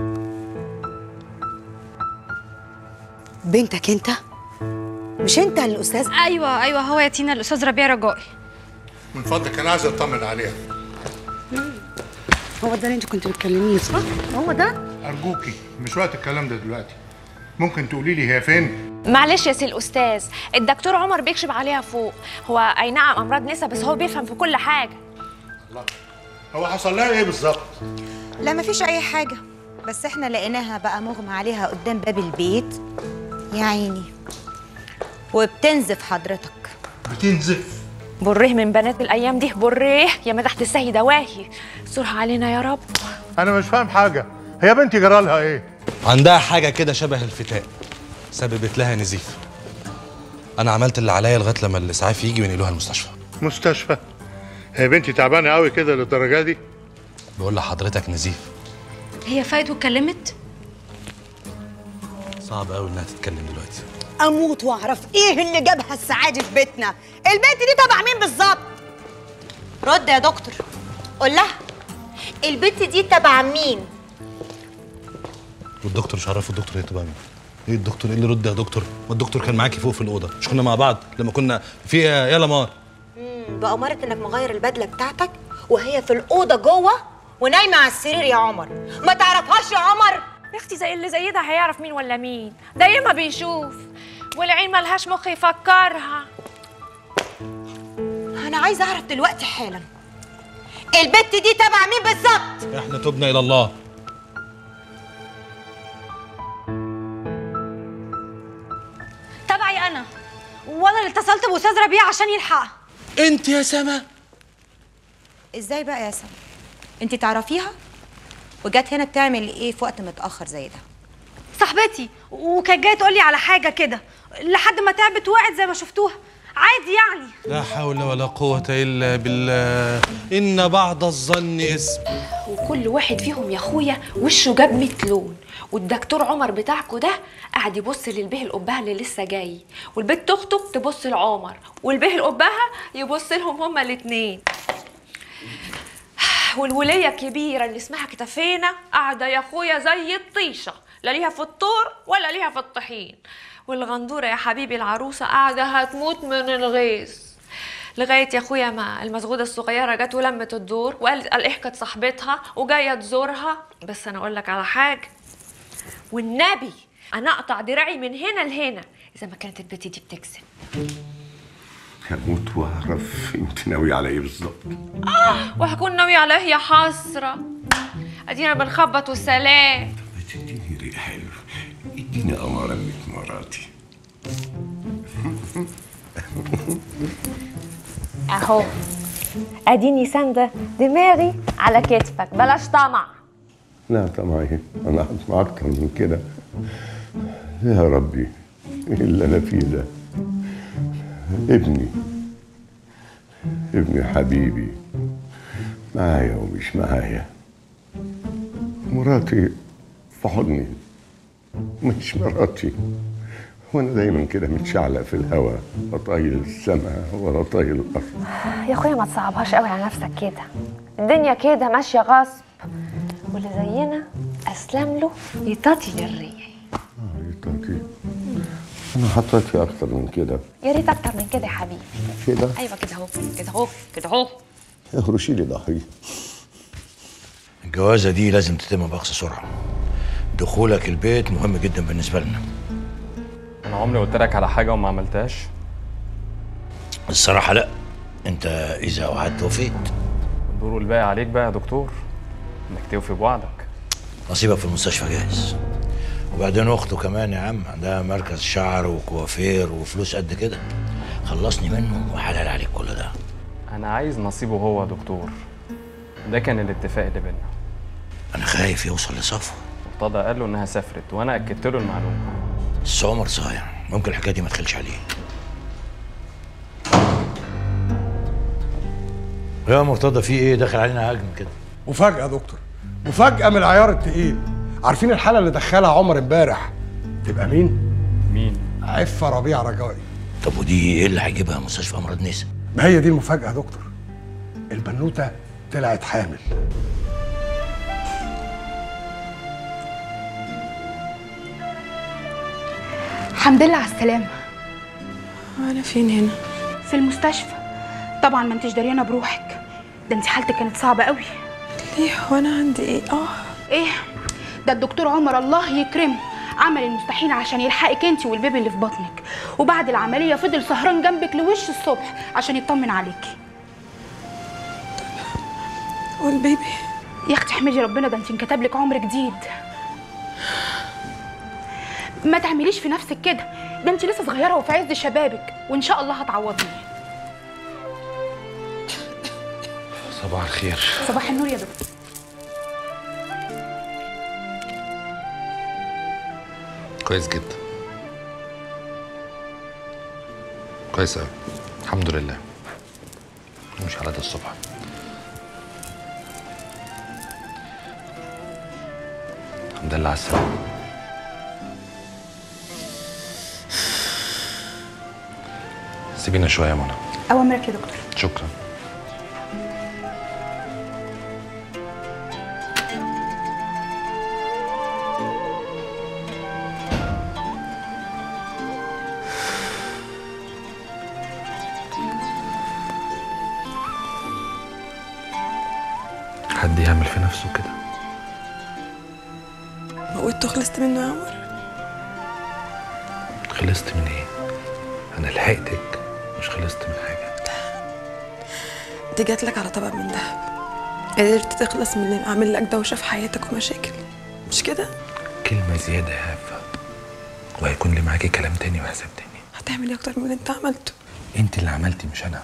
ب... بنتك انت؟ مش انت الاستاذ ايوه ايوه هو يا تينا الاستاذ ربيع رجائي من فضلك انا عايز اطمن عليها هو ده اللي انت كنت بتكلميه صح هو ده ارجوكي مش وقت الكلام ده دلوقتي ممكن تقولي لي هي فين معلش يا سي الاستاذ الدكتور عمر بيكشف عليها فوق هو اي نعم امراض نسا بس هو بيفهم في كل حاجه هو حصل لها ايه بالظبط لا مفيش اي حاجه بس احنا لقيناها بقى مغمى عليها قدام باب البيت يا عيني وبتنزف حضرتك بتنزف بريه من بنات الايام دي بريه يا مدحت السهي دواهي استرها علينا يا رب انا مش فاهم حاجه هي بنتي جرالها ايه عندها حاجة كده شبه الفتاء سببت لها نزيف أنا عملت اللي عليا لغاية لما الإسعاف يجي وينقلوها المستشفى مستشفى هي بنتي تعبانه قوي كده للدرجه دي بقول لحضرتك نزيف هي فايت واتكلمت صعب قوي إنها تتكلم دلوقتي اموت واعرف ايه اللي جابها السعاده في بيتنا البنت دي تبع مين بالظبط رد يا دكتور قول لها البنت دي تبع مين والدكتور مش عارف الدكتور هي تبقى مين ايه الدكتور ايه اللي رد يا دكتور ما الدكتور كان معاكي فوق في الاوضه مش كنا مع بعض لما كنا في يا مار مم، بأمارة انك مغير البدله بتاعتك وهي في الاوضه جوه ونايمه على السرير يا عمر ما تعرفهاش يا عمر يا اختي زي اللي زي ده هيعرف مين ولا مين ده ياما بيشوف والعين ملهاش مخ يفكرها انا عايزه اعرف دلوقتي حالا البت دي تبع مين بالظبط احنا تبنا الى الله تبعي انا وانا اللي اتصلت باستاذ ربيع عشان يلحقها انت يا سما ازاي بقى يا سما انت تعرفيها وجت هنا بتعمل ايه في وقت متاخر زي ده صاحبتي وكانت جايه تقول لي على حاجه كده لحد ما تعبت وقعت زي ما شفتوها عادي يعني لا حول ولا قوه الا بالله ان بعض الظن اسم وكل واحد فيهم يا اخويا وشه جاب 100 لون والدكتور عمر بتاعكو ده قاعد يبص للبه القبها اللي لسه جاي والبت اخته تبص لعمر والبه القبها يبص لهم هما الاتنين والولية الكبيرة اللي اسمها كتافينا قاعدة يا اخويا زي الطيشة لا ليها في الطور ولا ليها في الطحين والغندورة يا حبيبي العروسة قاعدة هتموت من الغيظ لغاية يا اخويا ما المسغودة الصغيرة جت ولمت الدور وقالت قال إيه كانت صاحبتها وجاية تزورها بس أنا أقول لك على حاجة والنبي أنا أقطع دراعي من هنا لهنا إذا ما كانت البت دي بتكذب هموت واعرف انت ناوي على ايه بالظبط آه وهكون ناوية عليه يا حسرة أدينا بنخبط والسلام اديني ريق حلو اديني اماره من مراتي أهو أديني ساندة دماغي على كتفك بلاش طمع لا طبعا انا هطمع اكتر من كده يا ربي ايه اللي انا فيه ده ابني ابني حبيبي معايا ومش معايا مراتي في حضني مش مراتي وانا دايما كده متشعلق في الهوا لا طايل السماء ولا طايل الارض يا أخويا ما تصعبهاش قوي على نفسك كده الدنيا كده ماشية غصب واللي زينا أسلم له يطاطي للريح يطاطي انا حطيتي اكتر من كده يا ريت أكتر من كده يا حبيبي كده أيوة كده أهو كده أهو كده أهو اهرشي لي ظهري الجوازة دي لازم تتم بأقصى سرعة دخولك البيت مهم جدا بالنسبة لنا انا عمري قلت لك على حاجه وما عملتهاش الصراحة لا انت اذا وعدت وفيت الدور الباقي عليك بقى يا دكتور انك توفي بوعدك نصيبك في المستشفى جاهز وبعدين اخته كمان يا عم عندها مركز شعر وكوافير وفلوس قد كده خلصني منه وحلال عليك كل ده انا عايز نصيبه هو يا دكتور ده كان الاتفاق اللي بينا انا خايف يوصل لصفوه مرتضى قال له انها سافرت وانا اكدت له المعلومه بس عمر صايع ممكن الحكايه دي ما تخلش عليه يا مرتضى في ايه داخل علينا هجم كده مفاجأة يا دكتور مفاجأة من العيار التقيل عارفين الحالة اللي دخلها عمر امبارح تبقى مين؟ مين؟ عفة ربيع رجائي طب ودي ايه اللي هيجيبها مستشفى امراض نسا ما هي دي المفاجأة يا دكتور البنوتة طلعت حامل الحمد لله على السلامه انا فين هنا في المستشفى طبعا ما انتش دريانه بروحك ده انت حالتك كانت صعبه قوي ليه وانا عندي ايه اه ايه ده الدكتور عمر الله يكرمه عمل المستحيل عشان يلحقك انت والبيبي اللي في بطنك وبعد العمليه فضل سهران جنبك لوش الصبح عشان يطمن عليكي والبيبي يا اختي احمدي ربنا ده انت انكتب لك عمر جديد ما تعمليش في نفسك كده ده انت لسه صغيره وفي عز شبابك وان شاء الله هتعوضيه صباح الخير صباح النور يا دكتور كويس جدا كويس قوي الحمد لله مش على ده الصبح الحمد لله على السلامة سيبينا شوية يا منى اوامرك يا دكتور شكرا حد يعمل في نفسه كده موتته خلصت منه يا عمر خلصت من ايه انا لحقتك مش خلصت من حاجه دي جات لك على طبق من ذهب قدرت تخلص من اللي عامل لك دوشه في حياتك ومشاكل مش كده كلمه زياده يا هفه وهيكون لي معاكي كلام تاني وحساب تاني هتعمل ايه اكتر من اللي انت عملته انت اللي عملتي مش انا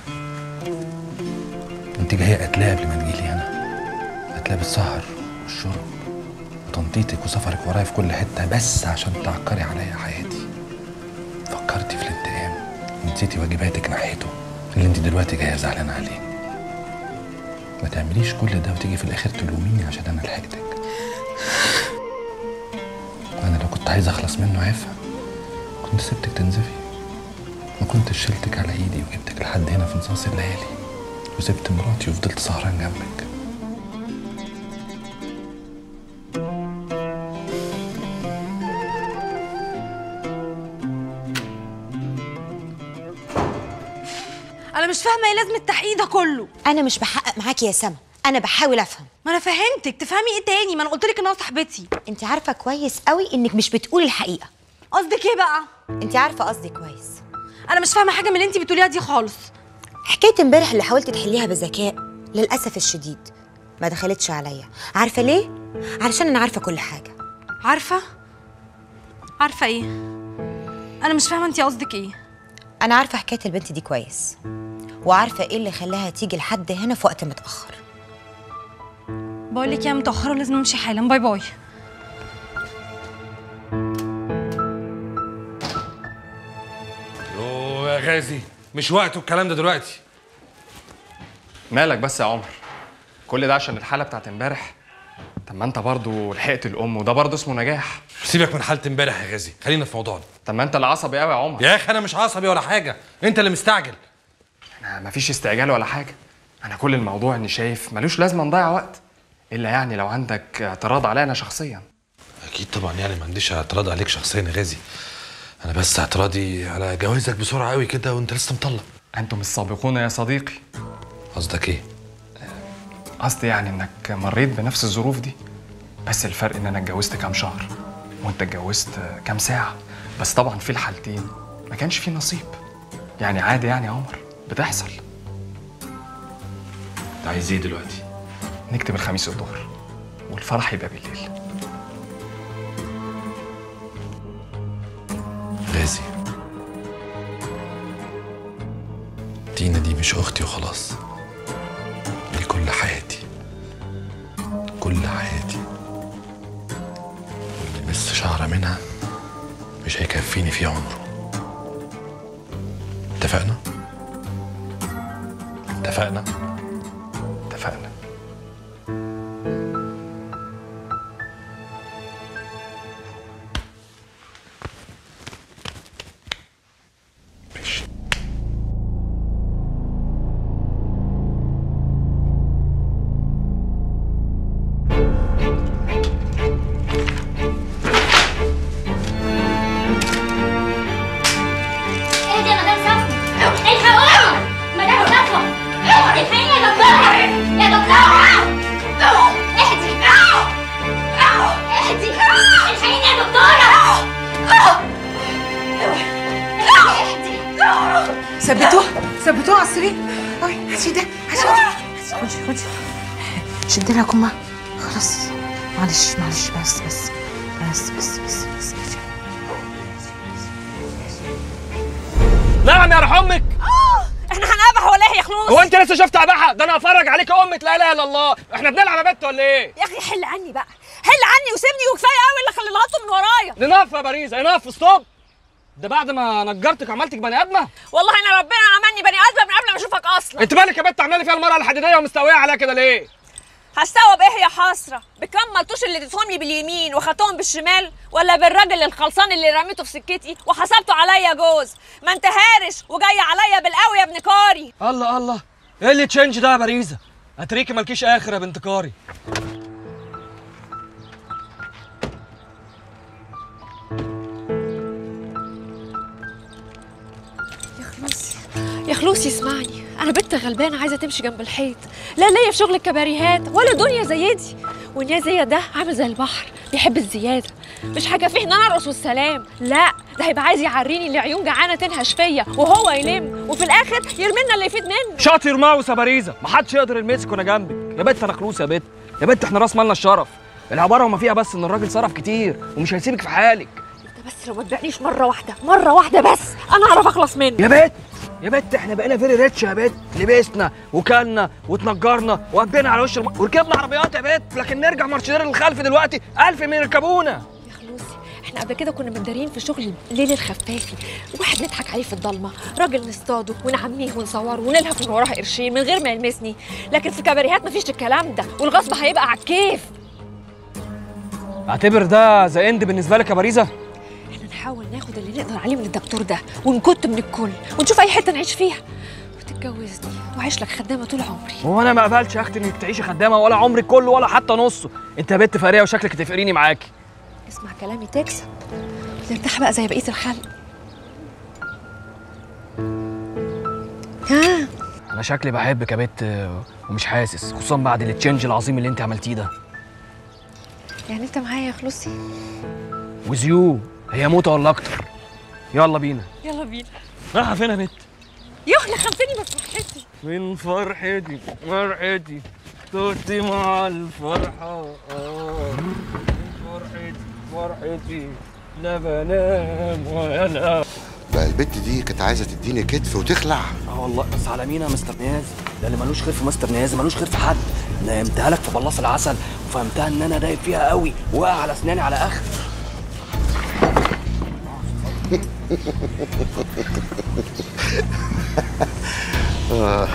انت جايه قتلاه قبل ما تجيلي انا قتلاه بالسهر والشرب وتنطيطك وسفرك ورايا في كل حته بس عشان تعكري عليا حياتي فكرتي في الانتقام ونسيتي واجباتك ناحيته اللي انت دلوقتي جايه زعلانه عليه ما تعمليش كل ده وتيجي في الاخر تلوميني عشان انا لحقتك انا لو كنت عايز اخلص منه عفه كنت سبتك تنزفي ما كنتش شلتك على ايدي وجبتك لحد هنا في نصاص الليالي وسبت مراتي وفضلت سهران جنبك انا مش فاهمه ايه لازمه التحقيق ده كله انا مش بحقق معاكي يا سما انا بحاول افهم ما انا فهمتك تفهمي ايه تاني ما انا قلت لك ان انا صاحبتي انت عارفه كويس قوي انك مش بتقولي الحقيقه قصدك ايه بقى انت عارفه قصدي كويس انا مش فاهمه حاجه من اللي انت بتقوليها دي خالص حكايه امبارح اللي حاولت تحليها بذكاء للاسف الشديد ما دخلتش عليا عارفه ليه علشان انا عارفه كل حاجه عارفه عارفه ايه انا مش فاهمه انت قصدك ايه انا عارفه حكايه البنت دي كويس وعارفه ايه اللي خلاها تيجي لحد هنا في وقت متاخر بقول لك يا متاخره لازم امشي حالا باي باي يوه يا غازي مش وقته الكلام ده دلوقتي مالك بس يا عمر كل ده عشان الحاله بتاعت امبارح طب ما انت برضه لحقت الام وده برضه اسمه نجاح سيبك من حاله امبارح يا غازي خلينا في موضوعنا طب ما انت اللي عصبي قوي يا عمر يا اخي انا مش عصبي ولا حاجه انت اللي مستعجل انا مفيش استعجال ولا حاجه انا كل الموضوع اني شايف ملوش لازمه نضيع وقت الا يعني لو عندك اعتراض عليا انا شخصيا اكيد طبعا يعني ما عنديش اعتراض عليك شخصيا يا غازي انا بس اعتراضي على جوازك بسرعه قوي كده وانت لسه مطلق انتم السابقون يا صديقي قصدك ايه قصدي يعني انك مريت بنفس الظروف دي بس الفرق ان انا اتجوزت كام شهر وانت اتجوزت كام ساعه بس طبعا في الحالتين ما كانش في نصيب يعني عادي يعني يا عمر بتحصل انت عايز ايه دلوقتي نكتب الخميس الظهر والفرح يبقى بالليل غازي دينا دي مش اختي وخلاص دي كل حياتي كل حياتي واللي بس شعرة منها مش هيكفيني في عمره اتفقنا؟ اتفقنا؟ اتفقنا اهدي يا مدام صفا خدي شد لها كمها خلاص معلش معلش بس بس بس بس بس, بس. نعم يا روح امك احنا هنقبح ولا ايه يا خلوص هو انت لسه شفت عبحه ده انا هفرج عليك يا امك لا اله الا الله احنا بنلعب يا بت ولا ايه يا اخي حل عني بقى حل عني وسيبني وكفايه قوي اللي خلي لغطه من ورايا ننف يا باريزا ننف ستوب ده بعد ما نجرتك عملتك بني ادمه والله انا ربنا عملني بني ادم من قبل ما اشوفك اصلا انت مالك يا بت عامله لي فيها المرأة الحديديه ومستويه عليها كده ليه هستوعب ايه يا حسره بكم ملطوش اللي اديتهم لي باليمين واخدتهم بالشمال ولا بالراجل الخلصان اللي رميته في سكتي وحسبته عليا جوز ما انت هارش وجاي عليا بالقوي يا ابن كاري الله الله ايه اللي تشينج ده يا باريزا هتريكي مالكيش اخر يا بنت كاري يا خلوصي يا خلوصي اسمعني انا بنت غلبانه عايزه تمشي جنب الحيط لا ليا في شغل الكباريهات ولا دنيا زي دي ونيا زي ده عامل زي البحر بيحب الزياده مش حاجه فيه ان انا ارقص والسلام لا ده هيبقى عايز يعريني اللي عيون جعانه تنهش فيا وهو يلم وفي الاخر يرمينا اللي يفيد منه شاطر ماوس يا باريزا محدش يقدر يلمسك وانا جنبك يا بت انا خلوص يا بت يا بت احنا راس مالنا الشرف العباره وما فيها بس ان الراجل صرف كتير ومش هيسيبك في حالك ده بس لو ما تبيعنيش مره واحده مره واحده بس انا اعرف اخلص منه يا بت يا بت احنا بقينا فيري ريتش يا بت لبسنا وكلنا واتنجرنا وقبينا على وش الم... وركبنا عربيات يا بت لكن نرجع مارشدير للخلف دلوقتي ألف من يركبونا احنا قبل كده كنا مندارين في شغل الليل الخفافي واحد نضحك عليه في الضلمه راجل نصطاده ونعميه ونصوره ونلهف من وراه قرشين من غير ما يلمسني لكن في كباريهات مفيش الكلام ده والغصب هيبقى على الكيف اعتبر ده ذا اند بالنسبه لك يا باريزا احنا نحاول ناخد اللي نقدر عليه من الدكتور ده ونكت من الكل ونشوف اي حته نعيش فيها وتتجوزني واعيش لك خدامه طول عمري هو انا ما قبلش يا اختي انك تعيشي خدامه ولا عمرك كله ولا حتى نصه انت يا بت فقريه وشكلك تفقريني معاكي اسمع كلامي تكسب ترتاح بقى زي بقيه الخلق ها انا شكلي بحبك يا بت آه، ومش حاسس خصوصا بعد التشنج العظيم اللي انت عملتيه ده يعني انت معايا يا خلوصي وزيو هي موتة ولا اكتر يلا بينا يلا بينا رايحه فين يا بت يخلق خمسيني بس فرحتي من فرحتي فرحتي توتي مع الفرحة آه. من فرحتي فرحتي لا بنام ولا بقى البت دي كانت عايزه تديني كتف وتخلع اه والله بس على مين يا مستر نيازي ده اللي ملوش خير في مستر نيازي ملوش خير في حد نيمتها لك في بلاص العسل وفهمتها ان انا دايب فيها قوي واقع على اسناني على اخر آه.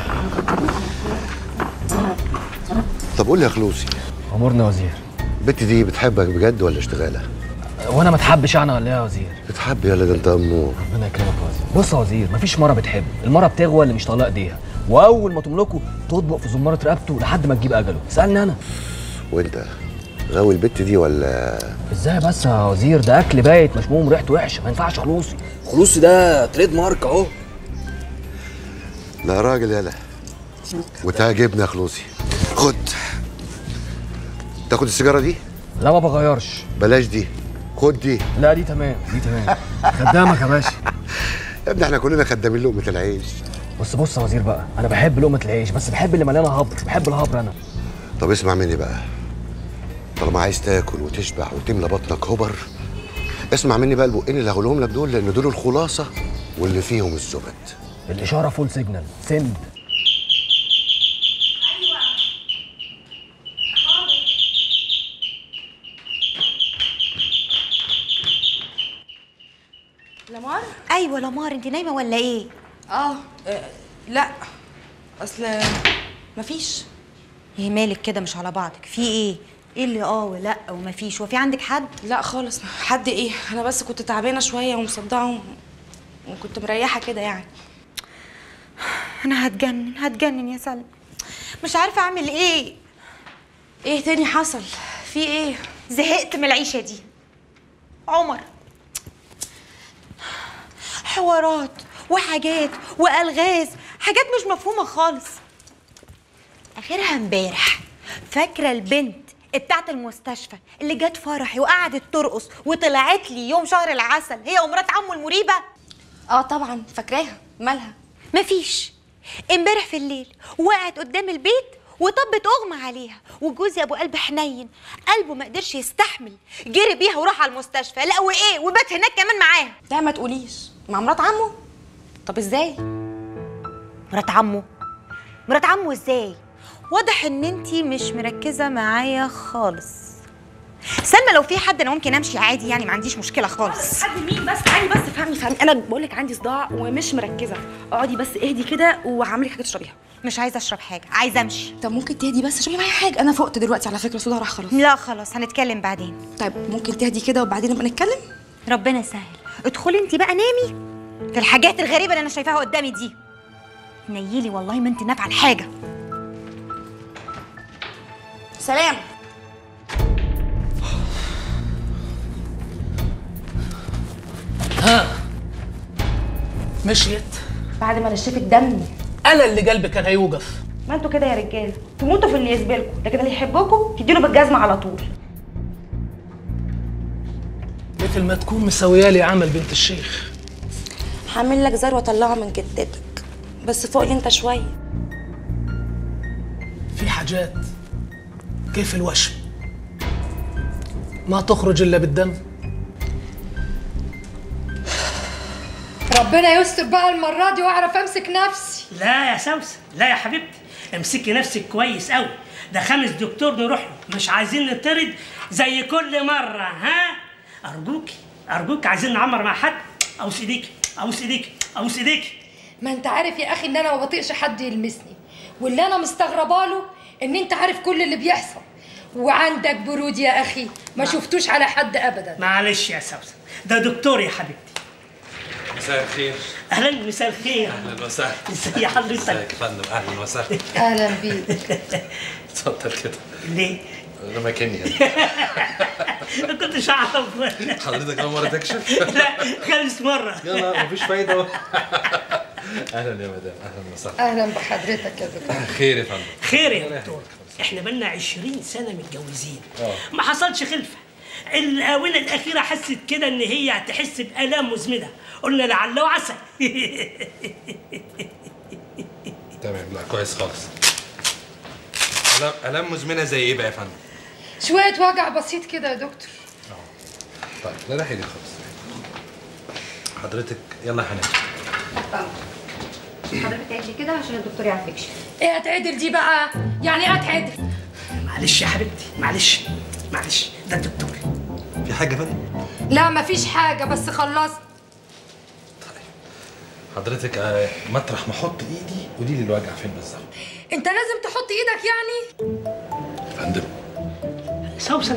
طب قول لي يا خلوصي امورنا يا وزير البت دي بتحبك بجد ولا اشتغاله وانا ما اتحبش انا ولا ايه يا وزير بتحب يالا ده انت امور ربنا يكرمك يا وزير بص يا وزير مفيش مره بتحب المره بتغوى اللي مش طايله ايديها واول ما تملكه تطبق في زماره رقبته لحد ما تجيب اجله اسالني انا وانت غاوي البت دي ولا ازاي بس يا وزير ده اكل بايت مشموم ريحته وحشه ما ينفعش خلوصي خلوصي ده تريد مارك اهو لا راجل يالا وتعجبني يا خلوصي خد تاخد السيجاره دي لا ما بغيرش بلاش دي خد دي لا دي تمام دي تمام خدامك يا باشا يا ابني احنا كلنا خدامين لقمه العيش بص بص يا وزير بقى انا بحب لقمه العيش بس بحب اللي مليانه هبر بحب الهبر انا طب اسمع مني بقى طالما عايز تاكل وتشبع وتملى بطنك هبر اسمع مني بقى البقين اللي هقولهم لك دول لان دول الخلاصه واللي فيهم الزبد الاشاره فول سيجنال سند لمار ايوه لمار انت نايمه ولا ايه اه آه، لا اصل مفيش ايه مالك كده مش على بعضك في ايه ايه اللي اه ولا ومفيش وفي عندك حد لا خالص حد ايه انا بس كنت تعبانه شويه ومصدعه و- وكنت مريحه كده يعني انا هتجنن هتجنن يا سلمى مش عارفه اعمل ايه ايه تاني حصل في ايه زهقت من العيشه دي عمر حوارات وحاجات والغاز حاجات مش مفهومه خالص اخرها امبارح فاكره البنت بتاعت المستشفى اللي جت فرحي وقعدت ترقص وطلعت لي يوم شهر العسل هي ومرات عمو المريبه اه طبعا فاكراها مالها مفيش امبارح في الليل وقعت قدام البيت وطبت اغمى عليها وجوزي ابو قلب حنين قلبه ما قدرش يستحمل جري بيها وراح على المستشفى لا وايه وبات هناك كمان معاها لا ما تقوليش مع مرات عمه طب ازاي مرات عمه مرات عمه ازاي واضح ان انتي مش مركزه معايا خالص سلمى لو في حد انا ممكن امشي عادي يعني ما عنديش مشكله خالص حد مين بس تعالي بس فهمي فهمي انا بقول لك عندي صداع ومش مركزه اقعدي بس اهدي كده وهعمل لك حاجه تشربيها مش عايزه اشرب حاجه عايزه امشي طب ممكن تهدي بس اشربي معايا حاجه انا فقت دلوقتي على فكره صداع راح خلاص لا خلاص هنتكلم بعدين طيب ممكن تهدي كده وبعدين نبقى نتكلم ربنا يسهل ادخلي انت بقى نامي في الحاجات الغريبه اللي انا شايفاها قدامي دي نيلي والله ما انت نافعه لحاجه سلام ها مشيت بعد ما نشفت دمي انا اللي قلبي كان هيوقف ما انتوا كده يا رجاله تموتوا في اللي يسبلكوا لكن اللي يحبكم تديله بالجزمه على طول مثل ما تكون مسويالي عمل بنت الشيخ هعمل لك زر واطلعه من جدتك بس فوق لي انت شويه في حاجات كيف الوشم ما تخرج الا بالدم ربنا يستر بقى المرة دي واعرف امسك نفسي لا يا سوسن لا يا حبيبتي امسكي نفسك كويس قوي ده خامس دكتور نروح له مش عايزين نطرد زي كل مره ها ارجوكي ارجوك عايزين نعمر مع حد ابوس ايديك ابوس ايديك ابوس ايديك ما انت عارف يا اخي ان انا ما بطيقش حد يلمسني واللي انا مستغربه له ان انت عارف كل اللي بيحصل وعندك برود يا اخي ما شفتوش على حد ابدا معلش يا سوسن ده دكتور يا حبيبتي مساء الخير اهلا مساء الخير اهلا وسهلا ازي حضرتك ازيك يا فندم اهلا وسهلا اهلا بيك اتفضل كده ليه؟ انا مكاني ما كنتش اعرف حضرتك اول مره تكشف لا خالص مره يلا مفيش فايده اهو اهلا يا مدام اهلا وسهلا اهلا بحضرتك يا دكتور خير يا فندم خير يا دكتور احنا بقالنا 20 سنه متجوزين اه ما حصلش خلفه الآونة الأخيرة حست كده إن هي هتحس بآلام مزمنة قلنا لعل وعسى تمام لا كويس خالص الام الام مزمنه زي ايه بقى يا فندم شويه وجع بسيط كده يا دكتور طيب لا لا حيلي خالص حضرتك يلا يا حنان حضرتك تعدي كده عشان الدكتور يعرف يكشف ايه هتعدل دي بقى يعني ايه هتعدل معلش يا حبيبتي معلش معلش ده الدكتور في حاجه يا فندم لا مفيش حاجه بس خلصت حضرتك آه، مطرح ما احط ايدي قولي لي الوجع فين بالظبط انت لازم تحط ايدك يعني يا فندم سوسن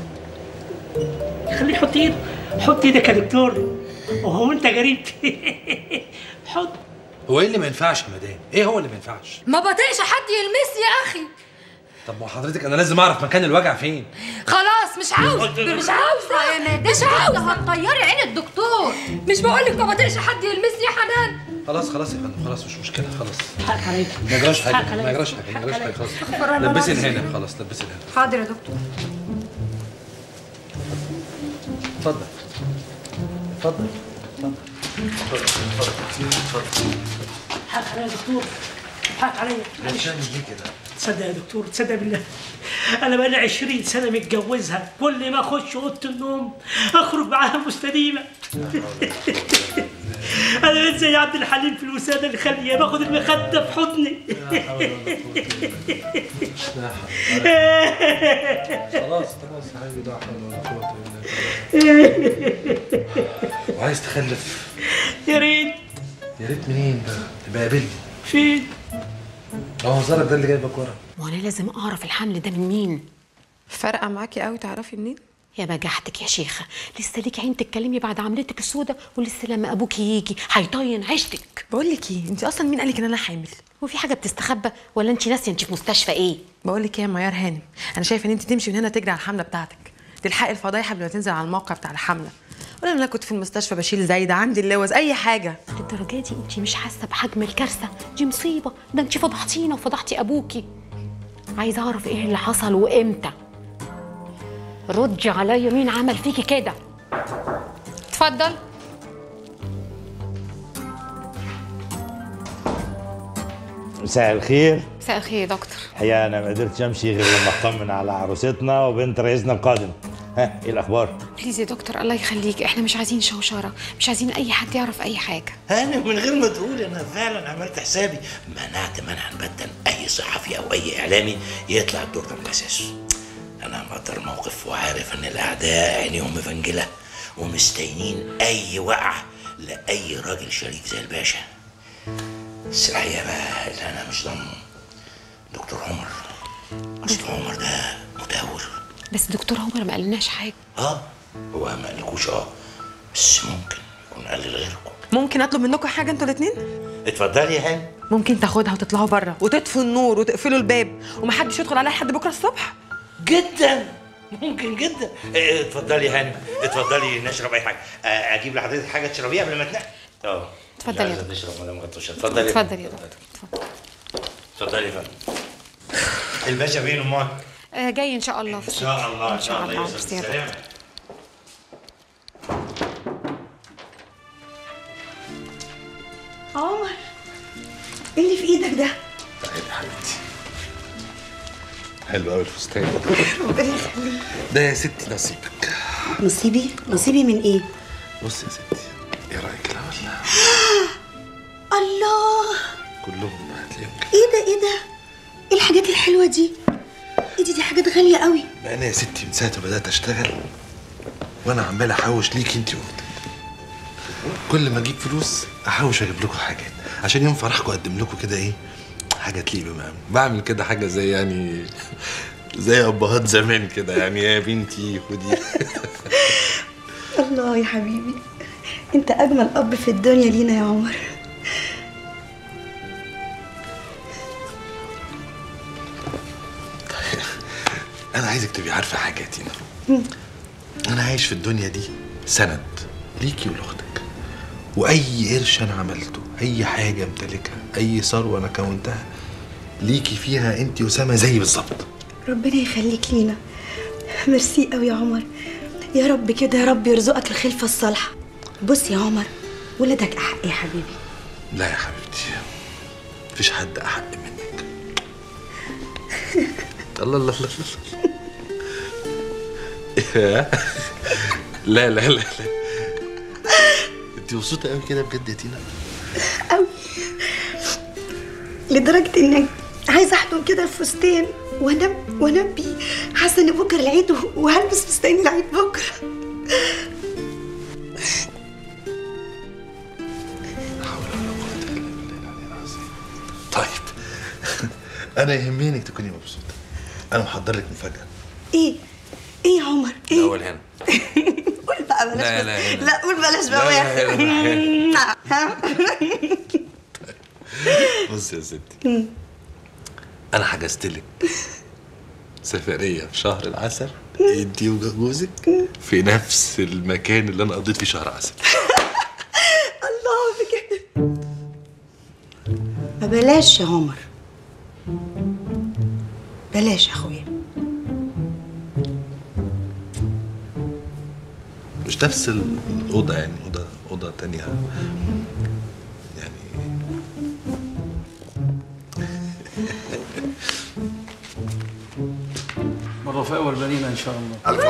خليه يحط ايده حط ايدك يا دكتور وهو انت غريب حط هو ايه اللي ما ينفعش يا مدام ايه هو اللي ما ينفعش ما بطيقش حد يلمسني يا اخي طب ما حضرتك انا لازم اعرف مكان الوجع فين خلاص مش عاوز مش عاوزه يا مدام مش عاوزه هتطيري عين الدكتور مش بقولك ما بطيقش حد يلمسني يا حنان خلاص خلاص يا فندم خلاص مش مشكله خلاص حق عليك ما يجراش حاجه حق ما عليك. يجراش حاجه ما يجراش حاجه خلاص استغفر الله لبسي العظيم. هنا خلاص لبسي هنا حاضر يا دكتور اتفضل اتفضل اتفضل اتفضل اتفضل حق عليا يا دكتور حق عليا معلش عشان ليه كده تصدق يا دكتور تصدق بالله انا بقالي 20 سنه متجوزها كل ما اخش اوضه النوم اخرج معاها مستديمه انا بقيت زي عبد الحليم في الوساده الخاليه باخد المخده في حضني خلاص خلاص يا حبيبي لا حول ولا قوه الا بالله وعايز تخلف يا ريت يا ريت منين بقى تبقى قابلني فين اه زرق ده اللي جايبك ورا وانا لازم اعرف الحمل ده من مين فارقه معاكي قوي تعرفي منين يا بجحتك يا شيخه لسه ليكي عين تتكلمي بعد عملتك السودة ولسه لما ابوكي يجي هيطين عيشتك بقول لك ايه انت اصلا مين قالك ان انا حامل وفي حاجه بتستخبى ولا انت ناسيه انت في مستشفى ايه بقول لك ايه يا ميار هانم انا شايفه ان انت تمشي من هنا تجري على الحمله بتاعتك تلحقي الفضايح قبل ما تنزل على الموقع بتاع الحمله ولا انا كنت في المستشفى بشيل زايده عندي اللوز اي حاجه للدرجه دي انت مش حاسه بحجم الكارثه دي مصيبه ده انت فضحتينا وفضحتي ابوكي عايزه اعرف ايه اللي حصل وامتى ردي عليا مين عمل فيكي كده اتفضل مساء الخير مساء الخير يا دكتور الحقيقه انا ما قدرتش امشي غير لما اطمن على عروستنا وبنت رئيسنا القادم ها ايه الاخبار بليز يا دكتور الله يخليك احنا مش عايزين شوشره مش عايزين اي حد يعرف اي حاجه انا من غير ما تقول انا فعلا عملت حسابي منعت منعا باتا اي صحفي او اي اعلامي يطلع الدور ده من اساسه انا مقدر الموقف وعارف ان الاعداء عينيهم مفنجله ومستنيين اي وقعه لاي راجل شريك زي الباشا بس الحقيقه بقى اللي انا مش ضامنه دكتور عمر اصل عمر ده متهور بس دكتور عمر ما قالناش حاجه اه هو ما قالكوش اه بس ممكن يكون قال لغيركم ممكن اطلب منكم حاجه انتوا الاثنين اتفضلي يا هاني ممكن تاخدها وتطلعوا بره وتطفوا النور وتقفلوا الباب ومحدش يدخل عليها لحد بكره الصبح جدا ممكن جدا اه، اتفضلي يا هاني اتفضلي نشرب اي حاجه اه، اجيب لحضرتك حاجه تشربيها قبل ما تنام اه اتفضلي مش يا عايزة دكتور. تشرب مدام غطوشه اتفضلي اتفضل يا دكتور اتفضلي يا فندم الباشا فين امال آه جاي ان شاء الله ان شاء الله ان شاء الله يوصل ميرسي يا بالسلامة. دكتور عمر ايه اللي في ايدك ده؟ تعالي يا حبيبتي حلو قوي الفستان ربنا يخليك ده يا ستي نصيبك نصيبي نصيبي من ايه؟ بص يا ستي ايه رايك لو ولا الله كلهم هتلاقيهم ايه ده ايه ده؟ ايه الحاجات الحلوه دي؟ ايه دي دي حاجات غاليه قوي بقى انا يا ستي من ساعه ما بدات اشتغل وانا عمال احوش ليكي انت واختك كل ما اجيب فلوس احوش اجيب لكم حاجات عشان يوم فرحكم اقدم لكم كده ايه حاجه تليق بمقام بعمل كده حاجه زي يعني زي ابهات زمان كده يعني يا بنتي خدي الله يا حبيبي انت اجمل اب في الدنيا لينا يا عمر انا عايزك تبقي عارفه حاجه يا تينا انا عايش في الدنيا دي سند ليكي ولاختك واي قرش انا عملته اي حاجه امتلكها اي ثروه انا كونتها ليكي فيها انت وسامه زي بالظبط ربنا يخليك لينا ميرسي قوي يا عمر يا رب كده يا رب يرزقك الخلفه الصالحه بص يا عمر ولادك احق يا حبيبي لا يا حبيبتي مفيش حد احق منك الله الله الله الله لا لا لا لا انت مبسوطه قوي كده بجد يا تينا قوي لدرجه انك عايزه احضن كده الفستان وانام وانام بيه حاسه ان بكره العيد وهلبس فستان العيد بكره طيب انا يهمني انك تكوني مبسوطه انا محضر لك مفاجاه ايه ايه يا عمر ايه الاول هنا قول بقى بلاش لا، بس- لا، هنا. لا قول بلاش لا، بقى لا، هنا. ها؟ بص يا ستي انا حجزت لك سفريه في شهر العسل انت وجوزك في نفس المكان اللي انا قضيت فيه شهر عسل الله بجد ما بلاش يا عمر بلاش يا اخويا مش نفس الاوضه يعني اوضه اوضه تانية مرة في أول بنينا إن شاء الله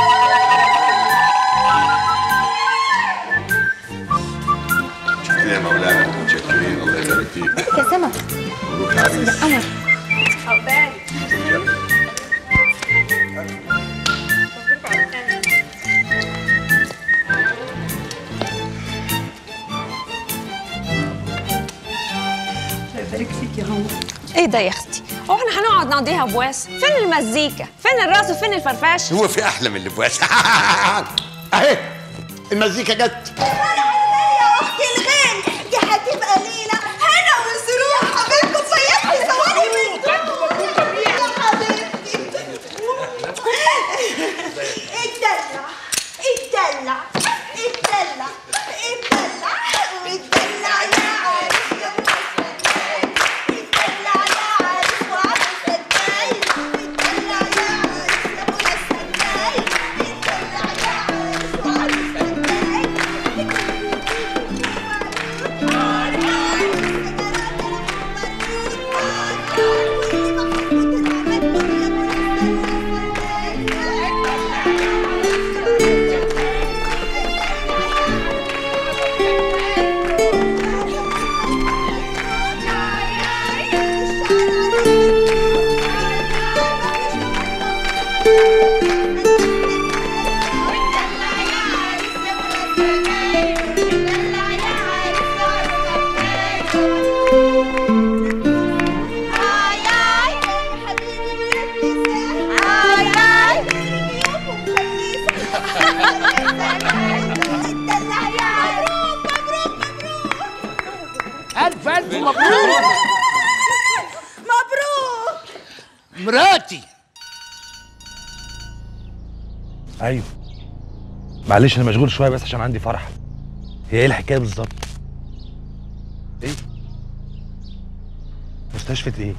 متشكرين يا مولانا متشكرين الله يبارك فيك يا سما مبروك يا عريس قمر الله يبارك فيك يا عمر ايه ده يا اختي هو احنا هنقعد نقضيها بواس فين المزيكا فين الراس وفين الفرفشه هو في احلى من اللي في واسع اهي المزيكا جت يا اختي الغالي دي هتبقى ليله هنا وسرور حبيبكم صيادتي ثواني من دول يا حبيبتي اتدلع اتدلع اتدلع اتدلع واتدلع يا عارف يا ابو اتدلع يا عارف وعارف اتدلع اتدلع يا عارف يا ابو اتدلع يا عارف وعارف اتدلع ألف ألف مبروك مبروك مراتي ايوه معلش انا مشغول شويه بس عشان عندي فرح هي ايه الحكايه بالظبط ايه مستشفى ايه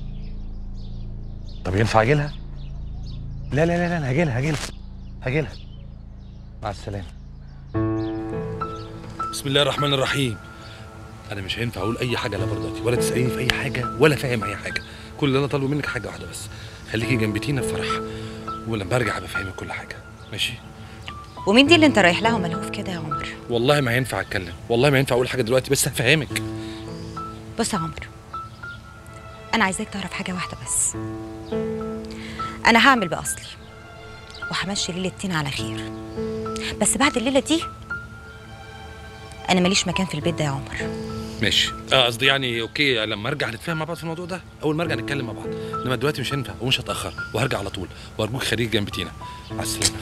طب ينفع اجي لها لا لا لا لا انا هاجي لها هاجي لها هاجي لها مع السلامه بسم الله الرحمن الرحيم انا مش هينفع اقول اي حاجه لبرداتي ولا تساليني في اي حاجه ولا فاهم اي حاجه كل اللي انا طالبه منك حاجه واحده بس خليكي جنب تينا في فرح ولما ارجع بفهمك كل حاجه ماشي ومين دي اللي انت رايح لها وملهوف كده يا عمر والله ما هينفع اتكلم والله ما ينفع اقول حاجه دلوقتي بس هفهمك بص يا عمر انا عايزاك تعرف حاجه واحده بس انا هعمل باصلي وهمشي ليله تينا على خير بس بعد الليله دي انا ماليش مكان في البيت ده يا عمر ماشي اه قصدي يعني اوكي لما ارجع نتفاهم مع بعض في الموضوع ده اول ما ارجع نتكلم مع بعض انما دلوقتي مش هينفع ومش هتاخر وهرجع على طول وارجوك خليك جنب تينا مع السلامه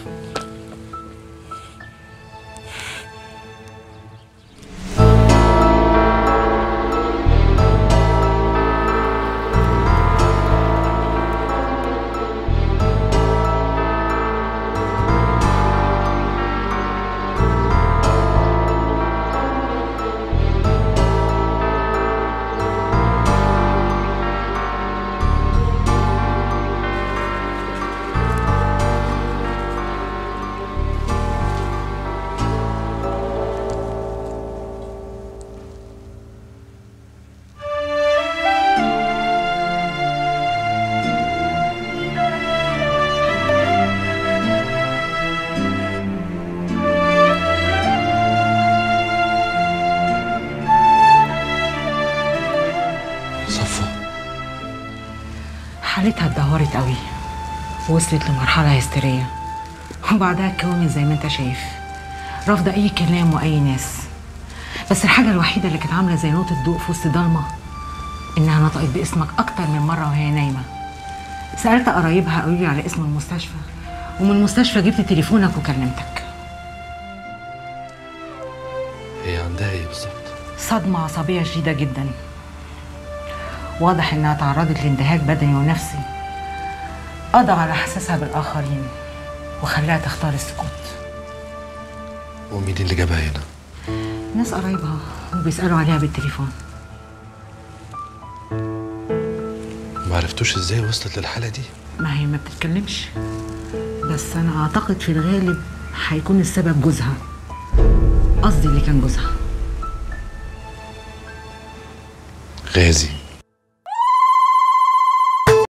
صفو حالتها اتدهورت قوي وصلت لمرحلة هستيرية وبعدها اتكومت زي ما انت شايف رافضة أي كلام وأي ناس بس الحاجة الوحيدة اللي كانت عاملة زي نقطة ضوء في وسط ضلمة إنها نطقت باسمك أكتر من مرة وهي نايمة سألت قرايبها قالوا لي على اسم المستشفى ومن المستشفى جبت تليفونك وكلمتك هي عندها ايه بالظبط صدمة عصبية شديدة جدا واضح إنها تعرضت لاندهاك بدني ونفسي قضى على إحساسها بالآخرين وخلاها تختار السكوت ومين اللي جابها هنا ناس قرايبها وبيسألوا عليها بالتليفون ما عرفتوش ازاي وصلت للحاله دي ما هي ما بتتكلمش بس أنا أعتقد في الغالب هيكون السبب جوزها قصدي اللي كان جوزها غازي